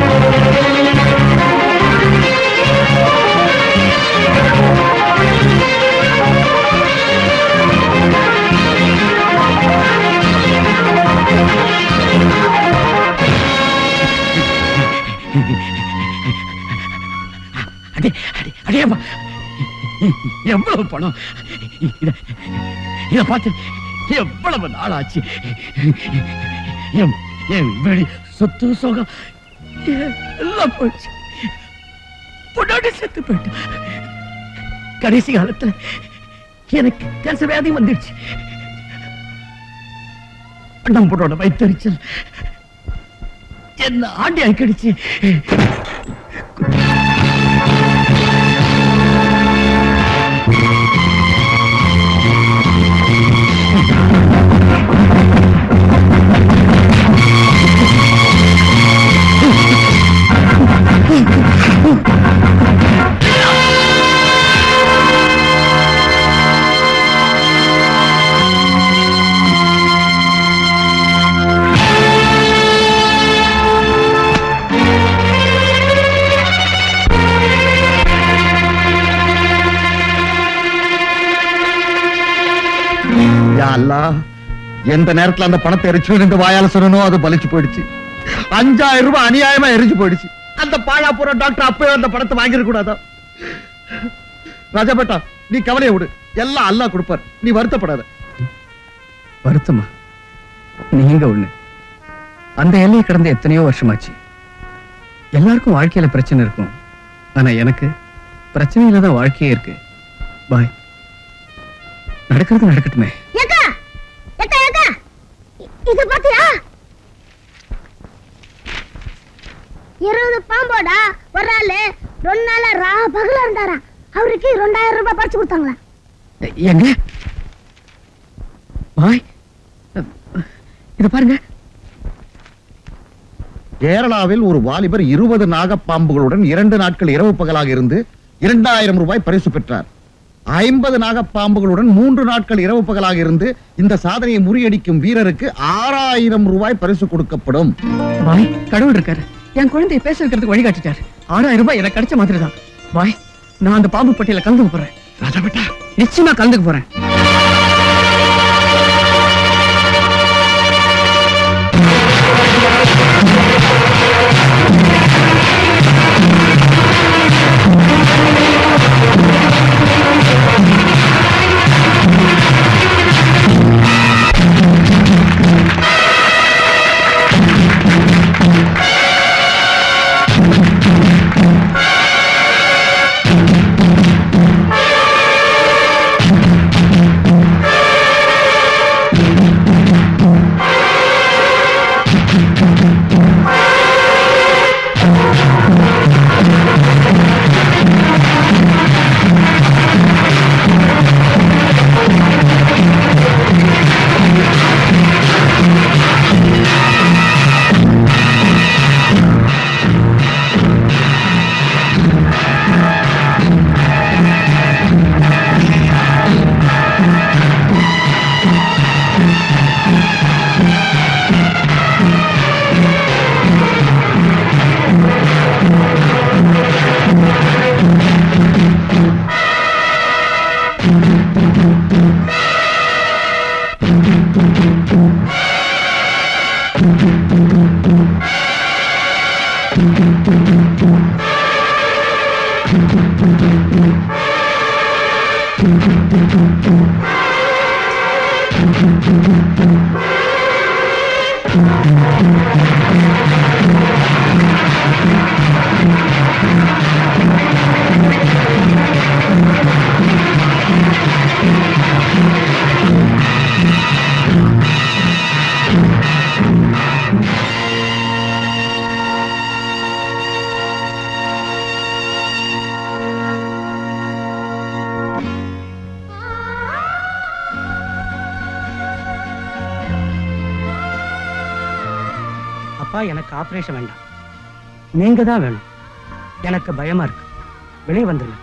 Thank அடே அடே அடேப்பா எவ்வளவு பணம் இத இத பார்த்து எவ்வளவு நாள் ஆச்சு என் என் வெளி சொத்து சோகம் எல்லாம் போச்சு பொண்டாட்டி செத்து போயிட்டு கடைசி காலத்துல எனக்கு கேன்சர் வியாதி வந்துடுச்சு அண்ணன் பொண்ணோட வயிற்றுச்சல் என்ன ஆண்டி ஆக்கிடுச்சு யா அல்லாஹ், எந்த நேரத்துல அந்த பணத்தை எரிச்சு ரெண்டு வாயால சொல்லணும் அது பலிச்சு போயிடுச்சு அஞ்சாயிரம் ரூபாய் அநியாயமா எரிஞ்சு போயிடுச்சு அந்த பாழா போற டாக்டர் அப்பவே அந்த பணத்தை வாங்கிட கூடாதா ராஜாபேட்டா நீ கவலையை விடு எல்லாம் அல்லாஹ் கொடுப்பார் நீ வருத்தப்படாத வருத்தமா நீங்க ஒண்ணு அந்த எல்லையை கடந்த எத்தனையோ வருஷமாச்சு எல்லாருக்கும் வாழ்க்கையில பிரச்சனை இருக்கும் ஆனா எனக்கு பிரச்சனையில தான் வாழ்க்கையே இருக்கு பாய் நடக்கிறது நடக்கட்டுமே ஏக்கா ஏக்கா ஏக்கா இ- இது பாத்தியா இருபது பாம்போடா ஒரு ஆளு ரெண்டு நாளா ரா பகல இருந்தாரா அவருக்கு ரெண்டாயிரம் ரூபாய் பறிச்சு கொடுத்தாங்களா எ- எங்க பாய் இத பாருங்க கேரளாவில் ஒரு வாலிபர் இருபது நாகப்பாம்புகளுடன் இரண்டு நாட்கள் இரவு பகலாக இருந்து இரண்டாயிரம் ரூபாய் பரிசு பெற்றார் ஐம்பது நாகப்பாம்புகளுடன் மூன்று நாட்கள் இரவு பகலாக இருந்து இந்த சாதனையை முறியடிக்கும் வீரருக்கு ஆறாயிரம் ரூபாய் பரிசு கொடுக்கப்படும் பாய் கடவுள் இருக்காரு என் குழந்தைய பேச வைக்கிறதுக்கு வழிகாட்டிட்டாரு ஆறாயிரம் ரூபாய் எனக்கு கிடைச்ச மாதிரி தான் பாய் நான் அந்த பாம்பு பட்டியல கலந்துக்க போறேன் ராஜா நிச்சயமா கலந்துக்க போறேன் அப்பா எனக்கு ஆபரேஷன் வேண்டாம் நீங்க தான் வேணும் எனக்கு பயமா இருக்கு வெளியே வந்துருங்க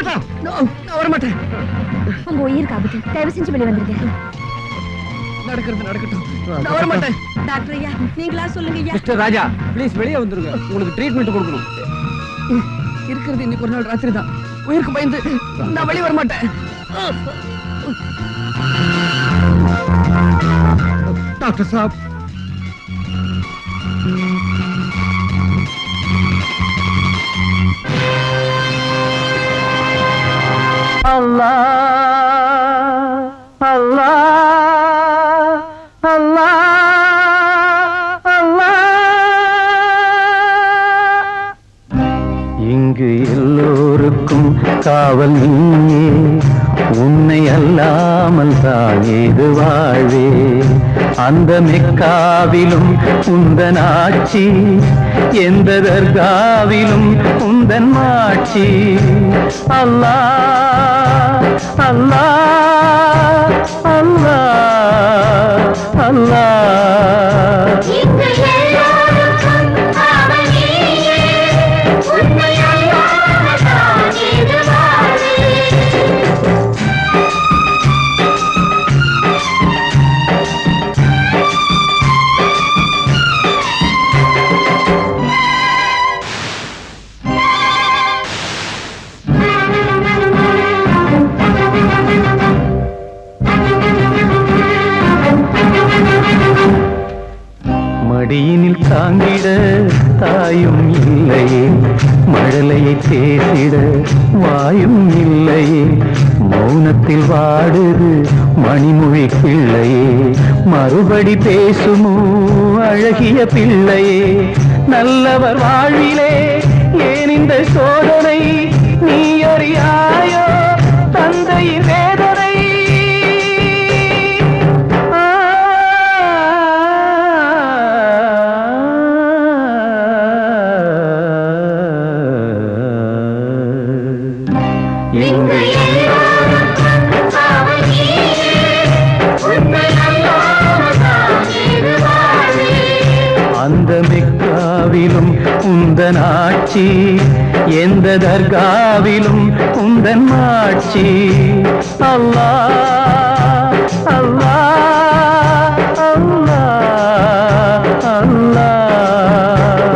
நான் வரமாட்டேன் உங்க உயிருக்கு ஆபத்து தயவு செஞ்சு வெளியே வந்துருங்க நடக்கிறது நடக்கட்டும் நான் வரமாட்டேன் டாக்டர் ஐயா நீங்களா சொல்லுங்க ஐயா மிஸ்டர் ராஜா ப்ளீஸ் வெளியே வந்துருங்க உங்களுக்கு ட்ரீட்மெண்ட் கொடுக்கணும் இருக்கிறது இன்னைக்கு ஒரு நாள் ராத்திரி தான் உயிருக்கு பயந்து நான் வெளியே வர மாட்டேன் டாக்டர் சாப் அல்லாஹ் அல்லாஹ் அல்லாஹ் அல்லாஹ் இங்கு எல்லோருக்கும் காவல் நீயே உன்னை அல்லாமல் தான் ஏது வாழ்வே அந்த மெக்காவிலும் உந்தன் ஆட்சி எந்த தர்காவிலும் உந்தன் மாட்சி அல்லாஹ் அல்லாஹ் அல்லாஹ் அல்லாஹ் மடியினில் தாங்கிட தாயும் இல்லையே மழலையை பேசிட வாயும் இல்லையே மௌனத்தில் வாடுது மணிமொழி பிள்ளையே மறுபடி பேசுமோ அழகிய பிள்ளையே நல்லவர் வாழ்விலே ஏன் இந்த சோதனை நீ அறியாயோ தந்தையின் வேதனை அந்த மெக்காவிலும் உந்தன் ஆட்சி எந்த தர்காவிலும் உந்தன் மாட்சி அல்லாஹ் அல்லாஹ் அல்லாஹ் அல்லாஹ்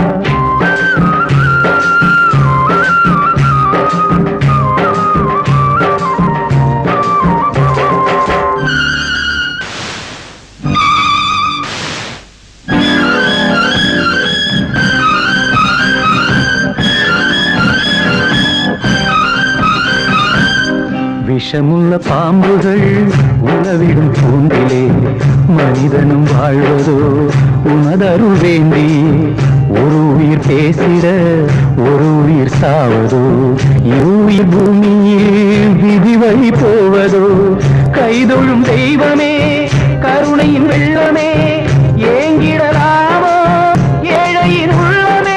விஷமுள்ள பாம்புகள் உணவிடும் கூண்டிலே மனிதனும் வாழ்வதோ உனதருள் வேண்டி ஒரு உயிர் பேசிட ஒரு உயிர் சாவதோ இரு உயிர் பூமியில் விதி வழி போவதோ கைதொழும் தெய்வமே கருணையின் வெள்ளமே ஏங்கிடலாமோ ஏழையின் உள்ளமே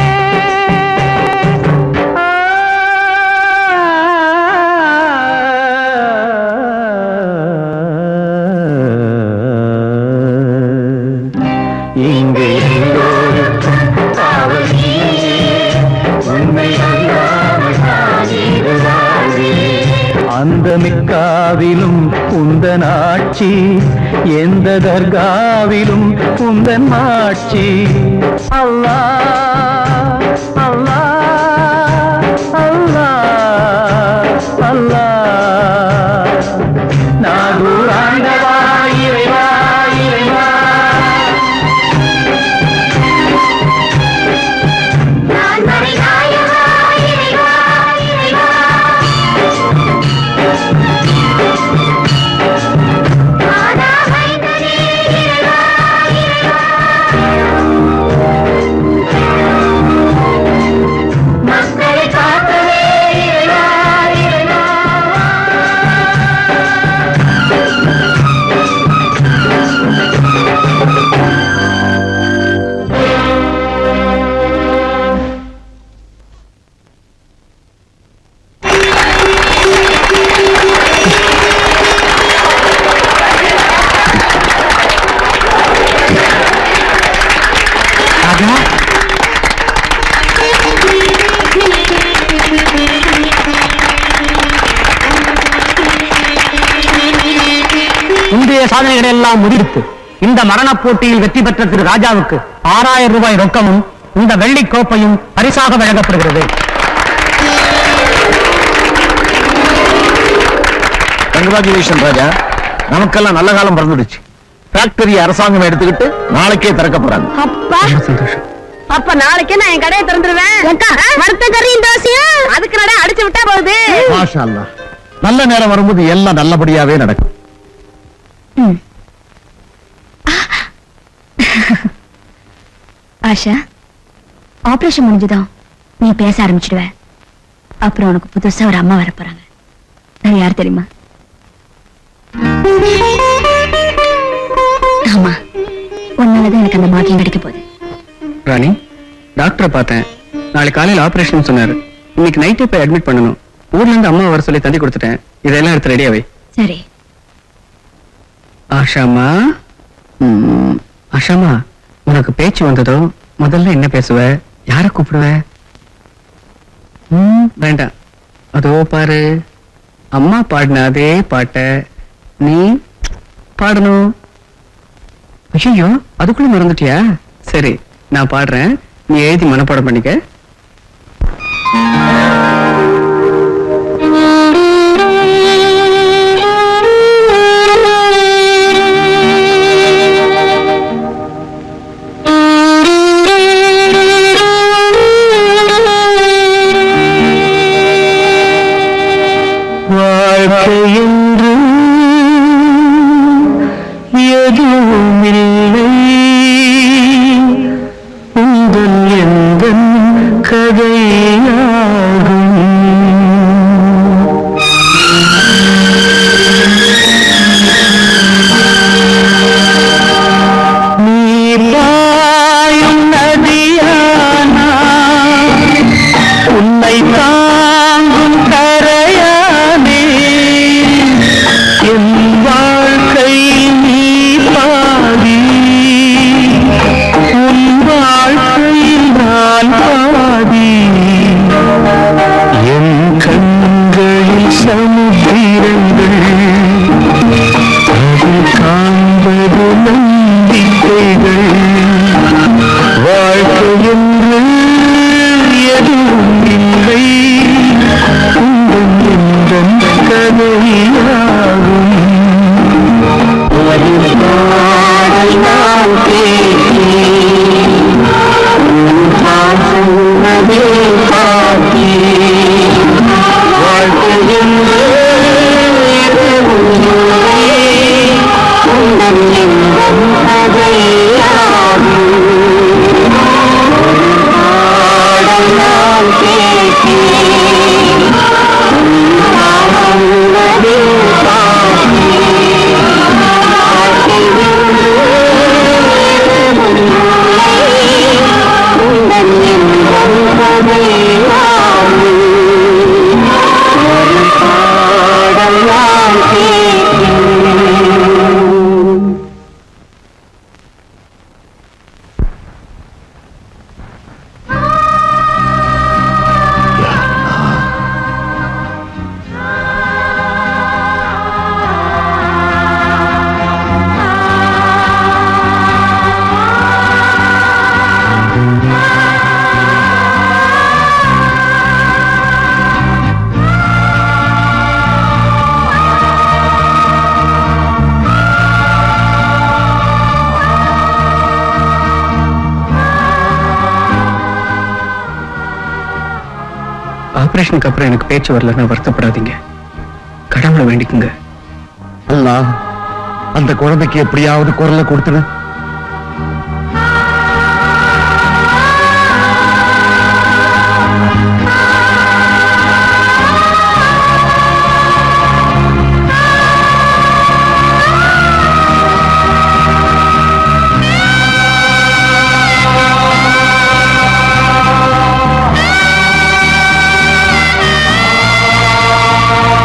இங்கு எல்லோருக்கும் காவல் நீயே. உன்னை அல்லாமல் நான் ஏது வாழ்வேன். அந்த மிக்காவிலும் உந்தன் ஆட்சி எந்த தர்காவிலும் உந்தன் மாட்சி அல்லாஹ் அல்லாஹ் அல்லாஹ் அல்லாஹ் நாகூர் ஆண்டவா இறைவா இறைவா ஆ பழைய சாதனைகளை எல்லாம் முறித்து இந்த மரணப் போட்டியில் வெற்றி பெற்ற திரு ராஜாவுக்கு ஆறாயிரம் ரூபாய் ரொக்கமும் இந்த வெள்ளிக் கோப்பையும் பரிசாக வழங்கப்படுகிறது கங்க்ராச்சுலேஷன் ராஜா நமக்கெல்லாம் நல்ல காலம் பிறந்துடுச்சு ஃபேக்டரி அரசாங்கம் எடுத்துக்கிட்டு நாளைக்கே திறக்க போறாங்க அப்பா சந்தோஷம் அப்ப நாளைக்கே நான் என் கடையை திறந்துருவேன் வறுத்த கறியும் தோசையும் அதுக்கு நடை அடிச்சு விட்டா போகுது மாஷா அல்லாஹ். நல்ல நேரம் வரும்போது எல்லாம் நல்லபடியாவே நடக்கும் ஆஷா ஆபரேஷன் முடிஞ்சதும் நீ பேச ஆரம்பிச்சிடுவ அப்புறம் உனக்கு புதுசா ஒரு அம்மா வர போறாங்க அது யார் தெரியுமா ஆமா உன்னாலதான் எனக்கு அந்த பாக்கியம் கிடைக்க போகுது ராணி டாக்டரை பார்த்தேன் நாளைக்கு காலையில் ஆபரேஷன் சொன்னாரு இன்னைக்கு நைட்டே போய் அட்மிட் பண்ணணும் ஊர்ல இருந்து அம்மா வர சொல்லி தந்தி கொடுத்துட்டேன் இதெல்லாம் எடுத்து ரெடியாவே சரி ஆஷாமா ம், ஆஷாமா உனக்கு பேச்சு வந்ததோ முதல்ல என்ன பேசுவ யார கூப்பிடுவ ம், வேண்டாம் அதோ பாரு அம்மா பாடின அதே பாட்ட நீ பாடணும் ஐயோ அதுக்குள்ள மறந்துட்டியா சரி நான் பாடுறேன் நீ எழுதி மனப்பாடம் பண்ணிக்க வாழ்க்கையென்று எதுவும் இல்லை உங்கள் எந்த கதையாகும் நீராயும் நதியானா உன்னை தாங்கும் கரையானே என் வாழ்க்கை நீ பாதி உன் வாழ்க்கையில் நான் பாதி என் கண்களில் சமுத்திரங்கள் அதில் காண்பது நம்பிக்கைகள் வாழ்க்கை என்று எதுவும் இல்லை உங்கள் எந்தன் கதையாகும் ஒரு பாடல் நான் கேட்டேன் நான் சொன்னதே பார்த்தேன் வாழ்க்கை என்று எதுவும் இல்லை உங்கள் எந்தன் கதையாகும் பாடல் நான் கேட்டேன் நான் சொன்னதே ஆபரேஷனுக்கு அப்புறம் எனக்கு பேச்சு வரலன்னா வருத்தப்படாதீங்க கடவுளை வேண்டிக்குங்க அல்லாஹ் அந்த குழந்தைக்கு எப்படியாவது குரலை கொடுத்துடு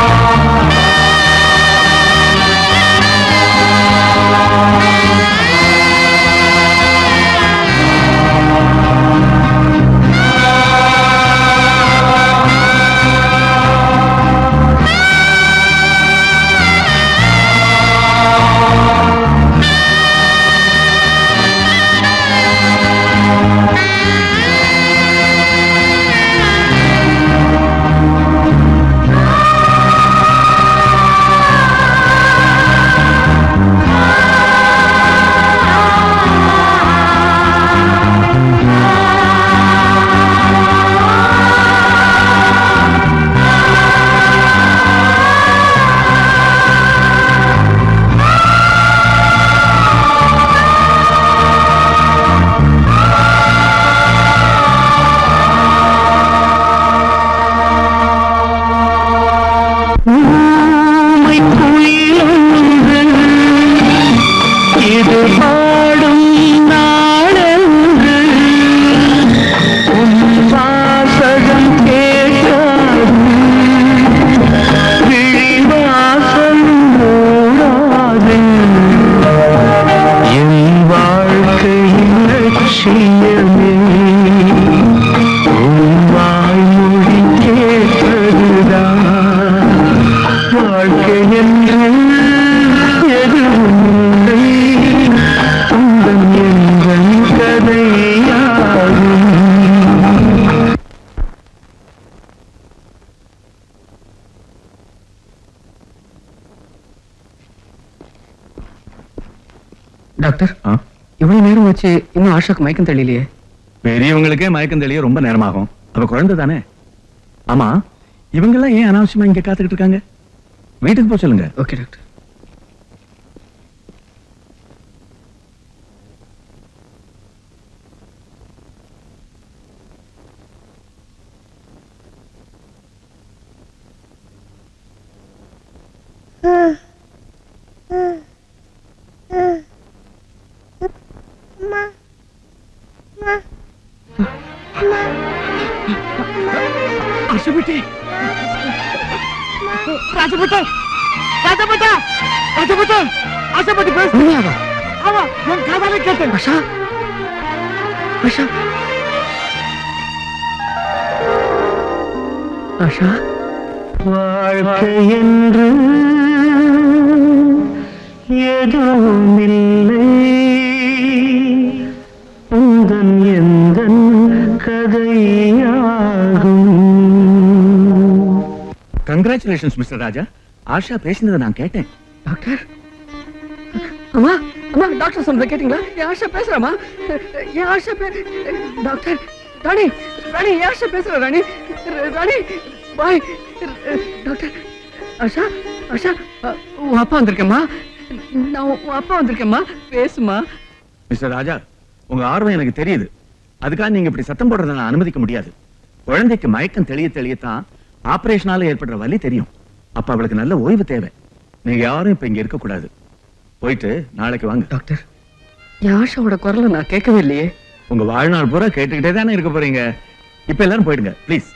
ஆ டாக்டர் இவ்வளவு நேரம் வச்சு இன்னும் ஆஷாக்கு மயக்கம் தெரியலையே பெரியவங்களுக்கே மயக்கம் தெளிய ரொம்ப நேரமாகும் அவ குழந்தை தானே ஆமா இவங்க எல்லாம் ஏன் அனாவசியமா இங்க காத்துக்கிட்டு இருக்காங்க வீட்டுக்கு போக சொல்லுங்க ஓகே டாக்டர் ஆசைப்பட்டே ராஜபட்டா ராஜபட்டா ராஜபட்டா ஆசைப்பட்டு பேச ஆமா என் காதாலே கேட்டேன் ஆஷா ஆஷா ஆஷா வாழ்க்கை என்று எதுவும் இல்லை உந்தன் எந்தன் கதையாகும் கங்க்ராச்சுலேஷன்ஸ் மிஸ்டர் ராஜா ஆஷா பேசினதை நான் கேட்டேன் டாக்டர் அம்மா அம்மா டாக்டர் சொன்னதை கேட்டீங்களா என் ஆஷா பேசுறாமா என் ஆஷா பே டாக்டர் ராணி ராணி என் ஆஷா பேசுற ராணி ராணி பாய் டாக்டர் ஆஷா ஆஷா அ, உன் அப்பா வந்திருக்கேம்மா நான் உன் அப்பா வந்திருக்கேம்மா பேசுமா மிஸ்டர் ராஜா உங்க ஆர்வம் எனக்கு தெரியுது அதுக்காக நீங்க இப்படி சத்தம் போடுறதை நான் அனுமதிக்க முடியாது குழந்தைக்கு மயக்கம் தெளிய தெளியத்தான் ஆபரேஷனால ஏற்படுற வலி தெரியும் அப்ப அவளுக்கு நல்ல ஓய்வு தேவை நீங்க யாரும் இப்ப இங்க இருக்க கூடாது போயிட்டு நாளைக்கு வாங்க டாக்டர் என் ஆஷாவோட குரலை நான் கேட்கவே இல்லையே உங்க வாழ்நாள் பூரா கேட்டுக்கிட்டே தானே இருக்க போறீங்க இப்ப எல்லாரும் போயிடுங்க please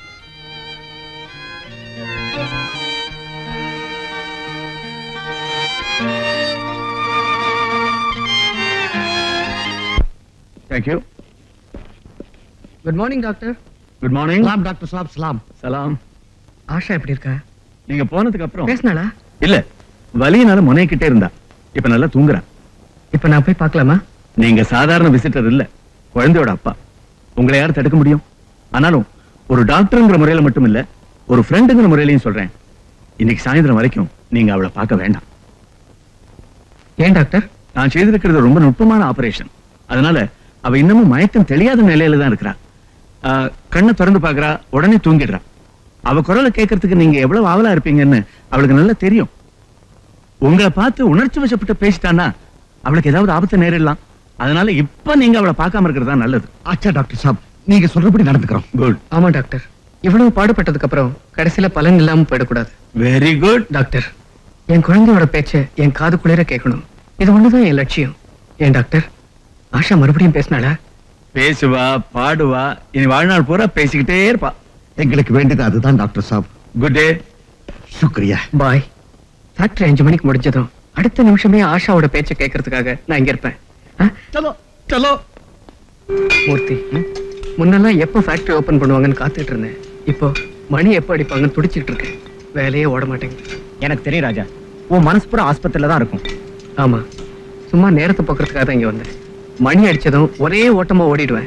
thank you good morning doctor good morning சலாம் டாக்டர் சாப் சலாம் சலாம் ஆஷா எப்படி இருக்கா நீங்க போனதுக்கு அப்புறம் பேசினாளா இல்ல வலியினால முனைக்கிட்டே இருந்தா இப்ப நல்லா தூங்குறா இப்ப நான் போய் பார்க்கலாமா நீங்க சாதாரண விசிட்டர் இல்ல குழந்தையோட அப்பா உங்களை யார் தடுக்க முடியும் ஆனாலும் ஒரு டாக்டர்ங்கிற முறையில மட்டும் இல்ல ஒரு ஃப்ரெண்டுங்கிற முறையிலையும் சொல்றேன் இன்னைக்கு சாயந்தரம் வரைக்கும் நீங்க அவளை பார்க்க வேண்டாம் ஏன் டாக்டர் நான் செய்திருக்கிறது ரொம்ப நுட்பமான ஆபரேஷன் அதனால அவ இன்னமும் மயக்கம் தெளியாத நிலையில தான் இருக்கிறா ஆஹ், கண்ணை திறந்து பார்க்கறா உடனே தூங்கிடுறா அவ குரலை கேட்கறதுக்கு நீங்க எவ்வளவு ஆவலா இருப்பீங்கன்னு அவளுக்கு நல்லா தெரியும் உங்களை பார்த்து உணர்ச்சி வசப்பட்டு பேசிட்டான்னா அவளுக்கு ஏதாவது ஆபத்து நேரிடலாம் அதனால இப்ப நீங்க அவளை பார்க்காம இருக்கிறது தான் நல்லது அச்சா டாக்டர் சாப் நீங்க சொல்றபடி நடந்துக்கிறோம் குட் ஆமா டாக்டர் இவ்வளவு பாடுபட்டதுக்கு அப்புறம் கடைசியில பலன் இல்லாம போயிடக்கூடாது வெரி குட் டாக்டர் என் குழந்தையோட பேச்ச என் காது குளிர கேட்கணும் இது ஒண்ணுதான் என் லட்சியம் ஏன் டாக்டர் ஆஷா மறுபடியும் பேசினாளா பேசுவா பாடுவா இனி வாழ்நாள் பூரா பேசிக்கிட்டே இருப்பா எங்களுக்கு வேண்டியது அதுதான் டாக்டர் சாப் குட் டே சுக்ரியா பாய் ஃபேக்டரி அஞ்சு மணிக்கு முடிஞ்சதும் அடுத்த நிமிஷமே ஆஷாவோட பேச்ச கேட்கறதுக்காக நான் இங்க இருப்பேன் ஆ? சலோ சலோ மூர்த்தி முன்னெல்லாம் எப்போ ஃபேக்டரி ஓபன் பண்ணுவாங்கன்னு காத்துட்டு இருந்தேன் இப்போ மணி எப்போ அடிப்பாங்கன்னு துடிச்சிட்டு இருக்கேன் வேலையே ஓட மாட்டேங்குது எனக்கு தெரியும் ராஜா உன் மனசு பூரா ஆஸ்பத்திரியில தான் இருக்கும் ஆமா சும்மா நேரத்தை போக்குறதுக்காக தான் இங்க வந்தேன் மணி அடிச்சதும் ஒரே ஓட்டமா ஓடிடுவேன்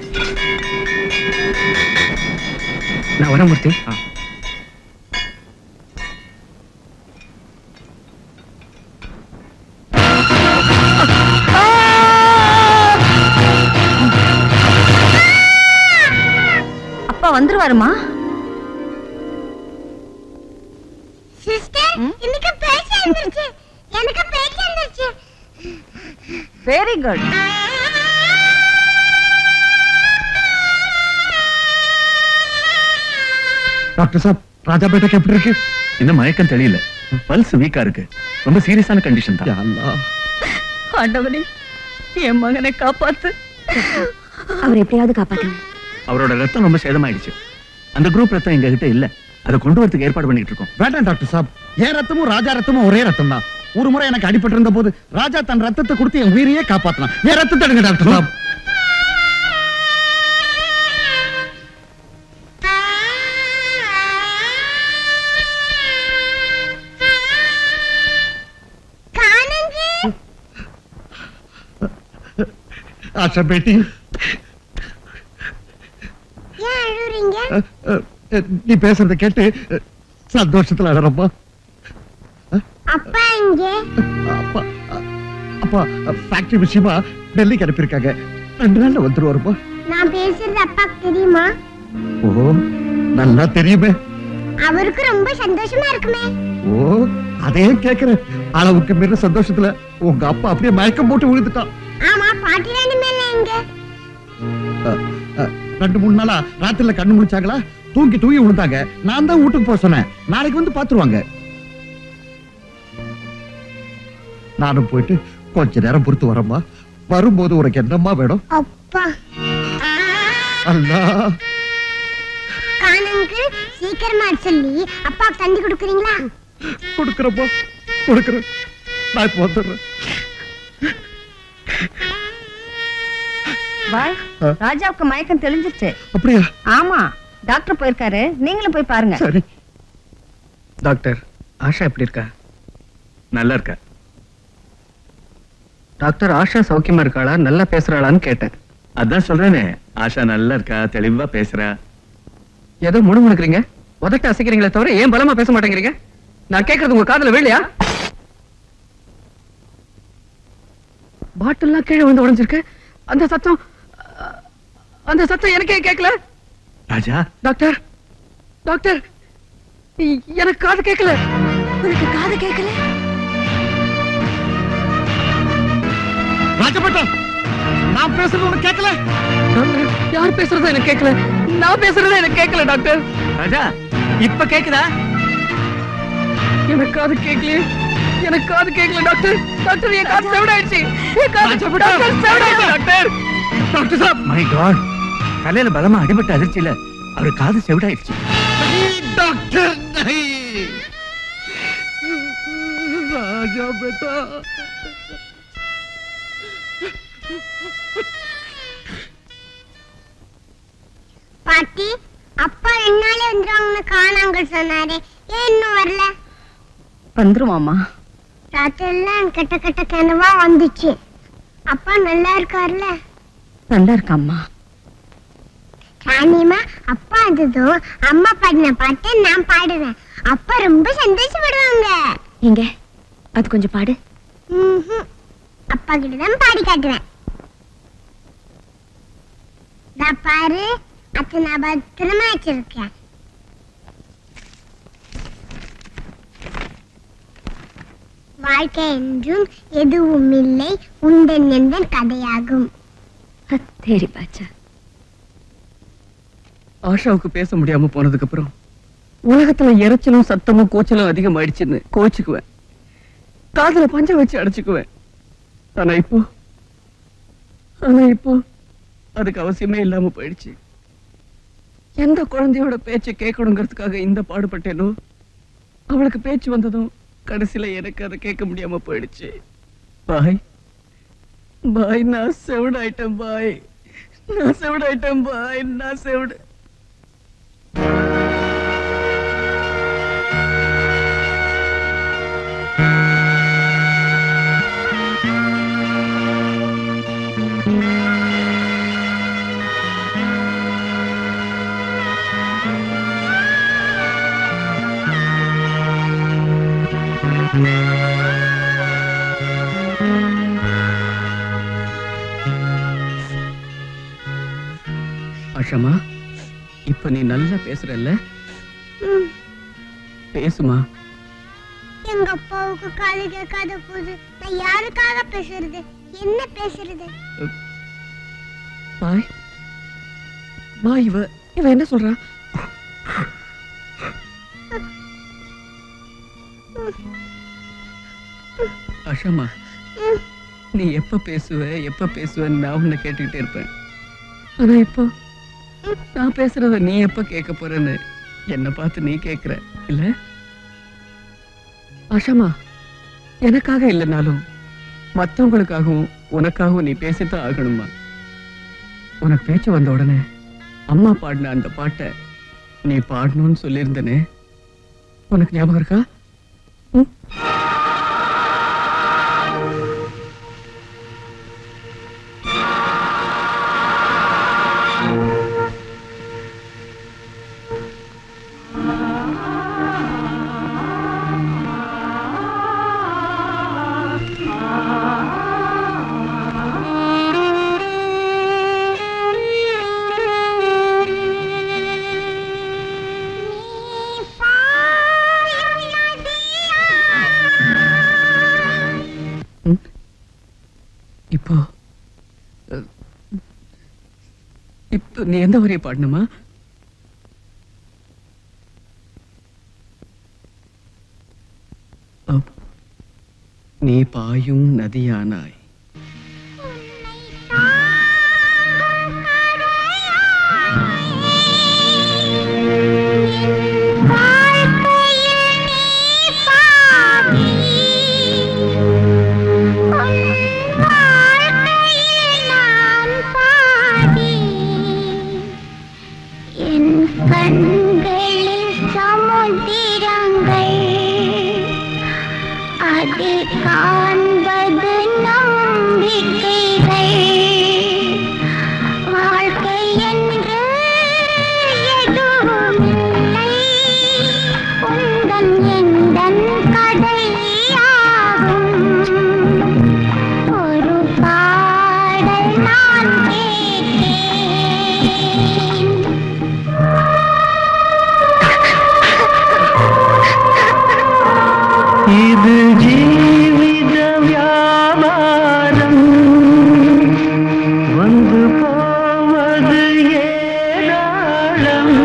நான் வரேன் மூர்த்தி அப்பா வந்துருவாருமா சிஸ்டர் எனக்கு பேச்சு வந்துருச்சு எனக்கு பேச்சு வந்துருச்சு வெரி குட் டாக்டர் சாப் ராஜா பேட்டாக்கு எப்படி இருக்கு இன்னும் மயக்கம் தெரியல பல்ஸ் வீக்கா இருக்கு ரொம்ப சீரியஸான கண்டிஷன் தான் ஆண்டவனே என் மகனை காப்பாத்து அவர் எப்படியாவது காப்பாத்துங்க அவரோட ரத்தம் ரொம்ப சேதமாயிடுச்சு அந்த குரூப் ரத்தம் எங்க கிட்ட இல்ல அதை கொண்டு வரதுக்கு ஏற்பாடு பண்ணிட்டு இருக்கோம் வேண்டாம் டாக்டர் சாப் என் ரத்தமும் ராஜா ரத்தமும் ஒரே ரத்தம் தான் ஒரு முறை எனக்கு அடிபட்டு இருந்த போது ராஜா தன் ரத்தத்தை கொடுத்து என் உயிரையே காப்பாத்தினான் என் ரத்தத்தை எடுங்க டாக்டர் சாப் ஆஷா பேட்டி ஏன் அழுறீங்க அஹ், அஹ், அஹ், நீ பேசுறத கேட்டு அஹ், சந்தோஷத்துல அழறப்பா அப்பா எங்க அப்பா அப்பா அப்பா ஃபேக்டரி விஷயமா டெல்லிக்கு அனுப்பியிருக்காங்க ரெண்டு நாள்ல வந்துருவாருப்பா நான் பேசுறது அப்பாக்கு தெரியுமா ஓ நல்லா தெரியுமே அவருக்கு ரொம்ப சந்தோஷமா இருக்குமே ஓ அதே கேக்குறேன் அளவுக்கு மீறின சந்தோஷத்துல உங்க அப்பா அப்படியே மயக்கம் போட்டு விழுந்துட்டான் ஆமா பாட்டி ராணி மேல எங்க அஹ், அஹ், ரெண்டு மூணு நாளா ராத்திரில கண்ணு முடிச்சாங்களா தூங்கி தூங்கி விழுந்தாங்க நான் தான் வீட்டுக்கு போக சொன்னேன் நாளைக்கு வந்து பாத்துருவாங்க நானும் போயிட்டு கொஞ்ச நேரம் பொறுத்து வரேம்மா வரும்போது உனக்கு என்னம்மா வேணும் அப்பா அல்லா காணங்கு சீக்கிரமா சொல்லி அப்பாக்கு தந்தி கொடுக்குறீங்களா கொடுக்குறப்பா கொடுக்குறேன் நான் இப்போ வந்துடுறேன் பாய் ஆ. ராஜாவுக்கு மயக்கம் தெளிஞ்சிருச்சு அப்படியா ஆமா டாக்டர் போயிருக்காரு நீங்களும் போய் பாருங்க சரி டாக்டர் ஆஷா எப்படி இருக்கா நல்லா இருக்கா டாக்டர் ஆஷா சௌக்கியமா இருக்காளா நல்லா பேசுறாளான்னு கேட்டேன் அதான் சொல்றேனே ஆஷா நல்லா இருக்கா தெளிவா பேசுறா ஏதோ முணுமுணுக்குறீங்க உதட்ட அசைக்கிறீங்களே தவிர ஏன் பலமா பேச மாட்டேங்கிறீங்க நான் கேட்கறது உங்க காதுல விழலையா பாட்டில்லாம் கீழே வந்து உடைஞ்சிருக்கு அந்த சத்தம் அஹ், அந்த சத்தம் எனக்கே கேட்கல ராஜா டாக்டர் டாக்டர் இ- எனக்கு காது கேட்கல உனக்கு காது கேட்கல ராஜபட்டா நான் பேசுறது உனக்கு கேட்கல டாக்டர் யார் பேசுறது எனக்கு கேட்கல நான் பேசுறது எனக்கு கேட்கல டாக்டர் ராஜா இப்ப கேக்குதா எனக்கு காது கேட்கல எனக்கு காது கேட்கல டாக்டர் டாக்டர் என் காது செவிடாயிடுச்சு என் காது டாக்டர் செவிடாயிடுச்சு டாக்டர் டாக்டர் சாப் மை காட் தலையில பலமா அடிபட்ட அதிர்ச்சியில அவரு காது செவிடாயிடுச்சு डॉक्टर नहीं राजा बेटा பாட்டி அப்பா ரெண்டு நாளே வந்துருவாங்கன்னு காணாங்கள் சொன்னாரு ஏன் இன்னும் வரல வந்துருவாமா ராத்திரி எல்லாம் கெட்ட கெட்ட கனவா வந்துச்சு அப்பா நல்லா இருக்காருல்ல நல்லா இருக்காம்மா ராணிமா அப்பா இருந்ததும் அம்மா பாடின பாட்டு நான் பாடுவேன் அப்பா ரொம்ப சந்தோஷப்படுவாங்க எங்க அது கொஞ்சம் பாடு ம்ஹும். அப்பா கிட்ட தான் பாடி காட்டுவேன் இதா பாரு அத்தை நான் பத்திரமா வச்சிருக்கேன் வாழ்க்கை என்றும் எதுவும் இல்லை உந்தன் எந்தன் கதையாகும் சரி பாச்சா ஆஷாவுக்கு பேச முடியாம போனதுக்கு அப்புறம் உலகத்துல இறைச்சலும் சத்தமும் கூச்சலும் அதிகமாயிடுச்சுன்னு கோச்சுக்குவேன் காதுல பஞ்ச வச்சு அடைச்சுக்குவேன் ஆனா இப்போ ஆனா இப்போ அதுக்கு அவசியமே இல்லாம போயிடுச்சு எந்த குழந்தையோட பேச்சை கேட்கணுங்கிறதுக்காக இந்த பாடுபட்டேனோ அவளுக்கு பேச்சு வந்ததும் கடைசியில எனக்கு அதை கேட்க முடியாம போயிடுச்சு பாய் பாய் நான் செவிடாயிட்டேன் பாய் நான் செவிடாயிட்டேன் பாய் நான் செவிடு ஆஷாமா இப்ப நீ நல்லா பேசுறல்ல ம். பேசுமா எங்க அப்பாவுக்கு காது கேட்காத போது நான் யாருக்காக பேசுறது என்ன பேசுறது பாய் பாய் இவ இவ என்ன சொல்றா ஆஷாமா நீ எப்ப பேசுவ எப்ப பேசுவன்னு நான் உன்னை கேட்டுக்கிட்டே இருப்பேன் ஆனா இப்போ நான் பேசுறத நீ எப்ப கேட்க போறேன்னு என்ன பார்த்து நீ கேக்குற இல்ல ஆஷாமா எனக்காக இல்லைனாலும் மத்தவங்களுக்காகவும் உனக்காகவும் நீ பேசித்தான் ஆகணுமா உனக்கு பேச்சு வந்த உடனே அம்மா பாடின அந்த பாட்டை நீ பாடணும்னு சொல்லியிருந்தனே உனக்கு ஞாபகம் இருக்கா ம்? இப்போ அஹ், இப்போ நீ எந்த வரையை பாடணுமா அப், நீ பாயும் நதியானாய் என் கண்களில் சமுத்திரங்கள் அது காண்பது நம்பிக்கைகள் வாழ்க்கை என்று எதுவுமில்லை உந்தன் எந்தன் கதையாகும் ஒரு பாடல் நான் கேட்டேன் இது ஜீவித வியாபாரம் வந்து போவது ஏராளம்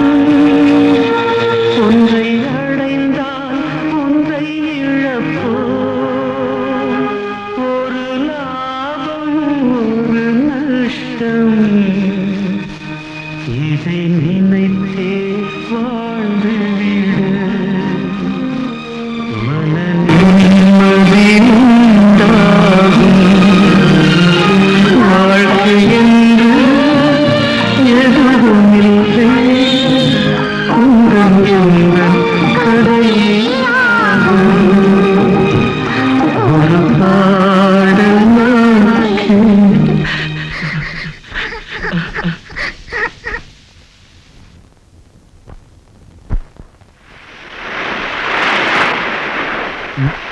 ஒன்றை அடைந்தால் ஒன்றை இழப்போ ஒரு லாபம் ஒரு நஷ்டம் இதை நினைத்தே வாழ்ந்து விடு மன நிம்மதி உண்டாகும் வாழ்க்கை என்று எதுவுமில்லை உங்கள் எங்கள் கதையாகும் ஒரு பாடல் நான் கேட்டேன். ம்.